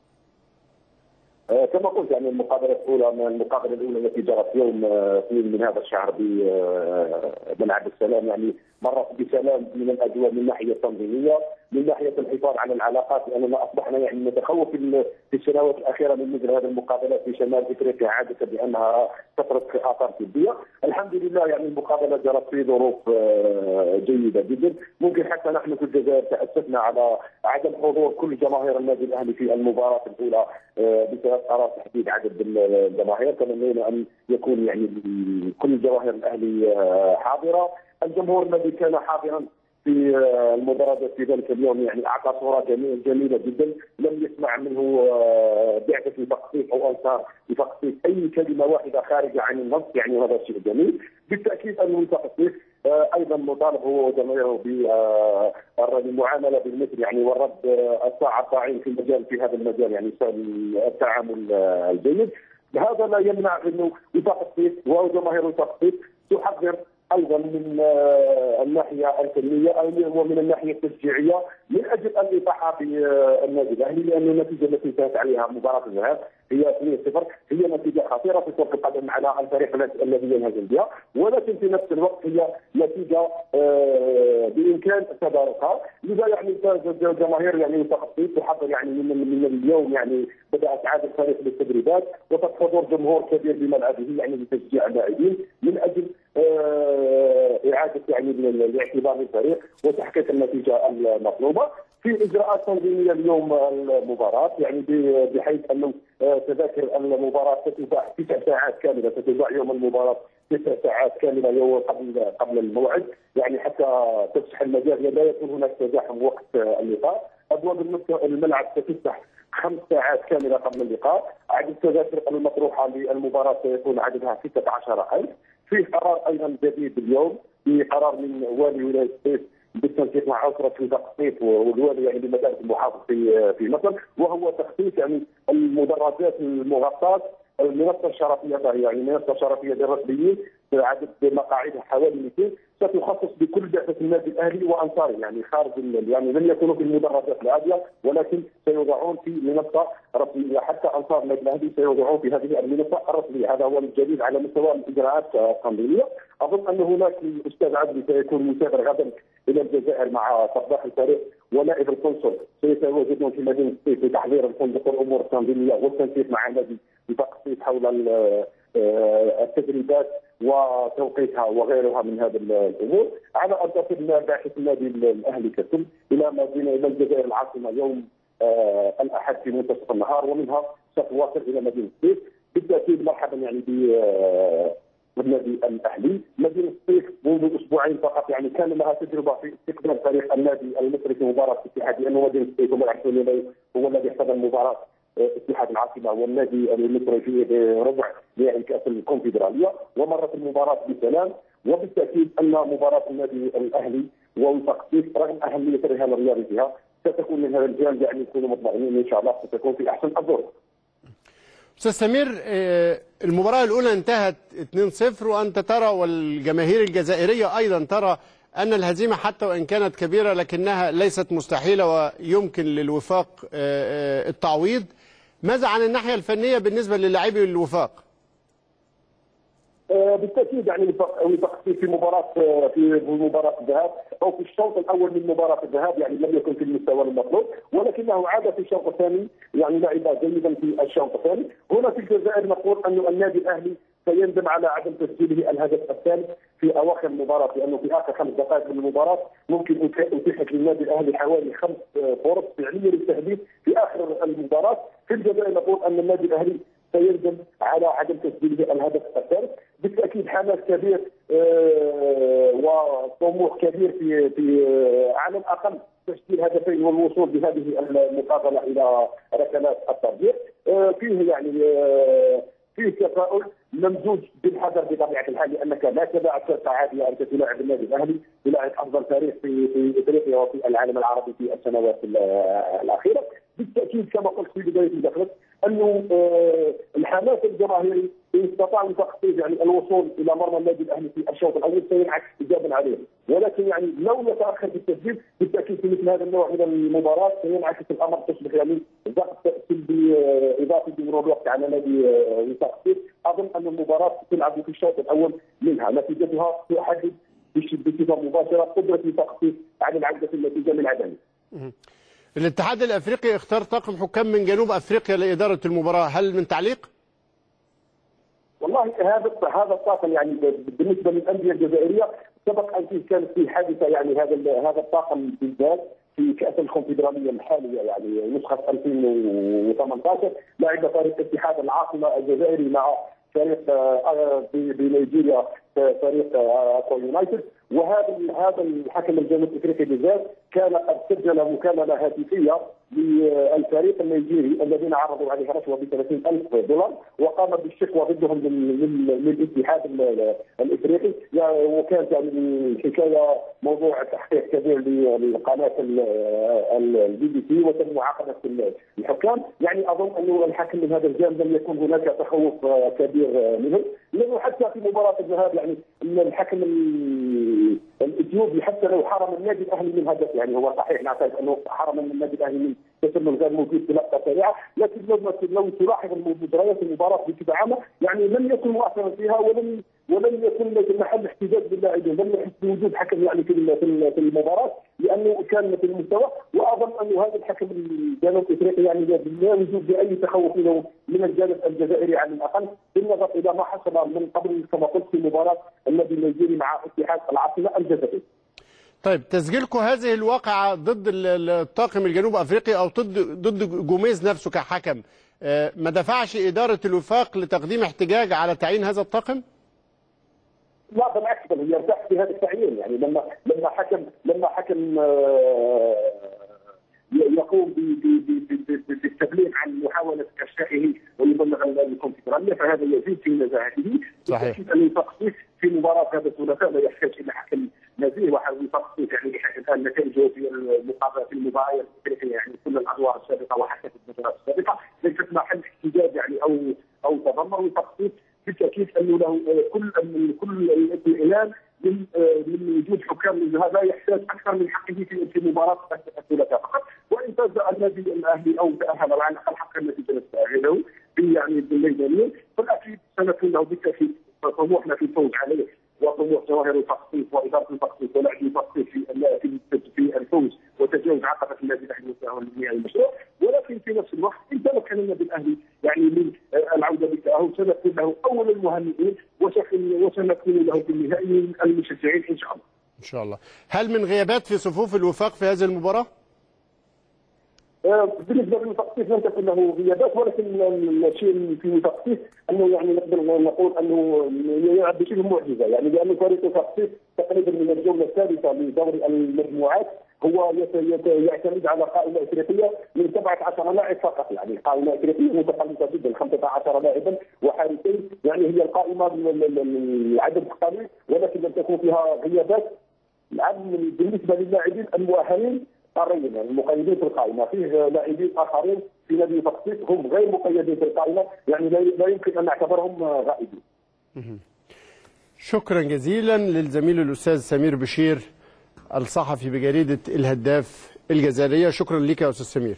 آه، كما قلت يعني المقابله الاولى من المقابله الاولى التي جرت يوم آه، اثنين من هذا الشهر بملعب السلام يعني مرت بسلام من الاجواء من الناحيه التنظيميه من ناحيه الحفاظ على العلاقات لاننا اصبحنا يعني نتخوف في في السنوات الاخيره من مثل هذه المقابلات في شمال افريقيا عاده بانها تترك اثار سلبيه، الحمد لله يعني المقابله جرت في ظروف آه، جيده جدا، ممكن حتى نحن في الجزائر تاسفنا على عدم حضور كل جماهير النادي الاهلي في المباراه الاولى آه، بسبب قرار تحديد عدد الجماهير، تمنينا ان يكون يعني كل جماهير الاهلي آه، حاضره، الجمهور الذي كان حاضرا في آه، المدرجات في ذلك اليوم يعني اعطى صوره جميله جميله جدا لم يسمع منه آه، بعثه لتقصيف او انصار لتقصيف اي كلمه واحده خارجه عن النص يعني هذا شيء جميل بالتاكيد انه التقصيف آه، ايضا مطالب هو وجماهيره بالمعامله بالمثل يعني والرد آه، الساعه الطاعين في المجال في هذا المجال يعني التعامل آه، الجيد هذا لا يمنع انه التقصيف وجماهير التقصيف تحذر ايضا من آه، الناحيه الفنيه أو- ومن الناحيه التشجيعيه من اجل الاطاحه في آه، النادي الاهلي لان النتيجه التي انتهت عليها مباراه الذهاب هي 2-0 هي نتيجه خطيره في كره القدم على الفريق الذي ينهزم بها ولكن في نفس الوقت هي نتيجه آه، بامكان تداركها لذا يعني الجماهير يعني التخطيط تحضر يعني من من اليوم يعني بدات عاده الفريق للتدريبات وقد حضور جمهور كبير بملعبه يعني لتشجيع اللاعبين من اجل آه، اعاده يعني الاعتبار للفريق وتحقيق النتيجه المطلوبه في اجراءات تنظيميه اليوم المباراه يعني ب- بحيث انه آه، تذاكر المباراه ستباع تسع ساعات كامله ستباع يوم المباراه تسع ساعات كامله يوم قبل قبل الموعد يعني حتى تفسح المجال لا يكون هناك تزاحم وقت آه، اللقاء ابواب المس- الملعب ستفتح خمس ساعات كامله قبل اللقاء عدد التذاكر المطروحه للمباراه سيكون عددها 16000 فيه قرار ايضا جديد اليوم في قرار من والي ولايه الصيف بالتنسيق مع اسره في تخطيط والوالي يعني بمدارس المحافظ في في مصر وهو تخطيط يعني المدرجات المغطاه المنصه الشرفيه يعني المنصه الشرفيه للرسميين عدد مقاعدها حوالي 200 ستخصص بكل بعثه النادي الاهلي وانصاره يعني خارج ال- يعني لن يكونوا في المدرجات العاديه ولكن سيوضعون في منصه رسميه حتى انصار النادي الاهلي سيوضعون في هذه المنصه الرسميه هذا هو الجديد على مستوى الاجراءات التنظيميه اظن ان هناك الاستاذ عدلي سيكون مسافر غدا الى الجزائر مع صباح الفريق ونائب القنصل سيتواجدون في مدينه الصيف لتحضير الفندق والامور التنظيميه والتنسيق مع النادي بتخطيط حول ال- آه، التدريبات وتوقيتها وغيرها من هذه الامور على ان تصل بعثه النادي الاهلي ككل الى مدينه الى الجزائر العاصمه يوم آه، الاحد في منتصف النهار ومنها ستواصل الى مدينه الصيف بالتاكيد مرحبا يعني ب آه، بالنادي الاهلي، مدينه الصيف منذ اسبوعين فقط يعني كان لها تجربه في استقبال فريق النادي المصري في مباراه الاتحاد لانه مدينه الصيف وملعب سوليلي هو الذي احتضن المباراه آه، اتحاد العاصمه والنادي المصري في ربع نهائي كاس الكونفدراليه ومرت المباراه بسلام وبالتاكيد ان مباراه النادي الاهلي ووفاق الصيف رغم اهميه الرهان الرياضي فيها ستكون من هذا الجانب يعني نكونوا مطمئنين ان شاء الله ستكون في احسن الظروف. استاذ سمير آه، المباراه الاولى انتهت 2-0 وانت ترى والجماهير الجزائريه ايضا ترى ان الهزيمه حتى وان كانت كبيره لكنها ليست مستحيله ويمكن للوفاق آه، آه، التعويض ماذا عن الناحيه الفنيه بالنسبه للاعبي الوفاق آه، بالتاكيد يعني وفاق وفاق في في مباراه آه، في مباراه الذهاب او في الشوط الاول من مباراه الذهاب يعني لم يكن في المستوى المطلوب ولكنه عاد في الشوط الثاني يعني لعب جيدا في الشوط الثاني هنا في الجزائر نقول ان النادي الاهلي سيندم على عدم تسجيله الهدف الثالث في اواخر المباراه لانه في اخر خمس دقائق من المباراه ممكن أتي- اتيحت للنادي الاهلي حوالي خمس آه، فرص فعليه للتهديف في اخر المباراه في الجزائر نقول ان النادي الاهلي سيندم على عدم تسجيله الهدف الثالث بالتاكيد حماس كبير آه، وطموح كبير في في آه، على الاقل تسجيل هدفين والوصول بهذه المقابله الى ركلات الترجيح آه، فيه يعني آه، فيه تفاؤل ممزوج بالحذر بطبيعه الحال لانك لا تلاعب كره عاديه انت تلاعب النادي الاهلي تلاعب افضل فريق في في افريقيا وفي العالم العربي في السنوات ال- الاخيره بالتاكيد كما قلت في بدايه مداخلتك انه آه، الحماس الجماهيري ان استطاعوا تخطيط يعني الوصول الى مرمى النادي الاهلي في الشوط الاول سينعكس ايجابا عليهم ولكن يعني لو يتاخر في التسجيل بالتاكيد في مثل هذا النوع من المباراه سينعكس الامر تصبح يعني ضغط سلبي آه، اضافي بمرور الوقت على نادي آه، وفاق الصيف اظن ان المباراه تلعب في الشوط الاول منها نتيجتها تحدد بش- بصفه مباشره قدره وفاق الصيف على العوده في النتيجه من عدمه الاتحاد الافريقي اختار طاقم حكام من جنوب افريقيا لاداره المباراه هل من تعليق والله هذا هذا الطاقم يعني بالنسبه للانديه الجزائريه سبق ان فيه كانت فيه حادثه يعني هذا ال- هذا الطاقم بالذات في كاس الكونفدراليه الحاليه يعني نسخه 2018 لعب فريق اتحاد العاصمه الجزائري مع فريق آه، ب- بنيجيريا فريق آه، اكوا يونايتد وهذا ال- هذا الحكم الجنوب افريقي بالذات كان قد سجل مكالمه هاتفيه للفريق النيجيري الذين عرضوا عليه رشوه ب 30000 دولار وقام بالشكوى ضدهم لل- لل- للاتحاد ال- ال- الافريقي يعني وكانت يعني الحكايه موضوع تحقيق كبير لقناه البي بي سي وتم معاقبه ال- الحكام يعني اظن انه الحكم من هذا الجانب لم يكن هناك تخوف آه، كبير آه، منه لانه حتى في مباراه الذهاب يعني إن الحكم ال- الاثيوبي حتى لو حرم النادي الاهلي من هدف يعني هو صحيح نعترف انه حرم النادي الاهلي من تسلل غير موجود في لقطه سريعه لكن لو لو تلاحظ مجريات المباراه بصفه عامه يعني لم يكن مؤثرا فيها ولم ولم يكن محل احتجاج باللاعبين لم يحس بوجود حكم يعني في ال- في ال- في المباراه لانه كان في المستوى واظن انه هذا الحكم الجنوب افريقي يعني لا وجود لاي تخوف منه من الجانب الجزائري على الاقل بالنظر الى ما حصل من قبل كما قلت في مباراه النادي النيجيري مع اتحاد العاصمه الجزائري. طيب تسجيلكم هذه الواقعه ضد ال- ال- الطاقم الجنوب افريقي او ضد ضد جوميز نفسه كحكم آه، ما دفعش اداره الوفاق لتقديم احتجاج على تعيين هذا الطاقم؟ لا بالعكس بل هي ارتاح في هذا التعيين يعني لما لما حكم لما حكم آه، يقوم ب- ب- ب- ب- ب- بالتبليغ عن محاوله ارشائه ويبلغ الكونفدراليه فهذا يزيد في نزاهته صحيح. بالتأكيد انه تخصيص في مباراه هذا الثلاثاء لا يحتاج الى حكم نزيه وحاول تخصيص يعني الان نتائجه في المقابله في المباريات الافريقيه يعني كل الادوار السابقه وحتى في البطولات السابقه ليست محل احتجاج يعني او او تذمر وتخصيص بالتاكيد انه له آه، كل كل الاعلان من آه، من وجود حكام من هذا يحتاج اكثر من حقه في في مباراه الثلاثاء فقط وان فاز النادي الاهلي او تاهل على الاقل حق النتيجه تاهله يعني بالميدانيين فالاكيد سنكون له بالتاكيد طموحنا في الفوز عليه وطموح جواهر التخطيط واداره التخطيط ولاعب التخطيط في في في الفوز وتجاوز عقبه النادي الاهلي والتاهل لنهائي المشروع ولكن في نفس الوقت ان تمكن النادي الاهلي يعني من آه، العوده بالتاهل سنكون له اول المهنئين وسن- وسنكون له في النهائي من المشجعين ان شاء الله. ان شاء الله هل من غيابات في صفوف الوفاق في هذه المباراه؟ آه، بالنسبه للتخطيط لم تكن له غيابات ولكن الشيء في التخطيط انه يعني نقدر نقول انه يلعب بشبه معجزه يعني لانه فريق التخطيط تقريبا من الجوله الثالثه لدوري المجموعات هو يت- يت- يعتمد على قائمه افريقيه من 17 لاعب فقط يعني قائمه افريقيه متقلصه جدا 15 لاعبا وحارسين يعني هي القائمه ال- ال- ال- العدد قليل ولكن لم تكن فيها غيابات العدد بالنسبه للاعبين المؤهلين قارين يعني المقيدين في القائمه فيه لاعبين اخرين في نادي التخطيط هم غير مقيدين في القائمه يعني لا لا يمكن ان نعتبرهم غائبين شكرا جزيلا للزميل الاستاذ سمير بشير الصحفي بجريده الهداف الجزائريه شكرا لك يا استاذ سمير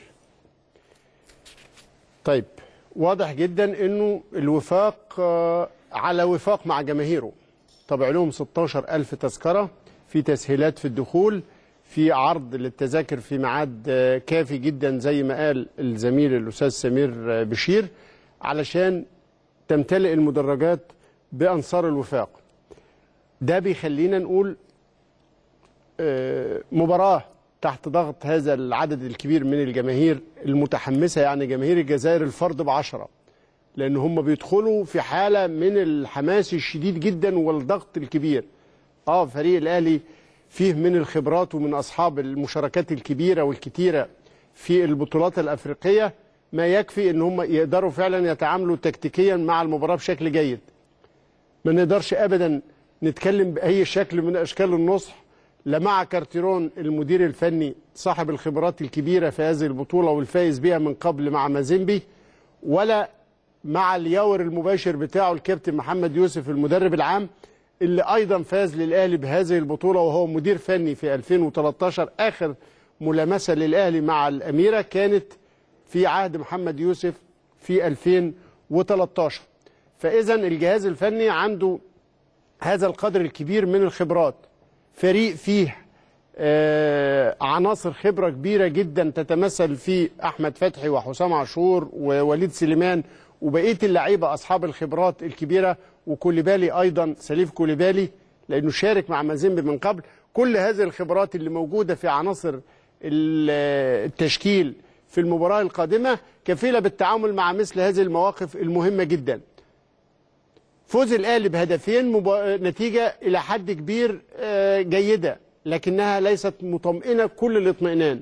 طيب واضح جدا انه الوفاق آه، على وفاق مع جماهيره طبع لهم 16 ألف تذكرة في تسهيلات في الدخول في عرض للتذاكر في ميعاد آه، كافي جدا زي ما قال الزميل الأستاذ سمير آه، بشير علشان تمتلئ المدرجات بأنصار الوفاق ده بيخلينا نقول آه، مباراة تحت ضغط هذا العدد الكبير من الجماهير المتحمسة يعني جماهير الجزائر الفرد بعشرة لأن هم بيدخلوا في حالة من الحماس الشديد جدا والضغط الكبير اه فريق الأهلي فيه من الخبرات ومن أصحاب المشاركات الكبيرة والكتيرة في البطولات الأفريقية ما يكفي ان هم يقدروا فعلا يتعاملوا تكتيكيا مع المباراة بشكل جيد ما نقدرش ابدا نتكلم باي شكل من اشكال النصح لا مع كارتيرون المدير الفني صاحب الخبرات الكبيره في هذه البطوله والفائز بها من قبل مع مازيمبي ولا مع الياور المباشر بتاعه الكابتن محمد يوسف المدرب العام اللي ايضا فاز للاهلي بهذه البطوله وهو مدير فني في 2013 اخر ملامسه للاهلي مع الاميره كانت في عهد محمد يوسف في 2013 فاذا الجهاز الفني عنده هذا القدر الكبير من الخبرات فريق فيه آه، عناصر خبره كبيره جدا تتمثل في احمد فتحي وحسام عاشور ووليد سليمان وبقيه اللعيبه اصحاب الخبرات الكبيره وكوليبالي ايضا سليف كوليبالي لانه شارك مع مازيمبي من قبل كل هذه الخبرات اللي موجوده في عناصر ال- التشكيل في المباراه القادمه كفيله بالتعامل مع مثل هذه المواقف المهمه جدا فوز الاهلي بهدفين مبا... نتيجه الى حد كبير آه، جيده لكنها ليست مطمئنه كل الاطمئنان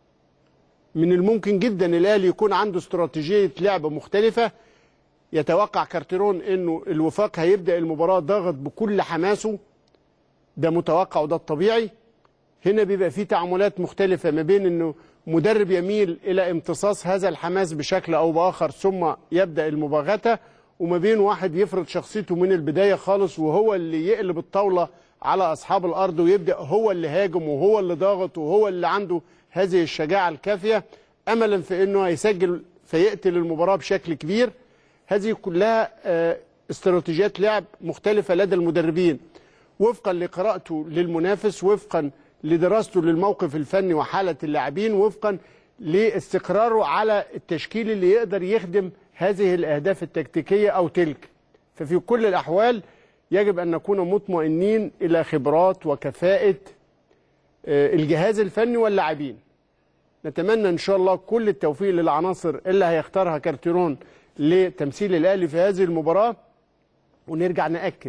من الممكن جدا الاهلي يكون عنده استراتيجيه لعب مختلفه يتوقع كارتيرون انه الوفاق هيبدا المباراه ضاغط بكل حماسه ده متوقع وده الطبيعي هنا بيبقى في تعاملات مختلفه ما بين انه مدرب يميل الى امتصاص هذا الحماس بشكل او باخر ثم يبدا المباغته وما بين واحد يفرض شخصيته من البدايه خالص وهو اللي يقلب الطاوله على اصحاب الارض ويبدا هو اللي هاجم وهو اللي ضاغط وهو اللي عنده هذه الشجاعه الكافيه املا في انه هيسجل فيقتل المباراه بشكل كبير هذه كلها آه، استراتيجيات لعب مختلفه لدى المدربين وفقا لقراءته للمنافس وفقا لدراسته للموقف الفني وحاله اللاعبين وفقا لاستقراره على التشكيل اللي يقدر يخدم هذه الاهداف التكتيكيه او تلك ففي كل الاحوال يجب ان نكون مطمئنين الى خبرات وكفاءه آه، الجهاز الفني واللاعبين نتمنى ان شاء الله كل التوفيق للعناصر اللي هيختارها كارتيرون لتمثيل الاهلي في هذه المباراه ونرجع ناكد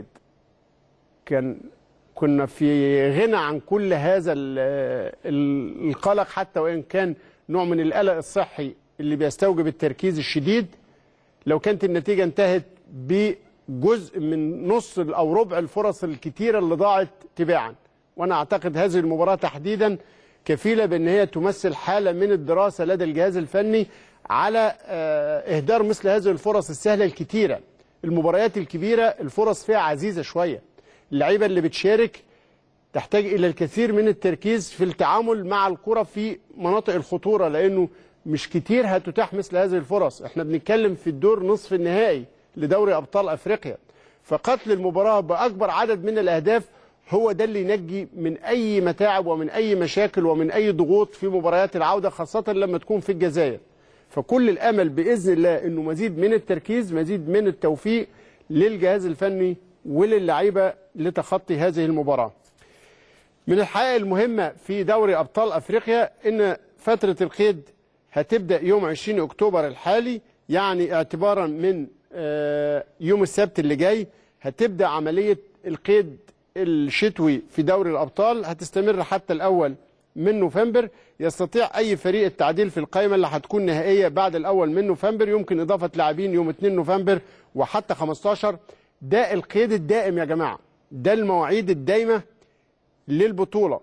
كان كنا في غنى عن كل هذا ال- ال- القلق حتى وان كان نوع من القلق الصحي اللي بيستوجب التركيز الشديد لو كانت النتيجه انتهت بجزء من نص او ربع الفرص الكتيره اللي ضاعت تباعا وانا اعتقد هذه المباراه تحديدا كفيله بان هي تمثل حاله من الدراسه لدى الجهاز الفني على آه، اهدار مثل هذه الفرص السهله الكتيره المباريات الكبيره الفرص فيها عزيزه شويه اللعيبه اللي بتشارك تحتاج الى الكثير من التركيز في التعامل مع الكره في مناطق الخطوره لانه مش كتير هتتاح مثل هذه الفرص احنا بنتكلم في الدور نصف النهائي لدوري ابطال افريقيا فقتل المباراه باكبر عدد من الاهداف هو ده اللي ينجي من اي متاعب ومن اي مشاكل ومن اي ضغوط في مباريات العوده خاصه لما تكون في الجزائر فكل الامل باذن الله انه مزيد من التركيز مزيد من التوفيق للجهاز الفني وللعيبه لتخطي هذه المباراه من الحقائق المهمة في دوري أبطال أفريقيا إن فترة القيد هتبدأ يوم 20 أكتوبر الحالي يعني اعتبارا من آه، يوم السبت اللي جاي هتبدأ عملية القيد الشتوي في دوري الأبطال هتستمر حتى الأول من نوفمبر يستطيع أي فريق التعديل في القائمة اللي هتكون نهائية بعد الأول من نوفمبر يمكن إضافة لاعبين يوم 2 نوفمبر وحتى 15 ده القيد الدائم يا جماعة ده المواعيد الدايمة للبطولة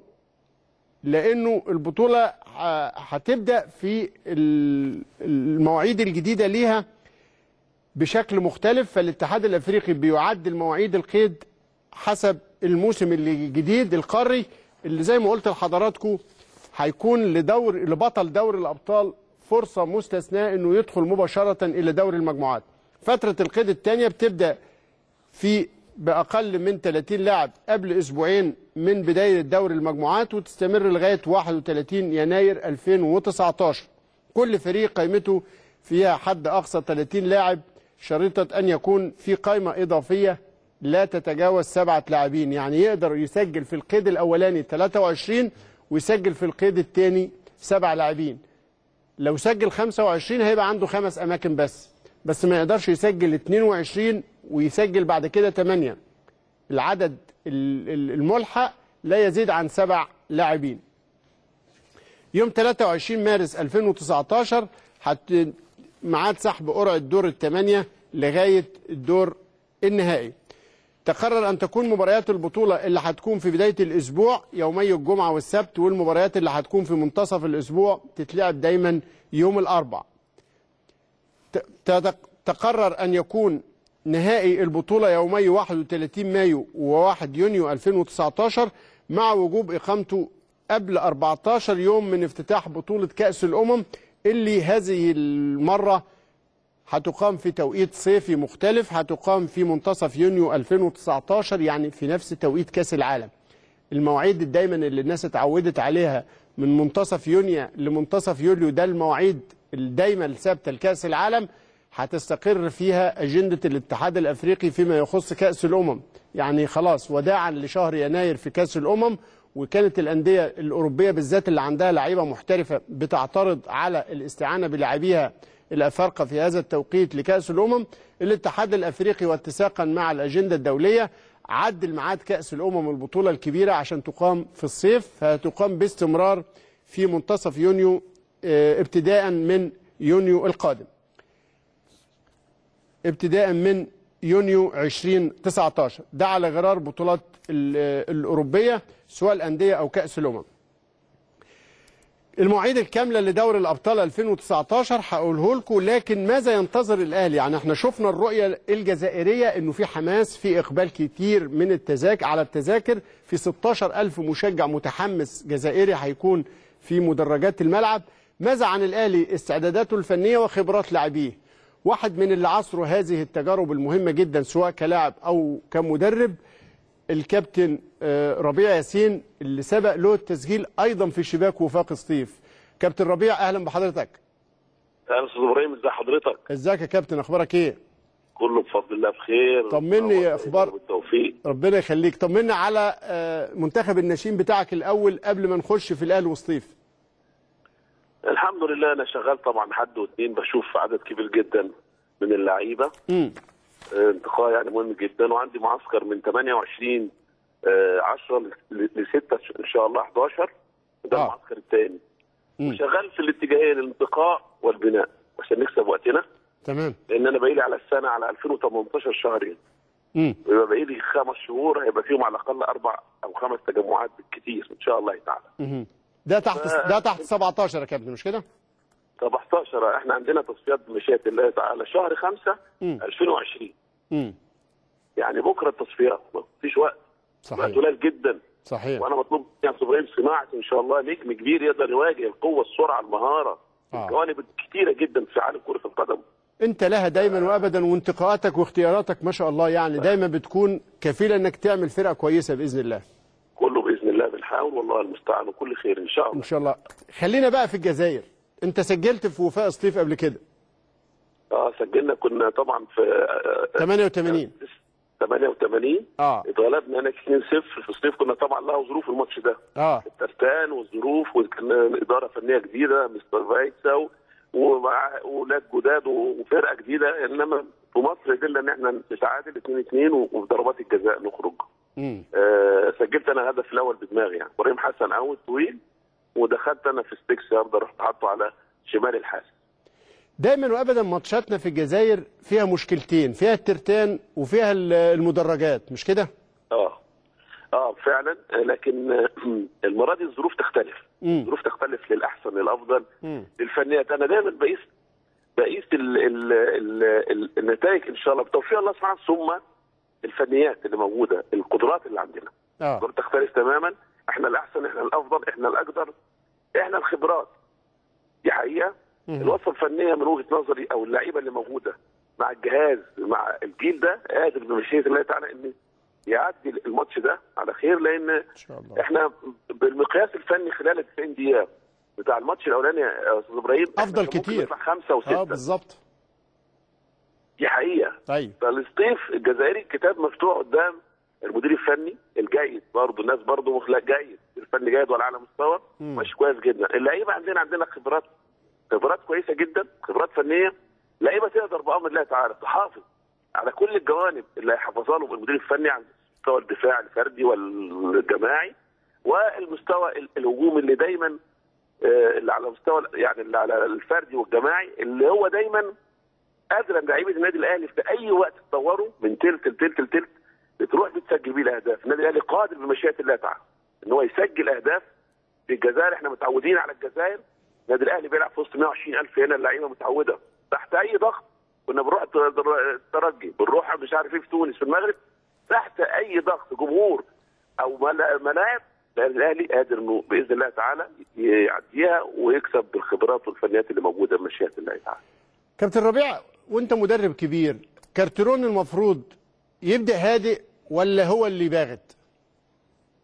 لأنه البطولة ه- هتبدأ في ال- المواعيد الجديدة ليها بشكل مختلف فالاتحاد الأفريقي بيعدل مواعيد القيد حسب الموسم الجديد القاري اللي زي ما قلت لحضراتكم هيكون لدور لبطل دوري الأبطال فرصة مستثناة انه يدخل مباشرة الى دوري المجموعات فترة القيد الثانية بتبدأ في بأقل من 30 لاعب قبل أسبوعين من بداية دوري المجموعات وتستمر لغاية 31 يناير 2019 كل فريق قيمته فيها حد أقصى 30 لاعب شريطة أن يكون في قائمة إضافية لا تتجاوز سبعة لاعبين يعني يقدر يسجل في القيد الأولاني 23 ويسجل في القيد الثاني سبع لاعبين لو سجل 25 هيبقى عنده خمس اماكن بس بس ما يقدرش يسجل 22 ويسجل بعد كده 8 العدد ال- ال- الملحق لا يزيد عن سبع لاعبين يوم 23 مارس 2019 هت ميعاد سحب قرعه دور الثمانيه لغايه الدور النهائي تقرر أن تكون مباريات البطولة اللي هتكون في بداية الأسبوع يومي الجمعة والسبت والمباريات اللي هتكون في منتصف الأسبوع تتلعب دايما يوم الأربع ت- ت- تقرر أن يكون نهائي البطولة يومي 31 مايو و1 يونيو 2019 مع وجوب إقامته قبل 14 يوم من افتتاح بطولة كأس الأمم اللي هذه المرة هتقام في توقيت صيفي مختلف هتقام في منتصف يونيو 2019 يعني في نفس توقيت كاس العالم المواعيد دايما اللي الناس اتعودت عليها من منتصف يونيو لمنتصف يوليو ده المواعيد الدايما الثابته لكاس العالم هتستقر فيها اجنده الاتحاد الافريقي فيما يخص كاس الامم يعني خلاص وداعا لشهر يناير في كاس الامم وكانت الانديه الاوروبيه بالذات اللي عندها لعيبه محترفه بتعترض على الاستعانه بلاعبيها الافارقه في هذا التوقيت لكاس الامم الاتحاد الافريقي واتساقا مع الاجنده الدوليه عدل ميعاد كاس الامم البطوله الكبيره عشان تقام في الصيف فهتقام باستمرار في منتصف يونيو آه، ابتداء من يونيو القادم ابتداء من يونيو 2019 ده على غرار بطولات ال- آه، الأوروبية سواء الأندية أو كأس الأمم المواعيد الكاملة لدوري الأبطال 2019 هقوله لكم لكن ماذا ينتظر الأهلي يعني احنا شفنا الرؤية الجزائرية انه في حماس في إقبال كتير من التذاكر على التذاكر في 16 ألف مشجع متحمس جزائري هيكون في مدرجات الملعب ماذا عن الأهلي استعداداته الفنية وخبرات لاعبيه واحد من اللي عصروا هذه التجارب المهمة جدا سواء كلاعب أو كمدرب الكابتن آه، ربيع ياسين اللي سبق له التسجيل ايضا في شباك وفاق سطيف كابتن ربيع اهلا بحضرتك اهلا استاذ ابراهيم ازي حضرتك ازيك يا كابتن اخبارك ايه كله بفضل الله بخير طمني اخبار بالتوفيق ربنا يخليك طمنا على آه، منتخب الناشئين بتاعك الاول قبل ما نخش في الاهلي وسطيف الحمد لله انا شغال طبعا حد واثنين بشوف عدد كبير جدا من اللعيبه امم آه، انتقاء يعني مهم جدا وعندي معسكر من 28 10 ل 6 ان شاء الله 11 ده آه. المعسكر الثاني مم. وشغال في الاتجاهين الانتقاء والبناء عشان نكسب وقتنا تمام لان انا باقي لي على السنه على 2018 شهرين امم ويبقى باقي لي خمس شهور هيبقى فيهم على الاقل اربع او خمس تجمعات بالكثير ان شاء الله تعالى مهم. ده تحت ده تحت 17 يا كابتن مش كده 17 احنا عندنا تصفيات بمشيئه الله تعالى شهر 5 مم. 2020 امم يعني بكره التصفيات مفيش وقت وقت صحيح قليل جدا صحيح وانا مطلوب يعني ابراهيم صناعه ان شاء الله نجم كبير يقدر يواجه القوه السرعه المهاره آه. الجوانب الكثيره جدا في عالم كره القدم انت لها دايما وابدا وانتقاءاتك واختياراتك ما شاء الله يعني دايما بتكون كفيله انك تعمل فرقه كويسه باذن الله كله باذن الله بنحاول والله المستعان وكل خير ان شاء الله ان شاء الله خلينا بقى في الجزائر انت سجلت في وفاء سطيف قبل كده اه سجلنا كنا طبعا في آه، 88 88 اه اتغلبنا هناك 2-0 في صيف كنا طبعا لها ظروف الماتش ده اه الترتان والظروف وكان اداره فنيه جديده مستر فايتسا و- ومع اولاد جداد وفرقه جديده انما في مصر قدرنا ان احنا نتعادل 2 2 وفي ضربات الجزاء نخرج امم آه سجلت انا الهدف الاول بدماغي يعني ابراهيم حسن اوت طويل ودخلت انا في ستيكس يارده رحت حاطه على شمال الحارس دايما وابدا ماتشاتنا في الجزائر فيها مشكلتين فيها الترتان وفيها ال- المدرجات مش كده اه اه فعلا آه، لكن آه، المره دي الظروف تختلف امم الظروف تختلف للاحسن للافضل امم للفنيات انا دايما بقيس بقيس ال ال ال ال النتائج ان شاء الله بتوفيق الله سبحانه ثم الفنيات اللي موجوده القدرات اللي عندنا اه القدرات تختلف تماما احنا الاحسن احنا الافضل احنا الاقدر احنا الخبرات دي حقيقه مهم. الوصفه الفنيه من وجهه نظري او اللعيبه اللي موجوده مع الجهاز مع الجيل ده قادر بمشيئه الله تعالى ان يعدي الماتش ده على خير لان ان شاء الله احنا بالمقياس الفني خلال ال 90 دقيقه بتاع الماتش الاولاني يا استاذ ابراهيم إحنا أفضل كان ممكن كتير. نطلع خمسه اه وسته بالظبط دي حقيقه ايوه فالسطيف الجزائري الكتاب مفتوح قدام المدير الفني الجيد برضه الناس برضه مخلق جيد الفني جيد وعلى اعلى مستوى مم. ماشي كويس جدا اللعيبه عندنا عندنا خبرات خبرات كويسه جدا خبرات فنيه لعيبه تقدر بامر الله تعالى تحافظ على كل الجوانب اللي هيحفظها لهم المدير الفني عن مستوى الدفاع الفردي والجماعي والمستوى ال- الهجومي اللي دايما آه، اللي على مستوى يعني اللي على الفردي والجماعي اللي هو دايما قادر ان لعيبه النادي الاهلي في اي وقت تطوروا من تلت لتلت لتلت بتروح بتسجل بيه الاهداف، النادي الاهلي قادر بمشيئه الله تعالى ان هو يسجل اهداف في الجزائر احنا متعودين على الجزائر النادي الاهلي بيلعب في وسط 120 الف هنا اللعيبه متعوده تحت اي ضغط كنا بنروح التر- الترجي بنروح مش عارف ايه في تونس في المغرب تحت اي ضغط جمهور او ملا- ملاعب النادي الاهلي قادر انه باذن الله تعالى يعديها ويكسب بالخبرات والفنيات اللي موجوده بمشيئه الله تعالى كابتن ربيع وانت مدرب كبير كارترون المفروض يبدا هادئ ولا هو اللي باغت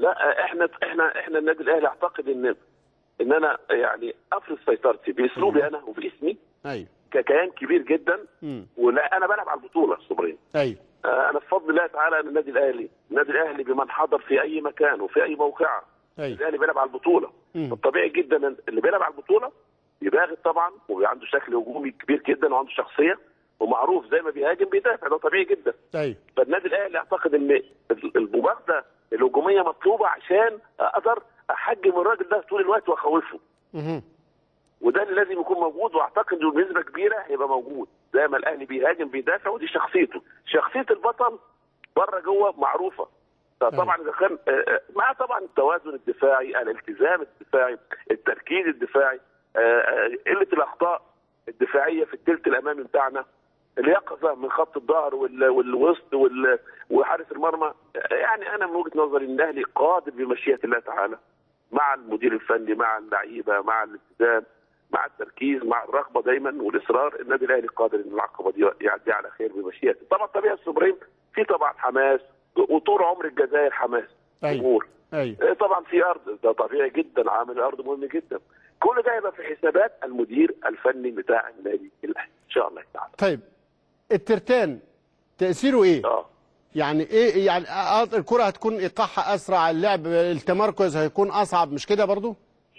لا احنا احنا احنا النادي الاهلي اعتقد ان ان انا يعني افرض سيطرتي باسلوبي انا وباسمي ايوه ككيان كبير جدا مم. ولا انا بلعب على البطوله صبرين ايوه آه، انا بفضل الله تعالى ان النادي الاهلي النادي الاهلي بمن حضر في اي مكان وفي اي موقعه ايوه الاهلي بيلعب على البطوله مم. الطبيعي جدا إن اللي بيلعب على البطوله بيباغت طبعا وعنده شكل هجومي كبير جدا وعنده شخصيه ومعروف زي ما بيهاجم بيدافع ده طبيعي جدا ايوه فالنادي الاهلي اعتقد ان المباغته الهجوميه مطلوبه عشان اقدر احجم الراجل ده طول الوقت واخوفه مهم. وده اللي لازم يكون موجود واعتقد انه بنسبه كبيره هيبقى موجود زي ما الاهلي بيهاجم بيدافع ودي شخصيته شخصيه البطل بره جوه معروفه طبعا اذا كان آه، آه، مع طبعا التوازن الدفاعي الالتزام الدفاعي التركيز الدفاعي آه، آه، قله الاخطاء الدفاعيه في الثلث الامامي بتاعنا اليقظه من خط الظهر وال- والوسط وال- وحارس المرمى آه، يعني انا من وجهه نظري ان الاهلي قادر بمشيئه الله تعالى مع المدير الفني مع اللعيبه مع الالتزام مع التركيز مع الرغبه دايما والاصرار النادي الاهلي قادر ان العقبه دي يعدي على خير بمشيئته طبعا طبيعه السوبرين في طبعا حماس وطول عمر الجزائر حماس أيوة. جمهور ايوه إيه طبعا في ارض ده طبيعي جدا عامل الارض مهم جدا كل ده يبقى في حسابات المدير الفني بتاع النادي الاهلي ان شاء الله تعالى طيب الترتان تاثيره ايه اه يعني ايه يعني آه، الكره هتكون ايقاعها اسرع اللعب التمركز هيكون اصعب مش كده برضو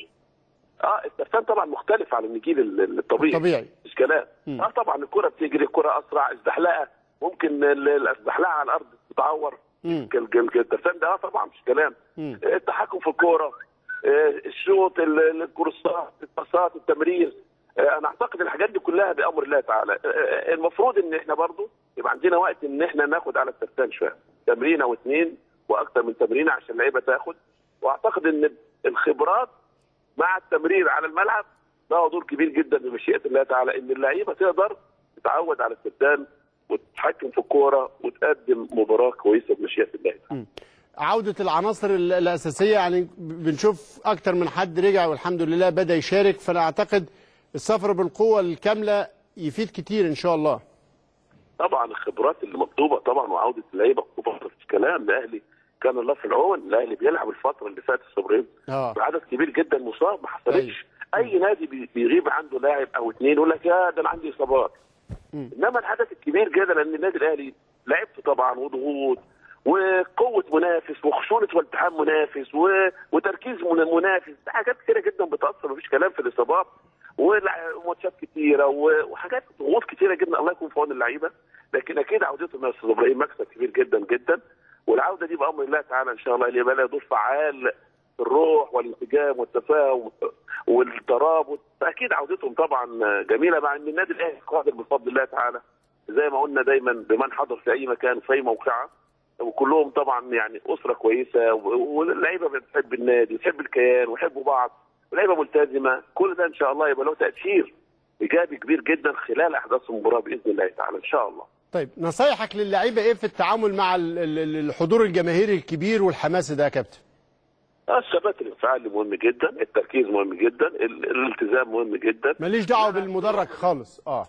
اه الترتان طبعا مختلف عن النجيل ال- الطبيعي طبيعي مش كلام مم. اه طبعا الكره بتجري الكره اسرع ازدحلقه ممكن ال- ال- الازدحلقه على الارض تتعور مم. كال- كال- كال- الترتان ده اه طبعا مش كلام مم. آه، التحكم في الكوره آه، الشوط ال- ال- الكورسات الباصات التمرير آه، انا اعتقد الحاجات دي كلها بامر الله تعالى آه، آه، المفروض ان احنا برضو يبقى عندنا وقت ان احنا ناخد على الترتان شويه تمرين او اثنين واكثر من تمرين عشان اللعيبه تاخد واعتقد ان الخبرات مع التمرير على الملعب له دور كبير جدا بمشيئه الله تعالى ان اللعيبه تقدر تتعود على الترتان وتتحكم في الكوره وتقدم مباراه كويسه بمشيئه الله تعالى. عودة العناصر ال- الأساسية يعني بنشوف أكتر من حد رجع والحمد لله بدأ يشارك فأنا أعتقد السفر بالقوة الكاملة يفيد كتير إن شاء الله طبعا الخبرات اللي مطلوبه طبعا وعوده اللعيبه الكبار مش كلام الاهلي كان الله في العون الاهلي بيلعب الفتره اللي فاتت صبرين اه بعدد كبير جدا مصاب ما حصلتش اي نادي بي- بيغيب عنده لاعب او اثنين يقول لك يا ده انا عندي اصابات مم. انما الحدث الكبير جدا لان النادي الاهلي لعبته طبعا وضغوط وقوه منافس وخشونه والتحام منافس و... وتركيز من- منافس ده حاجات كتيره جدا بتاثر مفيش كلام في الاصابات ولع- وماتشات كتيره و- وحاجات ضغوط كتيره جدا الله يكون في عون اللعيبه لكن اكيد عودتهم يا استاذ ابراهيم مكسب كبير جدا جدا والعوده دي بامر الله تعالى ان شاء الله اللي يبقى لها دور فعال في الروح والانسجام والتفاهم والترابط فاكيد عودتهم طبعا جميله مع ان النادي الاهلي قادر بفضل الله تعالى زي ما قلنا دايما بمن حضر في اي مكان في اي موقعه وكلهم طبعا يعني اسره كويسه و- واللعيبه بتحب النادي وتحب الكيان ويحبوا بعض ولعيبه ملتزمه كل ده ان شاء الله يبقى له تاثير ايجابي كبير جدا خلال احداث المباراه باذن الله تعالى ان شاء الله طيب نصايحك للعيبة إيه في التعامل مع ال- ال- الحضور الجماهيري الكبير والحماس ده يا كابتن الثبات الانفعالي مهم جدا التركيز مهم جدا ال- الالتزام مهم جدا ماليش دعوة بالمدرج خالص اه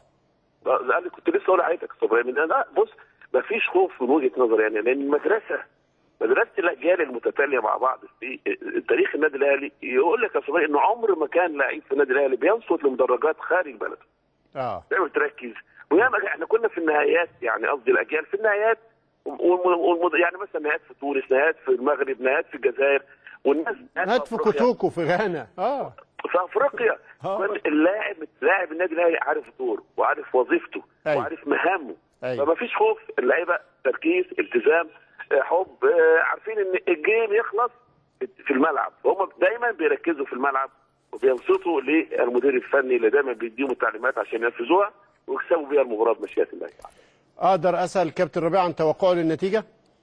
انا كنت لسه اقول لحضرتك يا ابراهيم إن لا بص ما فيش خوف من وجهه نظري يعني لان المدرسه مدرسه الاجيال المتتاليه مع بعض في تاريخ النادي الاهلي يقول لك يا صبري انه عمر ما كان لعيب في النادي الاهلي بينصت لمدرجات خارج بلده اه دايما تركز وياما احنا كنا في النهايات يعني قصدي الاجيال في النهايات والم- والم- يعني مثلا نهايات في تونس نهايات في المغرب نهايات في الجزائر والناس هات في أفريقيا. كوتوكو في غانا اه في افريقيا آه. كان اللاعب لاعب النادي الاهلي عارف دوره وعارف وظيفته أيوة. وعارف مهامه أيوة. فما فيش خوف اللعيبه تركيز التزام آه، حب آه، عارفين ان الجيم يخلص في الملعب هم دايما بيركزوا في الملعب وبينصتوا للمدير الفني اللي دايما بيديهم التعليمات عشان ينفذوها ويكسبوا بيها المباراه بمشيئه الله تعالى. اقدر اسال كابتن ربيع عن توقعه للنتيجه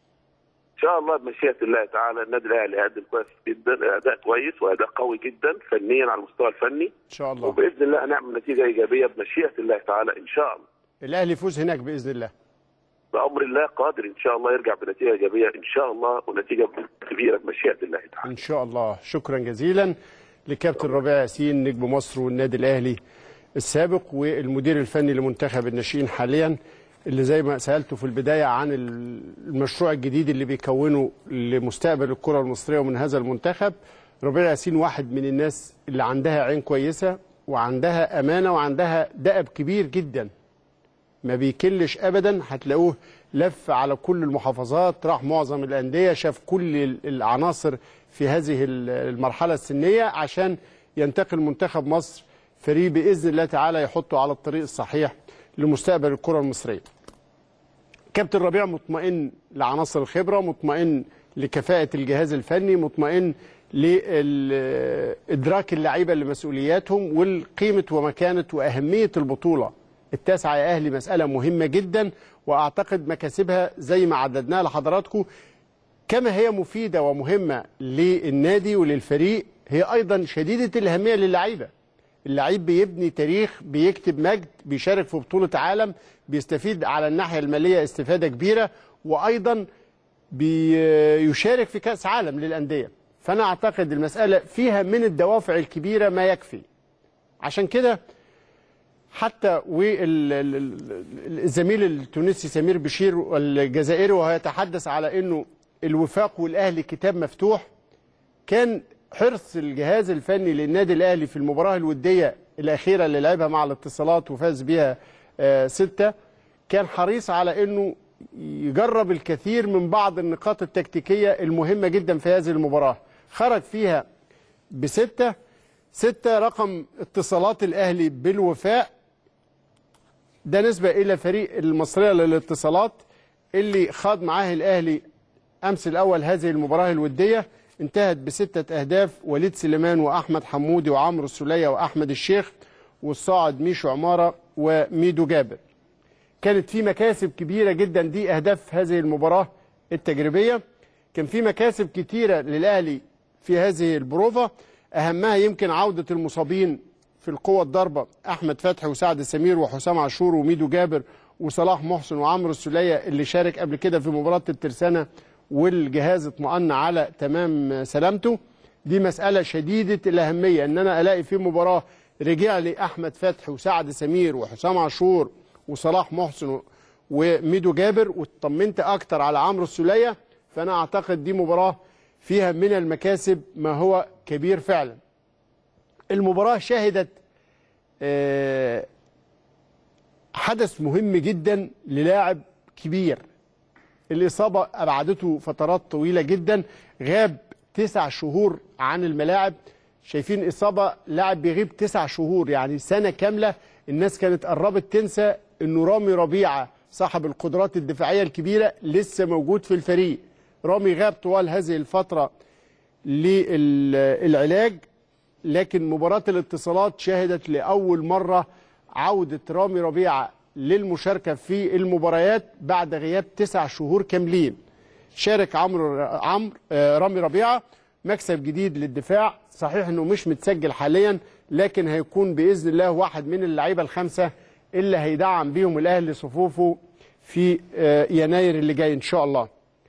ان شاء الله بمشيئه الله تعالى النادي الاهلي هيقدم كويس جدا اداء كويس واداء قوي جدا فنيا على المستوى الفني ان شاء الله وباذن الله هنعمل نتيجه ايجابيه بمشيئه الله تعالى ان شاء الله الاهلي يفوز هناك باذن الله بامر الله قادر ان شاء الله يرجع بنتيجه ايجابيه ان شاء الله ونتيجه كبيره بمشيئه الله تعالى ان شاء الله شكرا جزيلا لكابتن ربيع ياسين نجم مصر والنادي الاهلي السابق والمدير الفني لمنتخب الناشئين حاليا اللي زي ما سالته في البدايه عن المشروع الجديد اللي بيكونه لمستقبل الكره المصريه ومن هذا المنتخب ربيع ياسين واحد من الناس اللي عندها عين كويسه وعندها امانه وعندها دأب كبير جدا ما بيكلش ابدا هتلاقوه لف على كل المحافظات راح معظم الانديه شاف كل العناصر في هذه المرحله السنيه عشان ينتقل منتخب مصر فريق باذن الله تعالى يحطه على الطريق الصحيح لمستقبل الكره المصريه. كابتن ربيع مطمئن لعناصر الخبره، مطمئن لكفاءه الجهاز الفني، مطمئن لادراك اللعيبه لمسؤولياتهم والقيمه ومكانه واهميه البطوله التاسعه يا اهلي مساله مهمه جدا واعتقد مكاسبها زي ما عددناها لحضراتكم كما هي مفيده ومهمه للنادي وللفريق هي ايضا شديده الاهميه للعيبه اللعيب بيبني تاريخ بيكتب مجد بيشارك في بطوله عالم بيستفيد على الناحيه الماليه استفاده كبيره وايضا بيشارك في كاس عالم للانديه فانا اعتقد المساله فيها من الدوافع الكبيره ما يكفي عشان كده حتى والزميل التونسي سمير بشير الجزائري وهو يتحدث على انه الوفاق والاهلي كتاب مفتوح كان حرص الجهاز الفني للنادي الاهلي في المباراه الوديه الاخيره اللي لعبها مع الاتصالات وفاز بها آه سته كان حريص على انه يجرب الكثير من بعض النقاط التكتيكيه المهمه جدا في هذه المباراه خرج فيها بسته سته رقم اتصالات الاهلي بالوفاء ده نسبه الى فريق المصريه للاتصالات اللي خاض معاه الاهلي امس الاول هذه المباراه الوديه انتهت بستة أهداف وليد سليمان وأحمد حمودي وعمرو السولية وأحمد الشيخ والصاعد ميشو عمارة وميدو جابر كانت في مكاسب كبيرة جدا دي أهداف هذه المباراة التجريبية كان في مكاسب كتيرة للأهلي في هذه البروفة أهمها يمكن عودة المصابين في القوة الضربة أحمد فتحي وسعد سمير وحسام عاشور وميدو جابر وصلاح محسن وعمرو السولية اللي شارك قبل كده في مباراة الترسانة والجهاز اطمأن على تمام سلامته دي مسألة شديدة الأهمية إن أنا ألاقي في مباراة رجع لي أحمد فتحي وسعد سمير وحسام عاشور وصلاح محسن وميدو جابر واطمنت أكتر على عمرو السولية فأنا أعتقد دي مباراة فيها من المكاسب ما هو كبير فعلا المباراة شهدت حدث مهم جدا للاعب كبير الإصابة أبعدته فترات طويلة جدا غاب تسع شهور عن الملاعب شايفين إصابة لاعب بيغيب تسع شهور يعني سنة كاملة الناس كانت قربت تنسى إنه رامي ربيعة صاحب القدرات الدفاعية الكبيرة لسه موجود في الفريق رامي غاب طوال هذه الفترة للعلاج لكن مباراة الاتصالات شهدت لأول مرة عودة رامي ربيعة للمشاركة في المباريات بعد غياب تسع شهور كاملين شارك عمرو عمرو رامي ربيعة مكسب جديد للدفاع صحيح انه مش متسجل حاليا لكن هيكون باذن الله واحد من اللعيبه الخمسه اللي هيدعم بيهم الاهلي صفوفه في يناير اللي جاي ان شاء الله.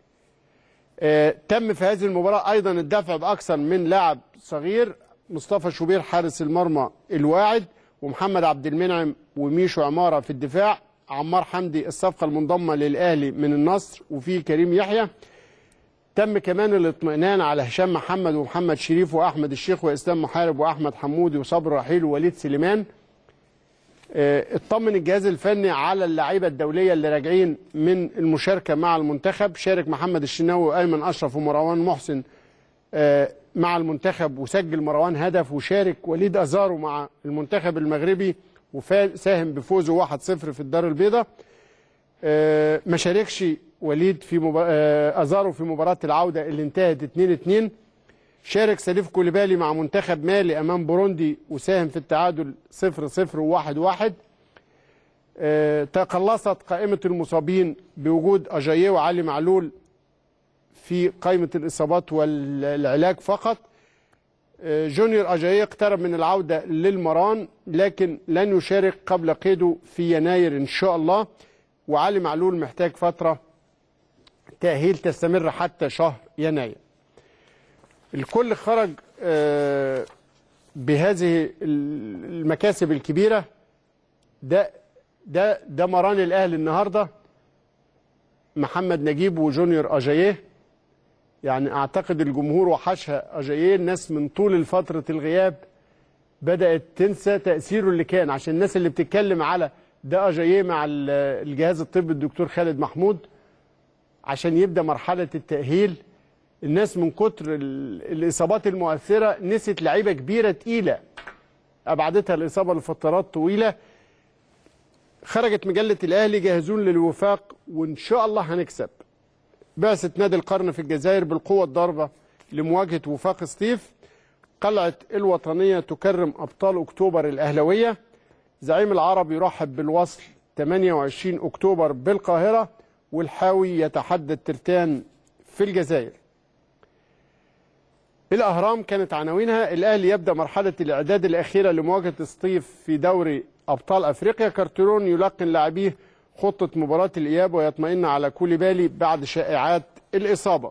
تم في هذه المباراه ايضا الدفع باكثر من لاعب صغير مصطفى شوبير حارس المرمى الواعد ومحمد عبد المنعم وميشو عماره في الدفاع عمار حمدي الصفقه المنضمه للاهلي من النصر وفي كريم يحيى تم كمان الاطمئنان على هشام محمد ومحمد شريف واحمد الشيخ واسلام محارب واحمد حمودي وصبر رحيل ووليد سليمان اطمن الجهاز الفني على اللعيبه الدوليه اللي راجعين من المشاركه مع المنتخب شارك محمد الشناوي وايمن اشرف ومروان محسن مع المنتخب وسجل مروان هدف وشارك وليد ازارو مع المنتخب المغربي وساهم بفوزه 1-0 في الدار البيضاء ما شاركش وليد في مب... ازارو في مباراه العوده اللي انتهت 2-2 شارك سليف كوليبالي مع منتخب مالي امام بوروندي وساهم في التعادل 0-0 و1-1 تقلصت قائمه المصابين بوجود اجاييه وعلي معلول في قائمه الاصابات والعلاج فقط جونيور اجاييه اقترب من العوده للمران لكن لن يشارك قبل قيده في يناير ان شاء الله وعلي معلول محتاج فتره تأهيل تستمر حتى شهر يناير الكل خرج بهذه المكاسب الكبيرة ده ده ده مران الاهلي النهارده محمد نجيب وجونيور اجاييه يعني اعتقد الجمهور وحشها اجاييه الناس من طول فتره الغياب بدات تنسى تاثيره اللي كان عشان الناس اللي بتتكلم على ده اجاييه مع ال- الجهاز الطبي الدكتور خالد محمود عشان يبدا مرحله التاهيل الناس من كتر ال- الاصابات المؤثره نسيت لعيبه كبيره تقيله ابعدتها الاصابه لفترات طويله خرجت مجله الاهلي جاهزون للوفاق وان شاء الله هنكسب بعثه نادي القرن في الجزائر بالقوه الضاربه لمواجهه وفاق سطيف قلعه الوطنيه تكرم ابطال اكتوبر الاهلاويه زعيم العرب يرحب بالوصل 28 اكتوبر بالقاهره والحاوي يتحدى الترتان في الجزائر الأهرام كانت عناوينها الأهلي يبدأ مرحلة الإعداد الأخيرة لمواجهة سطيف في دوري أبطال أفريقيا كارتيرون يلقن لاعبيه خطة مباراة الإياب ويطمئن على كوليبالي بعد شائعات الإصابة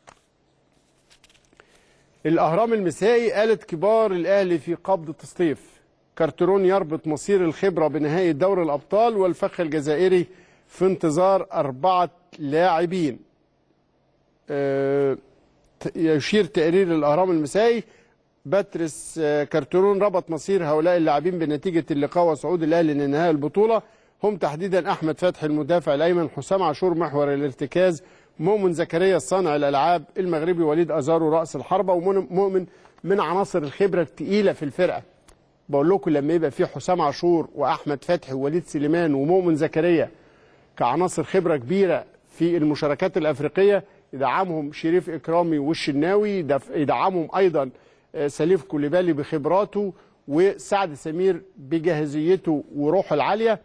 الأهرام المسائي قالت كبار الأهلي في قبضة سطيف كارتيرون يربط مصير الخبرة بنهائي دوري الأبطال والفخ الجزائري في انتظار أربعة لاعبين أه يشير تقرير الأهرام المسائي باتريس آه، كارترون ربط مصير هؤلاء اللاعبين بنتيجة اللقاء وصعود الأهلي لنهائي البطولة هم تحديدا أحمد فتحي المدافع الأيمن حسام عاشور محور الارتكاز مؤمن زكريا صانع الألعاب المغربي وليد أزارو رأس الحربة ومؤمن من عناصر الخبرة التقيلة في الفرقة بقول لكم لما يبقى في حسام عاشور وأحمد فتحي ووليد سليمان ومؤمن زكريا كعناصر خبرة كبيرة في المشاركات الأفريقية يدعمهم شريف إكرامي والشناوي يدف- يدعمهم أيضا آه، سليف كوليبالي بخبراته وسعد سمير بجاهزيته وروحه العالية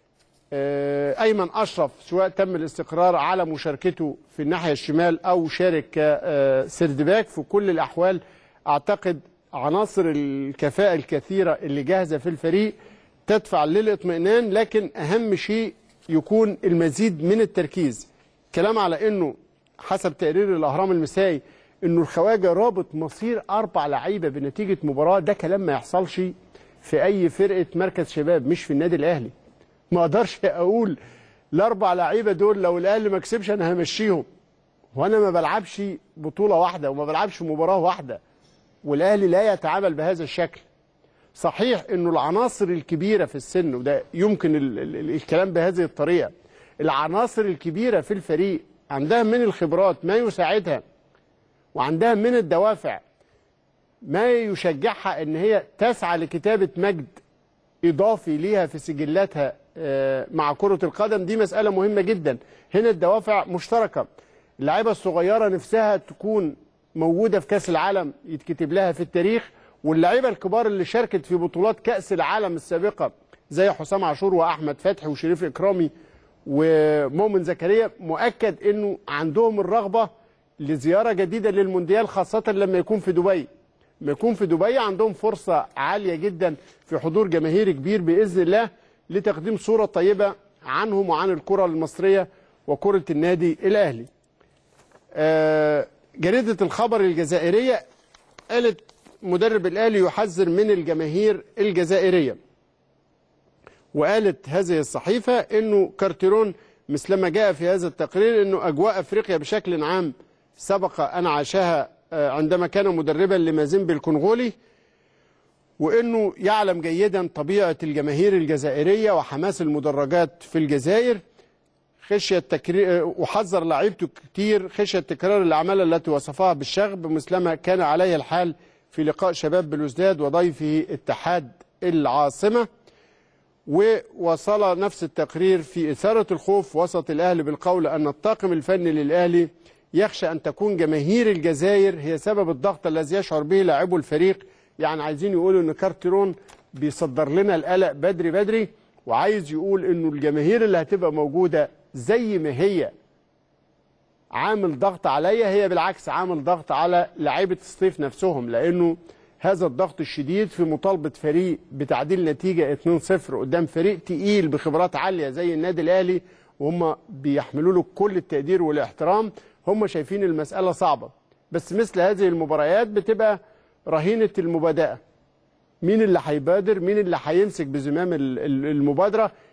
آه، أيمن أشرف سواء تم الاستقرار على مشاركته في الناحية الشمال أو شارك كسردباك في كل الأحوال أعتقد عناصر الكفاءة الكثيرة اللي جاهزة في الفريق تدفع للاطمئنان لكن أهم شيء يكون المزيد من التركيز كلام على أنه حسب تقرير الأهرام المسائي أنه الخواجة رابط مصير أربع لعيبة بنتيجة مباراة ده كلام ما يحصلش في أي فرقة مركز شباب مش في النادي الأهلي ما اقدرش اقول الاربع لعيبه دول لو الاهلي ما كسبش انا همشيهم وانا ما بلعبش بطوله واحده وما بلعبش مباراه واحده والاهلي لا يتعامل بهذا الشكل صحيح انه العناصر الكبيره في السن وده يمكن ال ال ال الكلام بهذه الطريقه العناصر الكبيره في الفريق عندها من الخبرات ما يساعدها وعندها من الدوافع ما يشجعها ان هي تسعى لكتابه مجد اضافي ليها في سجلاتها آه، مع كره القدم دي مساله مهمه جدا هنا الدوافع مشتركه اللعيبه الصغيره نفسها تكون موجوده في كاس العالم يتكتب لها في التاريخ واللعيبه الكبار اللي شاركت في بطولات كاس العالم السابقه زي حسام عاشور واحمد فتحي وشريف اكرامي ومؤمن زكريا مؤكد انه عندهم الرغبه لزياره جديده للمونديال خاصه لما يكون في دبي لما يكون في دبي عندهم فرصه عاليه جدا في حضور جماهيري كبير باذن الله لتقديم صوره طيبه عنهم وعن الكره المصريه وكره النادي الاهلي. آه، جريده الخبر الجزائريه قالت مدرب الاهلي يحذر من الجماهير الجزائريه. وقالت هذه الصحيفه انه كارتيرون مثلما جاء في هذا التقرير انه اجواء افريقيا بشكل عام سبق ان عاشها آه، عندما كان مدربا لمازيمبي الكونغولي وانه يعلم جيدا طبيعه الجماهير الجزائريه وحماس المدرجات في الجزائر خشيه تكرير وحذر لعيبته كتير خشيه تكرار الاعمال التي وصفها بالشغب مثلما كان عليه الحال في لقاء شباب بلوزداد وضيفه اتحاد العاصمه ووصل نفس التقرير في إثارة الخوف وسط الأهلي بالقول أن الطاقم الفني للأهلي يخشى أن تكون جماهير الجزائر هي سبب الضغط الذي يشعر به لاعبو الفريق يعني عايزين يقولوا أن كارتيرون بيصدر لنا القلق بدري بدري وعايز يقول أنه الجماهير اللي هتبقى موجودة زي ما هي عامل ضغط عليا هي بالعكس عامل ضغط على لعيبة الصيف نفسهم لأنه هذا الضغط الشديد في مطالبة فريق بتعديل نتيجة 2-0 قدام فريق تقيل بخبرات عالية زي النادي الأهلي وهم بيحملوا له كل التقدير والاحترام هم شايفين المسألة صعبة بس مثل هذه المباريات بتبقى رهينة المبادئة مين اللي هيبادر مين اللي هيمسك بزمام ال- ال- المبادرة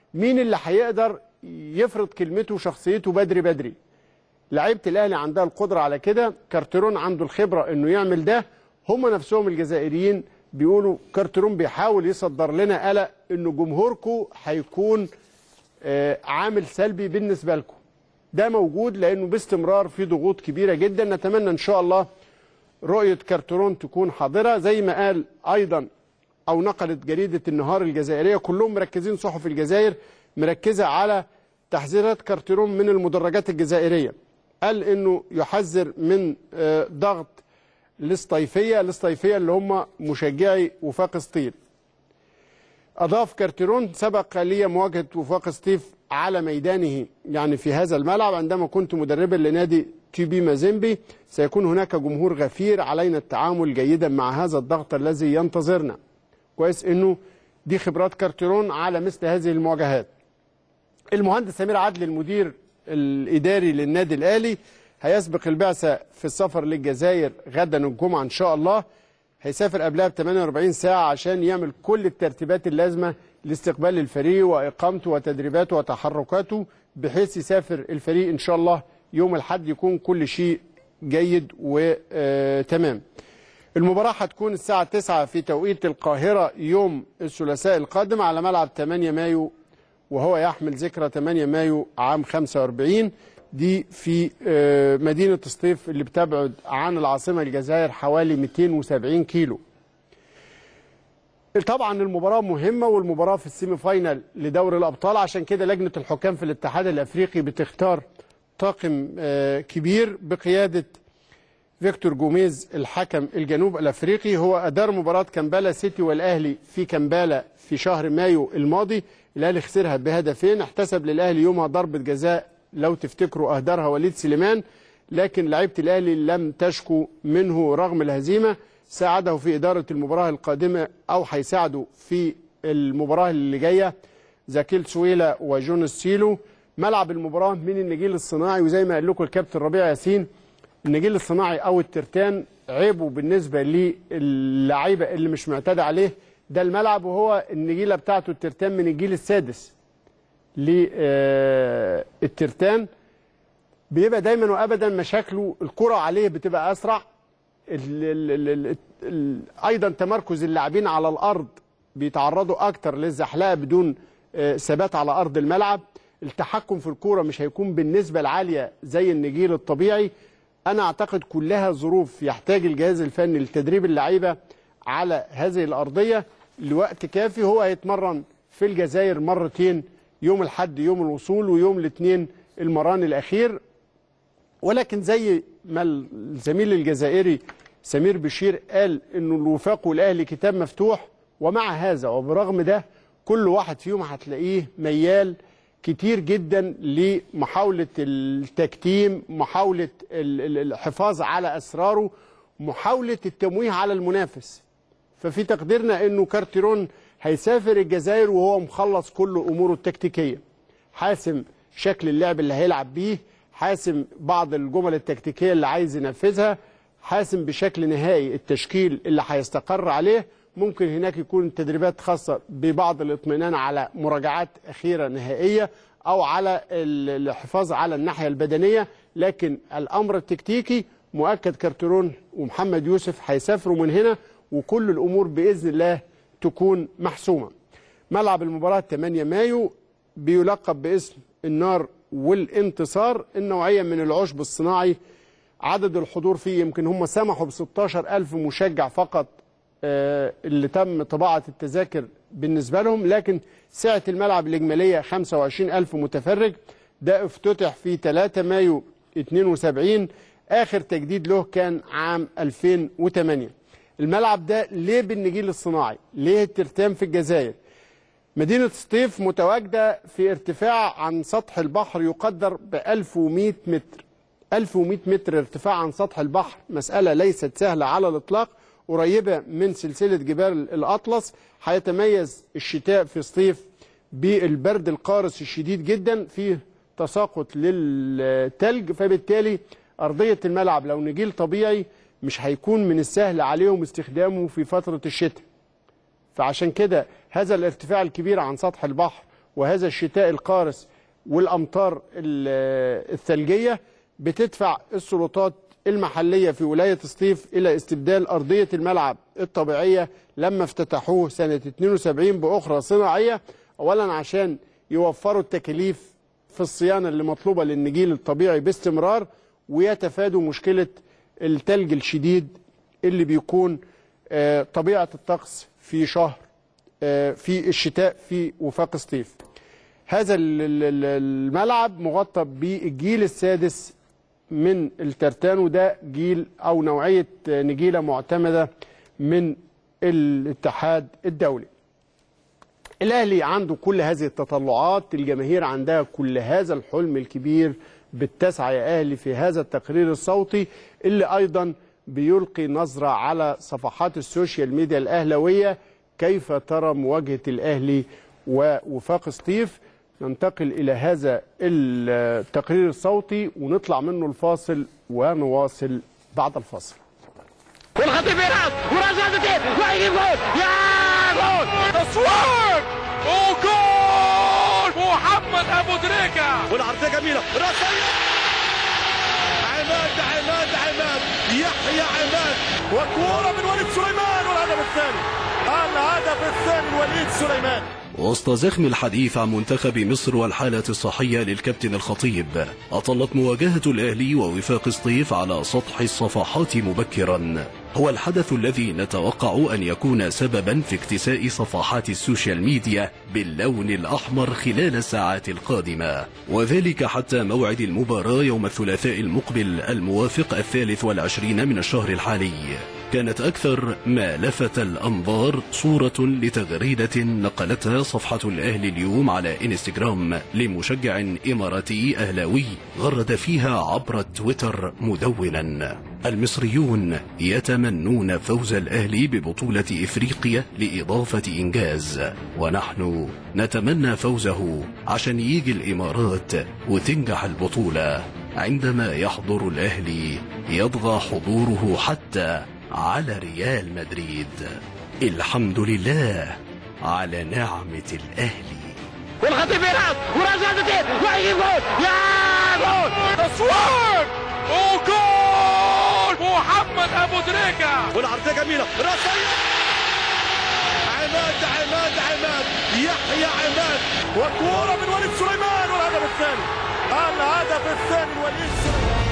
مين اللي هيقدر يفرض كلمته وشخصيته بدري بدري لعيبه الاهلي عندها القدره على كده كارترون عنده الخبره انه يعمل ده هم نفسهم الجزائريين بيقولوا كارترون بيحاول يصدر لنا قلق انه جمهوركم هيكون آه، عامل سلبي بالنسبه لكم ده موجود لانه باستمرار في ضغوط كبيره جدا نتمنى ان شاء الله رؤيه كارترون تكون حاضره زي ما قال ايضا او نقلت جريده النهار الجزائريه كلهم مركزين صحف الجزائر مركزه على تحذيرات كارترون من المدرجات الجزائريه قال انه يحذر من آه، ضغط الاسطيفيه الاسطيفيه اللي هم مشجعي وفاق سطيف أضاف كارتيرون سبق لي مواجهة وفاق سطيف على ميدانه يعني في هذا الملعب عندما كنت مدربا لنادي تي بي مازيمبي سيكون هناك جمهور غفير علينا التعامل جيدا مع هذا الضغط الذي ينتظرنا كويس انه دي خبرات كارتيرون على مثل هذه المواجهات المهندس سمير عدلي المدير الاداري للنادي الاهلي هيسبق البعثه في السفر للجزائر غدا الجمعه ان شاء الله هيسافر قبلها ب 48 ساعه عشان يعمل كل الترتيبات اللازمه لاستقبال الفريق واقامته وتدريباته وتحركاته بحيث يسافر الفريق ان شاء الله يوم الاحد يكون كل شيء جيد وتمام المباراة هتكون الساعة 9 في توقيت القاهرة يوم الثلاثاء القادم على ملعب 8 مايو وهو يحمل ذكرى 8 مايو عام 45 دي في آه، مدينة سطيف اللي بتبعد عن العاصمة الجزائر حوالي 270 كيلو طبعا المباراة مهمة والمباراة في السيمي فاينال لدوري الأبطال عشان كده لجنة الحكام في الاتحاد الأفريقي بتختار طاقم آه، كبير بقيادة فيكتور جوميز الحكم الجنوب الافريقي هو ادار مباراه كامبالا سيتي والاهلي في كامبالا في شهر مايو الماضي الاهلي خسرها بهدفين احتسب للاهلي يومها ضربه جزاء لو تفتكروا اهدرها وليد سليمان لكن لعيبه الاهلي لم تشكو منه رغم الهزيمه ساعده في اداره المباراه القادمه او هيساعده في المباراه اللي جايه زاكيل سويلا وجون سيلو ملعب المباراه من النجيل الصناعي وزي ما قال لكم الكابتن ربيع ياسين النجيل الصناعي او الترتان عيبه بالنسبه للعيبه اللي مش معتاد عليه ده الملعب وهو النجيله بتاعته الترتان من الجيل السادس للترتان بيبقى دايما وابدا مشاكله الكره عليه بتبقى اسرع ال ال ال ال ال ايضا تمركز اللاعبين على الارض بيتعرضوا اكتر للزحلقه بدون آه، ثبات على ارض الملعب التحكم في الكوره مش هيكون بالنسبه العاليه زي النجيل الطبيعي انا اعتقد كلها ظروف يحتاج الجهاز الفني لتدريب اللعيبه على هذه الارضيه لوقت كافي هو هيتمرن في الجزائر مرتين يوم الحد يوم الوصول ويوم الاثنين المران الاخير ولكن زي ما الزميل الجزائري سمير بشير قال انه الوفاق والاهلي كتاب مفتوح ومع هذا وبرغم ده كل واحد فيهم هتلاقيه ميال كتير جدا لمحاولة التكتيم محاولة ال- ال- الحفاظ على أسراره محاولة التمويه على المنافس ففي تقديرنا أنه كارتيرون هيسافر الجزائر وهو مخلص كل أموره التكتيكية حاسم شكل اللعب اللي هيلعب بيه حاسم بعض الجمل التكتيكية اللي عايز ينفذها حاسم بشكل نهائي التشكيل اللي هيستقر عليه ممكن هناك يكون تدريبات خاصة ببعض الاطمئنان على مراجعات أخيرة نهائية أو على ال- الحفاظ على الناحية البدنية لكن الأمر التكتيكي مؤكد كارترون ومحمد يوسف هيسافروا من هنا وكل الأمور بإذن الله تكون محسومة ملعب المباراة 8 مايو بيلقب باسم النار والانتصار النوعية من العشب الصناعي عدد الحضور فيه يمكن هم سمحوا ب 16 ألف مشجع فقط آه، اللي تم طباعة التذاكر بالنسبة لهم لكن سعة الملعب الإجمالية 25 ألف متفرج ده افتتح في 3 مايو 72 آخر تجديد له كان عام 2008 الملعب ده ليه بالنجيل الصناعي ليه الترتان في الجزائر مدينة سطيف متواجدة في ارتفاع عن سطح البحر يقدر ب 1100 متر 1100 متر ارتفاع عن سطح البحر مسألة ليست سهلة على الإطلاق قريبة من سلسلة جبال الأطلس هيتميز الشتاء في سطيف بالبرد القارس الشديد جدا فيه تساقط للتلج فبالتالي أرضية الملعب لو نجيل طبيعي مش هيكون من السهل عليهم استخدامه في فترة الشتاء فعشان كده هذا الارتفاع الكبير عن سطح البحر وهذا الشتاء القارس والامطار ال- الثلجيه بتدفع السلطات المحليه في ولايه سطيف الى استبدال ارضيه الملعب الطبيعيه لما افتتحوه سنه 72 باخرى صناعيه اولا عشان يوفروا التكاليف في الصيانه اللي مطلوبه للنجيل الطبيعي باستمرار ويتفادوا مشكله التلج الشديد اللي بيكون آه، طبيعه الطقس في شهر آه، في الشتاء في وفاق سطيف هذا ال- ال- ال- الملعب مغطى بالجيل السادس من الترتان وده جيل او نوعيه نجيله معتمده من الاتحاد الدولي. الاهلي عنده كل هذه التطلعات، الجماهير عندها كل هذا الحلم الكبير بالتسعه يا اهلي في هذا التقرير الصوتي اللي ايضا بيلقي نظره على صفحات السوشيال ميديا الاهلاويه كيف ترى مواجهه الاهلي ووفاق سطيف ننتقل إلى هذا التقرير الصوتي ونطلع منه الفاصل ونواصل بعد الفاصل والخطيب يلعب وراس هدفتين وهيجيب جول يا جول تصوير وجول محمد ابو تريكه والعرضيه جميله راسيه عماد عماد عماد يحيى عماد وكوره من وليد سليمان والهدف الثاني الهدف الثاني وليد سليمان وسط زخم الحديث عن منتخب مصر والحالة الصحية للكابتن الخطيب أطلت مواجهة الأهلي ووفاق سطيف على سطح الصفحات مبكرا هو الحدث الذي نتوقع أن يكون سببا في اكتساء صفحات السوشيال ميديا باللون الأحمر خلال الساعات القادمة وذلك حتى موعد المباراة يوم الثلاثاء المقبل الموافق الثالث والعشرين من الشهر الحالي كانت أكثر ما لفت الأنظار صورة لتغريدة نقلتها صفحة الأهلي اليوم على إنستغرام لمشجع إماراتي أهلاوي غرد فيها عبر تويتر مدونا المصريون يتمنون فوز الأهلي ببطولة إفريقيا لإضافة إنجاز ونحن نتمنى فوزه عشان يجي الإمارات وتنجح البطولة عندما يحضر الأهلي يطغى حضوره حتى على ريال مدريد الحمد لله على نعمة الأهلي والخطيب يلعب وراس هدفتين وهيجيب جول يا جول تصوير وجول محمد ابو تريكه والعرضيه جميله راسيه عماد عماد عماد يحيى عماد وكوره من وليد سليمان والهدف الثاني الهدف الثاني لوليد سليمان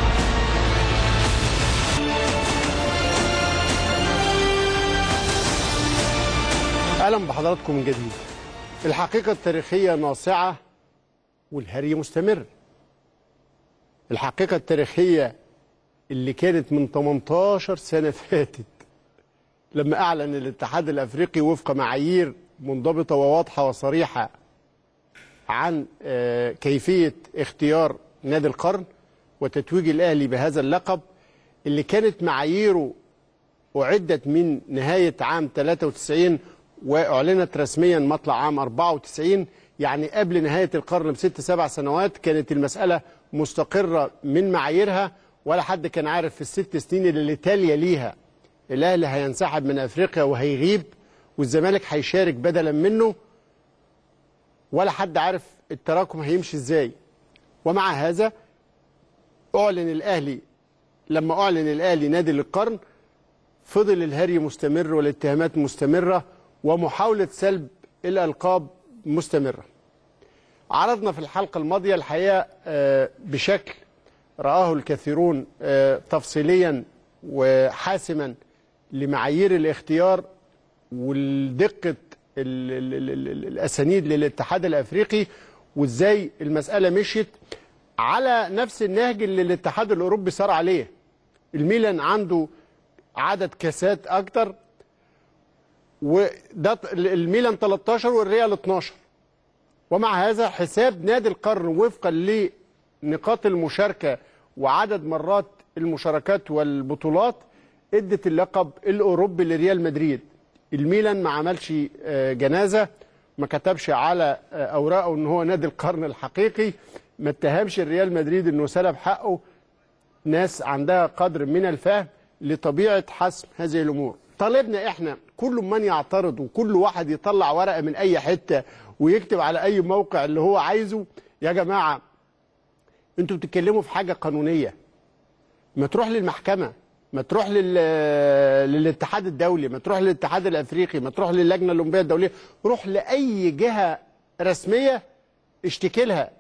اهلا بحضراتكم من جديد الحقيقه التاريخيه ناصعه والهري مستمر الحقيقه التاريخيه اللي كانت من 18 سنه فاتت لما اعلن الاتحاد الافريقي وفق معايير منضبطه وواضحه وصريحه عن آه، كيفيه اختيار نادي القرن وتتويج الاهلي بهذا اللقب اللي كانت معاييره أعدت من نهاية عام 93 وأعلنت رسميا مطلع عام 94 يعني قبل نهاية القرن بست سبع سنوات كانت المسألة مستقرة من معاييرها ولا حد كان عارف في الست سنين اللي تالية ليها الأهلي هينسحب من أفريقيا وهيغيب والزمالك هيشارك بدلا منه ولا حد عارف التراكم هيمشي ازاي ومع هذا أعلن الأهلي لما أعلن الأهلي نادي للقرن فضل الهري مستمر والاتهامات مستمرة ومحاولة سلب الألقاب مستمرة عرضنا في الحلقة الماضية الحقيقة آه، بشكل رآه الكثيرون آه، تفصيليا وحاسما لمعايير الاختيار والدقة ال- ال- ال- ال- الأسانيد للاتحاد الأفريقي وإزاي المسألة مشيت على نفس النهج اللي الاتحاد الأوروبي صار عليه الميلان عنده عدد كاسات اكتر وده ط- الميلان 13 والريال 12 ومع هذا حساب نادي القرن وفقا لنقاط المشاركه وعدد مرات المشاركات والبطولات ادت اللقب الاوروبي لريال مدريد الميلان ما عملش آه، جنازه ما كتبش على آه، اوراقه ان هو نادي القرن الحقيقي ما اتهمش الريال مدريد انه سلب حقه ناس عندها قدر من الفهم لطبيعه حسم هذه الامور طالبنا احنا كل من يعترض وكل واحد يطلع ورقه من اي حته ويكتب على اي موقع اللي هو عايزه يا جماعه انتوا بتتكلموا في حاجه قانونيه ما تروح للمحكمه ما تروح لل... للاتحاد الدولي ما تروح للاتحاد الافريقي ما تروح للجنه الاولمبيه الدوليه روح لاي جهه رسميه اشتكي لها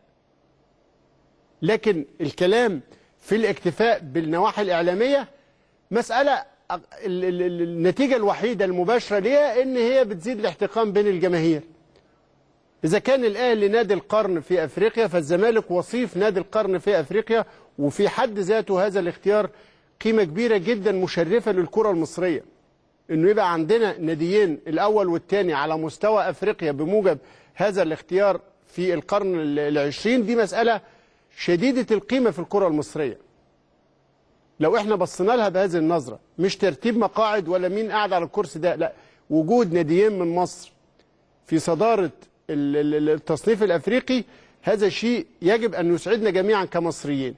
لكن الكلام في الاكتفاء بالنواحي الاعلاميه مساله أق- ال- ال- ال- النتيجه الوحيده المباشره ليها ان هي بتزيد الاحتقان بين الجماهير إذا كان الأهلي نادي القرن في أفريقيا فالزمالك وصيف نادي القرن في أفريقيا وفي حد ذاته هذا الاختيار قيمة كبيرة جدا مشرفة للكرة المصرية إنه يبقى عندنا ناديين الأول والثاني على مستوى أفريقيا بموجب هذا الاختيار في القرن ال- العشرين دي مسألة شديدة القيمة في الكرة المصرية لو احنا بصينا لها بهذه النظرة مش ترتيب مقاعد ولا مين قاعد على الكرسي ده لا وجود ناديين من مصر في صدارة ال- ال- ال- التصنيف الأفريقي هذا شيء يجب أن يسعدنا جميعا كمصريين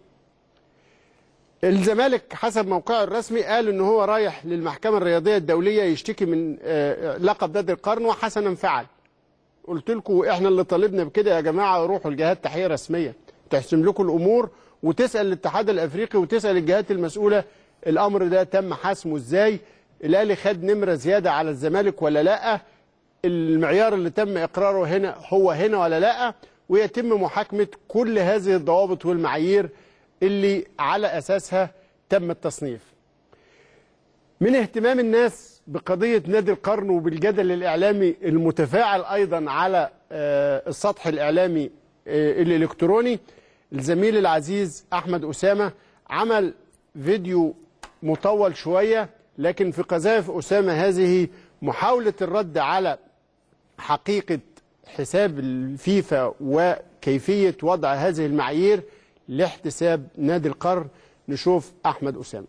الزمالك حسب موقعه الرسمي قال ان هو رايح للمحكمة الرياضية الدولية يشتكي من آه، لقب نادي القرن وحسنا فعل قلت لكم احنا اللي طالبنا بكده يا جماعة روحوا لجهات تحقيق رسمية تحسم لكم الأمور وتسأل الاتحاد الأفريقي وتسأل الجهات المسؤولة الأمر ده تم حسمه ازاي الأهلي خد نمرة زيادة على الزمالك ولا لأ المعيار اللي تم اقراره هنا هو هنا ولا لا ويتم محاكمه كل هذه الضوابط والمعايير اللي على اساسها تم التصنيف. من اهتمام الناس بقضيه نادي القرن وبالجدل الاعلامي المتفاعل ايضا على آه، السطح الاعلامي آه، الالكتروني الزميل العزيز احمد اسامه عمل فيديو مطول شويه لكن في قذائف اسامه هذه محاوله الرد على حقيقه حساب الفيفا وكيفيه وضع هذه المعايير لاحتساب نادي القرن نشوف احمد اسامه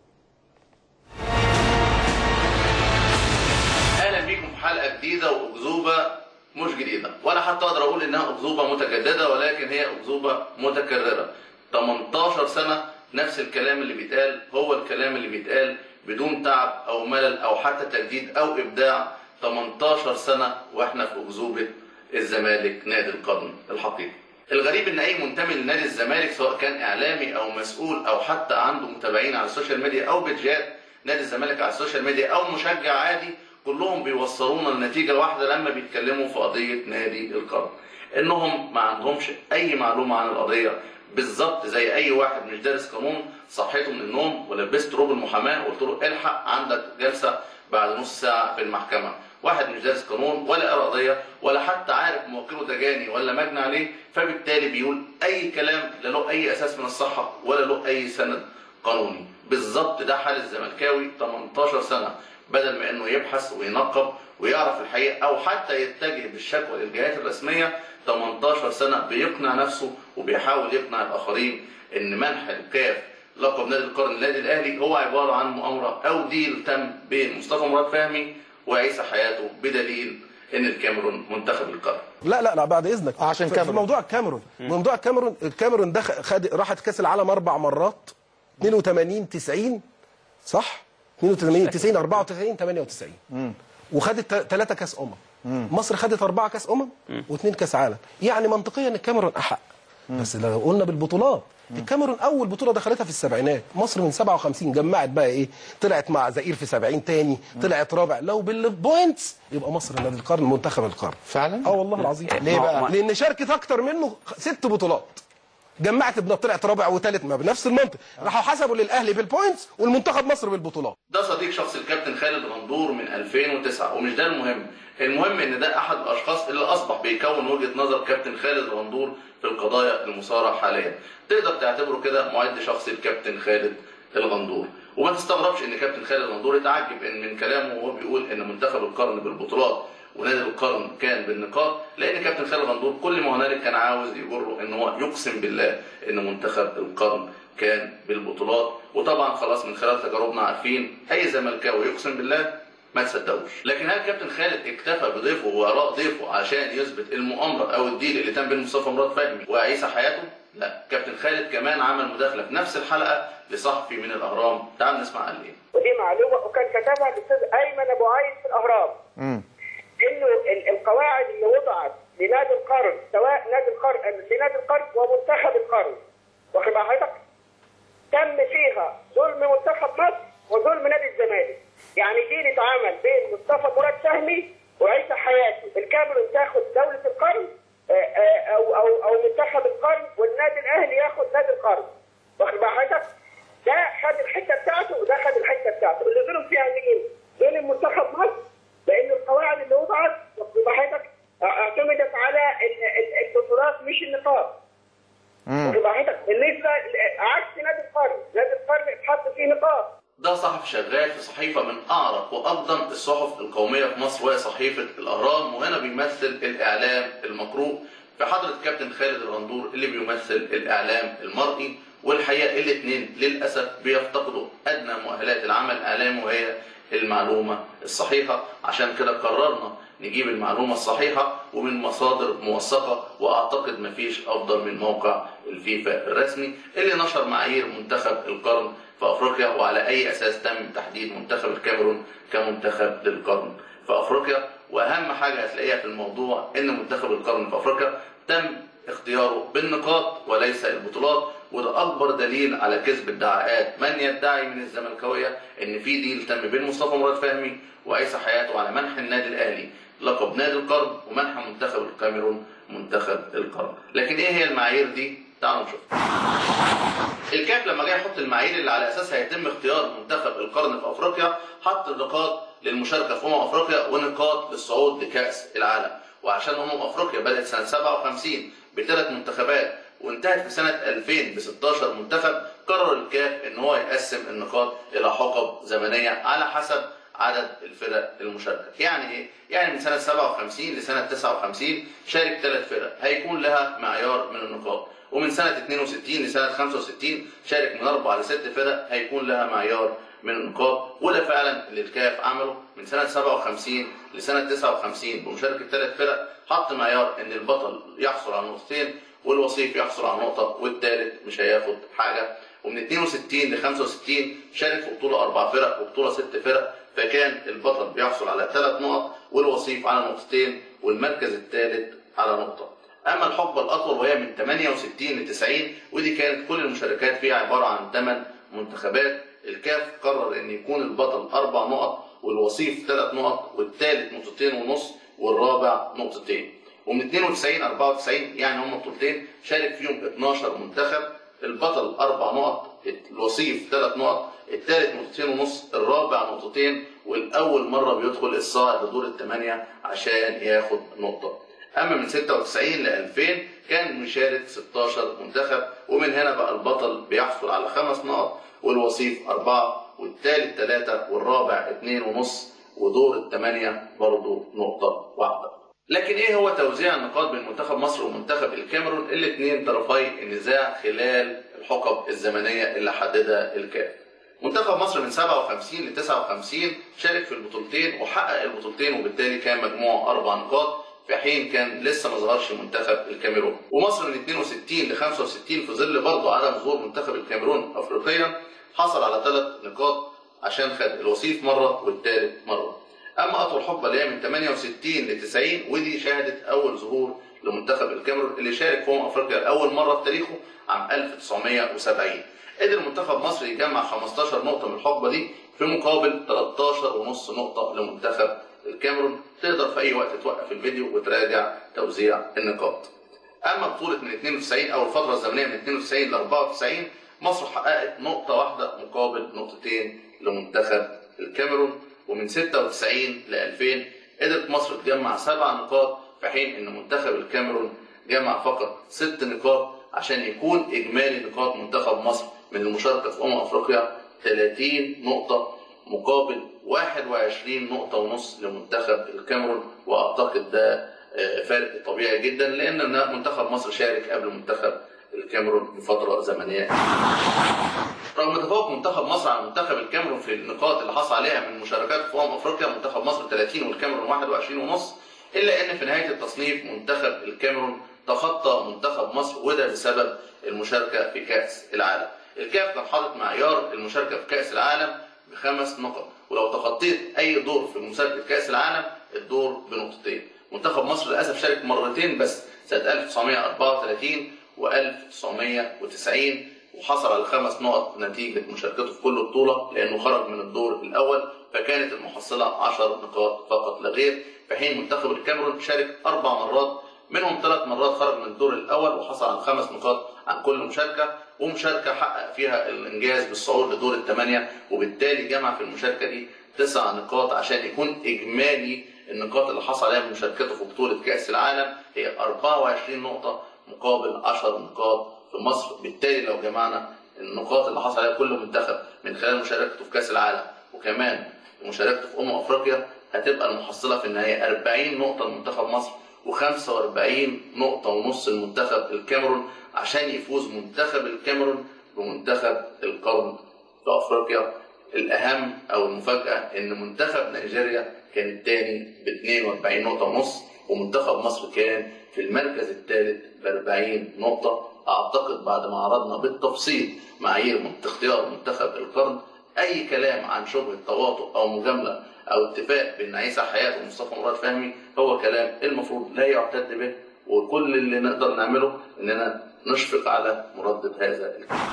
اهلا بيكم في حلقه جديده واكذوبه مش جديده ولا حتى اقدر اقول انها اكذوبه متجدده ولكن هي اكذوبه متكرره 18 سنه نفس الكلام اللي بيتقال هو الكلام اللي بيتقال بدون تعب او ملل او حتى تجديد او ابداع 18 سنه واحنا في اكذوبه الزمالك نادي القرن الحقيقي الغريب ان اي منتمي لنادي الزمالك سواء كان اعلامي او مسؤول او حتى عنده متابعين على السوشيال ميديا او بيدجات نادي الزمالك على السوشيال ميديا او مشجع عادي كلهم بيوصلونا لنتيجه واحده لما بيتكلموا في قضيه نادي القرن انهم ما عندهمش اي معلومه عن القضيه بالظبط زي اي واحد مش دارس قانون صحيته من النوم ولبست روب المحاماه وقلت له الحق عندك جلسه بعد نص ساعه في المحكمه واحد مش دارس قانون ولا قرا قضيه ولا حتى عارف موكله ده جاني ولا مجني عليه فبالتالي بيقول اي كلام لا له اي اساس من الصحه ولا له اي سند قانوني بالظبط ده حال الزملكاوي 18 سنه بدل ما انه يبحث وينقب ويعرف الحقيقه او حتى يتجه بالشكوى للجهات الرسميه 18 سنه بيقنع نفسه وبيحاول يقنع الاخرين ان منح الكاف لقب نادي القرن النادي الاهلي هو عباره عن مؤامره او ديل تم بين مصطفى مراد فهمي وعيسى حياته بدليل ان الكاميرون منتخب القرن لا لا لا بعد اذنك عشان في- كاميرون. في موضوع الكاميرون موضوع الكاميرون الكاميرون ده خد راحت كاس العالم اربع مرات 82 90 صح 82 90 94 98 وخدت ثلاثه كاس امم مصر خدت اربعه كاس امم واثنين كاس عالم يعني منطقيا الكاميرون احق بس لو قلنا بالبطولات الكاميرون اول بطوله دخلتها في السبعينات مصر من 57 جمعت بقى ايه طلعت مع زئير في 70 تاني طلعت رابع لو بالبوينتس يبقى مصر نادي القرن منتخب القرن فعلا اه والله العظيم ليه بقى؟ لان شاركت اكتر منه ست بطولات جمعت ابنها طلعت رابع وثالث ما بنفس المنطق راحوا حسبوا للاهلي بالبوينتس والمنتخب مصر بالبطولات ده صديق شخص الكابتن خالد غندور من 2009 ومش ده المهم المهم ان ده احد الاشخاص اللي اصبح بيكون وجهه نظر كابتن خالد غندور في القضايا المثاره حاليا تقدر تعتبره كده معد شخصي الكابتن خالد الغندور وما تستغربش ان كابتن خالد غندور اتعجب ان من كلامه وهو بيقول ان منتخب القرن بالبطولات ونادي القرن كان بالنقاط لان كابتن خالد غندور كل ما هنالك كان عاوز يجره ان هو يقسم بالله ان منتخب القرن كان بالبطولات وطبعا خلاص من خلال تجاربنا عارفين اي زملكاوي يقسم بالله ما تصدقوش لكن هل كابتن خالد اكتفى بضيفه وراء ضيفه عشان يثبت المؤامره او الديل اللي تم بين مصطفى مراد فهمي وعيسى حياته لا كابتن خالد كمان عمل مداخله في نفس الحلقه لصحفي من الاهرام تعال نسمع قال ايه ودي معلومه وكان كتبها الاستاذ ايمن ابو كمؤيد في الاهرام انه ال- القواعد اللي وضعت لنادي القرن سواء نادي القرن لنادي القرن ومنتخب القرن واخد بال حضرتك؟ تم فيها ظلم منتخب مصر وظلم نادي الزمالك يعني دي اللي اتعمل بين مصطفى مراد فهمي وعيسى حياتي الكاميرون تاخد دوله القرن آه، آه، او او او منتخب القرن والنادي الاهلي ياخد نادي القرن واخد بال حضرتك؟ ده خد الحته بتاعته وده خد الحته بتاعته اللي ظلم فيها مين؟ ظلم منتخب مصر لان القواعد اللي وضعت واخد بال حضرتك اعتمدت على ال- ال- البطولات مش النقاط واخد بال حضرتك؟ بالنسبه ل- عكس نادي القرن، نادي القرن اتحط فيه نقاط ده صحفي شغال في صحيفة من أعرق وأقدم الصحف القومية في مصر وهي صحيفة الأهرام وهنا بيمثل الإعلام المقروء في حضرة كابتن خالد الغندور اللي بيمثل الإعلام المرئي والحقيقة الاثنين للأسف بيفتقدوا أدنى مؤهلات العمل الإعلامي وهي المعلومة الصحيحة عشان كده قررنا نجيب المعلومة الصحيحة ومن مصادر موثقة وأعتقد مفيش أفضل من موقع الفيفا الرسمي اللي نشر معايير منتخب القرن في أفريقيا وعلى أي أساس تم تحديد منتخب الكاميرون كمنتخب للقرن في أفريقيا وأهم حاجة هتلاقيها في الموضوع إن منتخب القرن في أفريقيا تم اختياره بالنقاط وليس البطولات وده اكبر دليل على كذب ادعاءات من يدعي من الزملكاويه ان في ديل تم بين مصطفى مراد فهمي وعيسى حياته على منح النادي الاهلي لقب نادي القرن ومنح منتخب الكاميرون منتخب القرن لكن ايه هي المعايير دي تعالوا نشوف الكاف لما جاي يحط المعايير اللي على اساسها يتم اختيار منتخب القرن في افريقيا حط نقاط للمشاركه في امم افريقيا ونقاط للصعود لكاس العالم وعشان امم افريقيا بدات سنه 57 بثلاث منتخبات وانتهت في سنه 2000 ب 16 منتخب قرر الكاف ان هو يقسم النقاط الى حقب زمنيه على حسب عدد الفرق المشاركه يعني ايه يعني من سنه 57 لسنه 59 شارك ثلاث فرق هيكون لها معيار من النقاط ومن سنه 62 لسنه 65 شارك من اربع لست فرق هيكون لها معيار من النقاط وده فعلا اللي الكاف عمله من سنه 57 لسنه 59 بمشاركه ثلاث فرق حط معيار ان البطل يحصل على نقطتين والوصيف يحصل على نقطه والثالث مش هياخد حاجه ومن 62 ل 65 شارك في بطوله اربع فرق وبطوله ست فرق فكان البطل بيحصل على ثلاث نقط والوصيف على نقطتين والمركز الثالث على نقطه. اما الحقبه الاطول وهي من 68 ل 90 ودي كانت كل المشاركات فيها عباره عن ثمان منتخبات الكاف قرر ان يكون البطل اربع نقط والوصيف ثلاث نقط والثالث نقطتين ونص والرابع نقطتين ومن 92 94 يعني هم بطولتين شارك فيهم 12 منتخب البطل اربع نقط الوصيف ثلاث نقط الثالث نقطتين ونص الرابع نقطتين والاول مره بيدخل الصاعد لدور الثمانيه عشان ياخد نقطه اما من 96 ل 2000 كان مشارك 16 منتخب ومن هنا بقى البطل بيحصل على خمس نقط والوصيف أربعة والثالث ثلاثة والرابع اثنين ونص ودور الثمانية برضه نقطة واحدة. لكن ايه هو توزيع النقاط بين منتخب مصر ومنتخب الكاميرون الاثنين طرفي النزاع خلال الحقب الزمنية اللي حددها الكاف. منتخب مصر من 57 ل 59 شارك في البطولتين وحقق البطولتين وبالتالي كان مجموعه اربع نقاط في حين كان لسه ما ظهرش منتخب الكاميرون ومصر من 62 ل 65 في ظل برضه عدم ظهور منتخب الكاميرون افريقيا حصل على ثلاث نقاط عشان خد الوصيف مره والثالث مره اما اطول حقبه اللي هي من 68 ل 90 ودي شهدت اول ظهور لمنتخب الكاميرون اللي شارك في امم افريقيا لاول مره في تاريخه عام 1970 قدر منتخب مصر يجمع 15 نقطه من الحقبه دي في مقابل 13 ونص نقطه لمنتخب الكاميرون تقدر في اي وقت توقف الفيديو وتراجع توزيع النقاط اما بطوله من 92 او الفتره الزمنيه من 92 ل 94 مصر حققت نقطه واحده مقابل نقطتين لمنتخب الكاميرون ومن 96 ل 2000 قدرت مصر تجمع سبع نقاط في حين ان منتخب الكاميرون جمع فقط ست نقاط عشان يكون اجمالي نقاط منتخب مصر من المشاركه في امم افريقيا 30 نقطه مقابل 21 نقطه ونص لمنتخب الكاميرون واعتقد ده فرق طبيعي جدا لان منتخب مصر شارك قبل منتخب الكاميرون بفتره زمنيه رغم تفوق منتخب مصر على منتخب الكاميرون في النقاط اللي حصل عليها من مشاركات في امم افريقيا منتخب مصر 30 والكاميرون 21 ونص الا ان في نهايه التصنيف منتخب الكاميرون تخطى منتخب مصر وده بسبب المشاركه في كاس العالم. الكاف كان حاطط معيار المشاركه في كاس العالم بخمس نقط ولو تخطيت اي دور في مسابقه كاس العالم الدور بنقطتين منتخب مصر للاسف شارك مرتين بس سنه 1934 و1990 وحصل على خمس نقط نتيجه مشاركته في كل بطوله لانه خرج من الدور الاول فكانت المحصله 10 نقاط فقط لا غير في حين منتخب الكاميرون شارك اربع مرات منهم ثلاث مرات خرج من الدور الاول وحصل على خمس نقاط عن كل مشاركه ومشاركه حقق فيها الانجاز بالصعود لدور الثمانيه وبالتالي جمع في المشاركه دي تسع نقاط عشان يكون اجمالي النقاط اللي حصل عليها من مشاركته في بطوله كاس العالم هي 24 نقطه مقابل 10 نقاط في مصر بالتالي لو جمعنا النقاط اللي حصل عليها كل منتخب من خلال مشاركته في كاس العالم وكمان مشاركته في امم افريقيا هتبقى المحصله في النهايه 40 نقطه لمنتخب مصر و45 نقطه ونص لمنتخب الكاميرون عشان يفوز منتخب الكاميرون بمنتخب القرن في افريقيا الاهم او المفاجاه ان منتخب نيجيريا كان الثاني ب 42 نقطه ونص ومنتخب مصر كان في المركز الثالث ب 40 نقطه اعتقد بعد ما عرضنا بالتفصيل معايير من اختيار منتخب القرن اي كلام عن شبهه تواطؤ او مجامله او اتفاق بين عيسى حياه ومصطفى مراد فهمي هو كلام المفروض لا يعتد به وكل اللي نقدر نعمله اننا نشفق على مردد هذا الكلام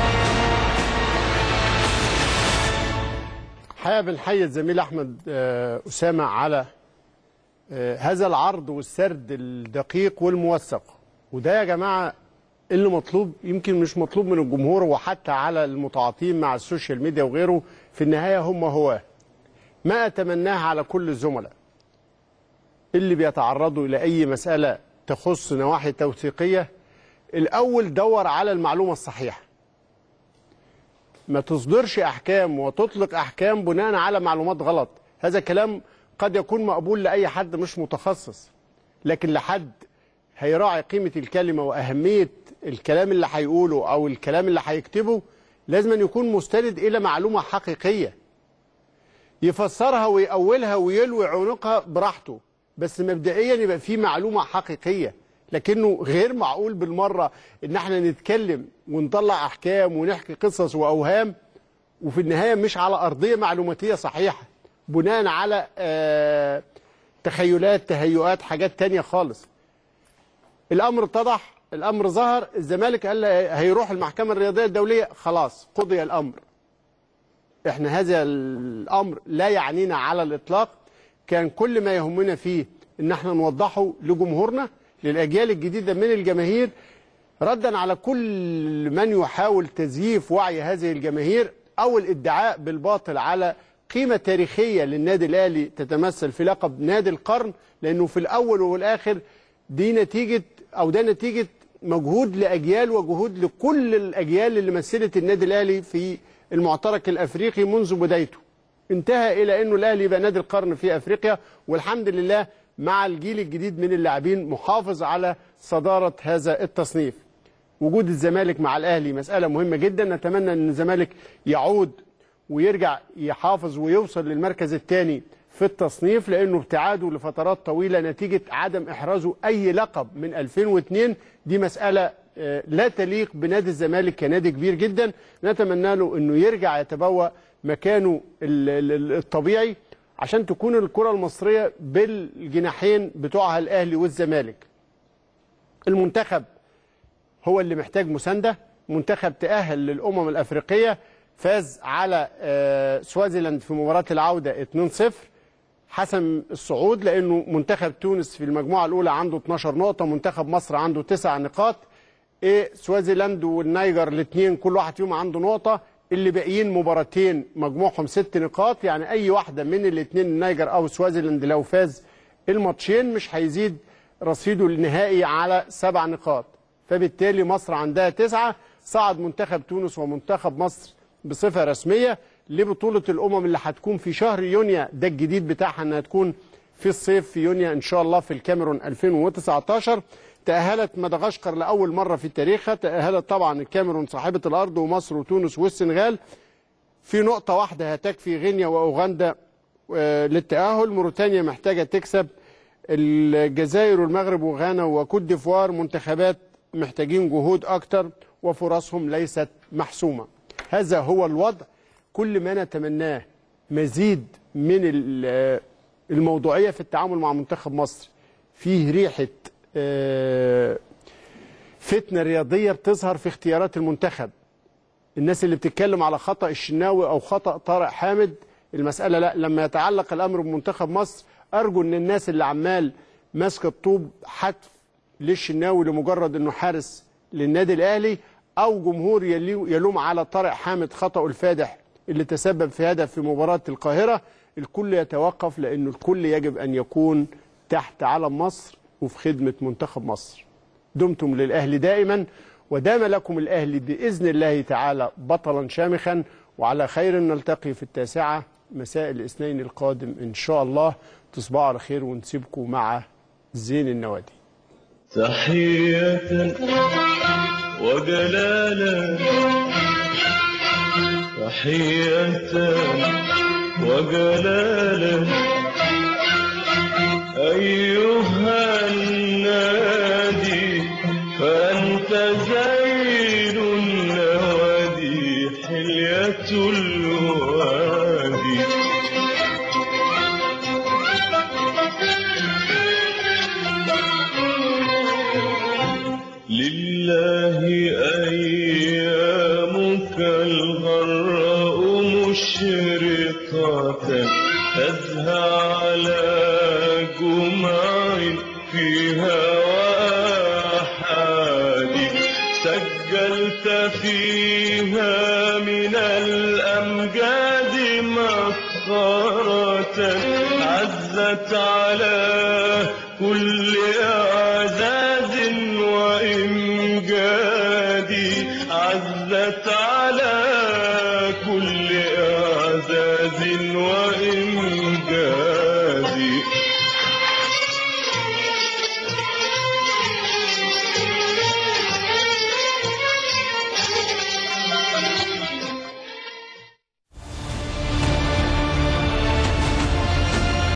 الحقيقه بنحيي الزميل احمد آه، اسامه على آه، هذا العرض والسرد الدقيق والموثق وده يا جماعه اللي مطلوب يمكن مش مطلوب من الجمهور وحتى على المتعاطين مع السوشيال ميديا وغيره في النهايه هم هو ما اتمناه على كل الزملاء اللي بيتعرضوا الى اي مساله تخص نواحي توثيقيه الاول دور على المعلومه الصحيحه ما تصدرش احكام وتطلق احكام بناء على معلومات غلط هذا كلام قد يكون مقبول لاي حد مش متخصص لكن لحد هيراعي قيمه الكلمه واهميه الكلام اللي هيقوله او الكلام اللي هيكتبه لازم أن يكون مستند الى معلومه حقيقيه يفسرها ويأولها ويلوي عنقها براحته بس مبدئيا يبقى في معلومه حقيقيه لكنه غير معقول بالمره ان احنا نتكلم ونطلع احكام ونحكي قصص واوهام وفي النهايه مش على ارضيه معلوماتيه صحيحه بناء على آه تخيلات تهيؤات حاجات تانية خالص الامر اتضح الامر ظهر الزمالك قال هيروح المحكمه الرياضيه الدوليه خلاص قضي الامر احنا هذا الامر لا يعنينا على الاطلاق كان كل ما يهمنا فيه ان احنا نوضحه لجمهورنا للاجيال الجديده من الجماهير ردا على كل من يحاول تزييف وعي هذه الجماهير او الادعاء بالباطل على قيمه تاريخيه للنادي الاهلي تتمثل في لقب نادي القرن لانه في الاول والاخر دي نتيجه او ده نتيجه مجهود لاجيال وجهود لكل الاجيال اللي مثلت النادي الاهلي في المعترك الافريقي منذ بدايته انتهى الى انه الاهلي يبقى نادي القرن في افريقيا والحمد لله مع الجيل الجديد من اللاعبين محافظ على صداره هذا التصنيف وجود الزمالك مع الاهلي مساله مهمه جدا نتمنى ان الزمالك يعود ويرجع يحافظ ويوصل للمركز الثاني في التصنيف لانه ابتعاده لفترات طويله نتيجه عدم احرازه اي لقب من 2002 دي مساله آه، لا تليق بنادي الزمالك كنادي كبير جدا نتمنى له انه يرجع يتبوأ مكانه ال- ال- الطبيعي عشان تكون الكره المصريه بالجناحين بتوعها الاهلي والزمالك المنتخب هو اللي محتاج مسانده منتخب تأهل للأمم الأفريقية فاز على آه، سوازيلاند في مباراة العودة 2-0 حسم الصعود لأنه منتخب تونس في المجموعة الأولى عنده 12 نقطة منتخب مصر عنده 9 نقاط إيه سوازيلاند والنيجر الاثنين كل واحد فيهم عنده نقطة اللي باقيين مباراتين مجموعهم ست نقاط يعني أي واحدة من الاثنين النيجر أو سوازيلاند لو فاز الماتشين مش هيزيد رصيده النهائي على سبع نقاط فبالتالي مصر عندها تسعة صعد منتخب تونس ومنتخب مصر بصفة رسمية لبطولة الأمم اللي هتكون في شهر يونيو ده الجديد بتاعها انها تكون في الصيف في يونيو ان شاء الله في الكاميرون 2019 تأهلت مدغشقر لأول مرة في تاريخها تأهلت طبعا الكاميرون صاحبة الأرض ومصر وتونس والسنغال في نقطة واحدة هتكفي غينيا وأوغندا آه، للتأهل موريتانيا محتاجة تكسب الجزائر والمغرب وغانا وكوت ديفوار منتخبات محتاجين جهود أكتر وفرصهم ليست محسومة هذا هو الوضع كل ما نتمناه مزيد من ال- الموضوعيه في التعامل مع منتخب مصر فيه ريحه آه، فتنه رياضيه بتظهر في اختيارات المنتخب الناس اللي بتتكلم على خطا الشناوي او خطا طارق حامد المساله لا لما يتعلق الامر بمنتخب مصر ارجو ان الناس اللي عمال ماسكه الطوب حتف للشناوي لمجرد انه حارس للنادي الاهلي او جمهور يلي- يلوم على طارق حامد خطأه الفادح اللي تسبب في هدف في مباراه القاهره الكل يتوقف لانه الكل يجب ان يكون تحت علم مصر وفي خدمه منتخب مصر دمتم للأهل دائما ودام لكم الأهل بإذن الله تعالى بطلا شامخا وعلى خير نلتقي في التاسعة مساء الاثنين القادم إن شاء الله تصبحوا على خير ونسيبكم مع زين النوادي تحية وجلالا تحية وجلالا أيها النادي فأنت زين النوادي حلية الوادي لله أيامك الغراء مشرقة تزهى على جمع فيها وآحاد سجلت فيها من الأمجاد مسخرة عزت على كل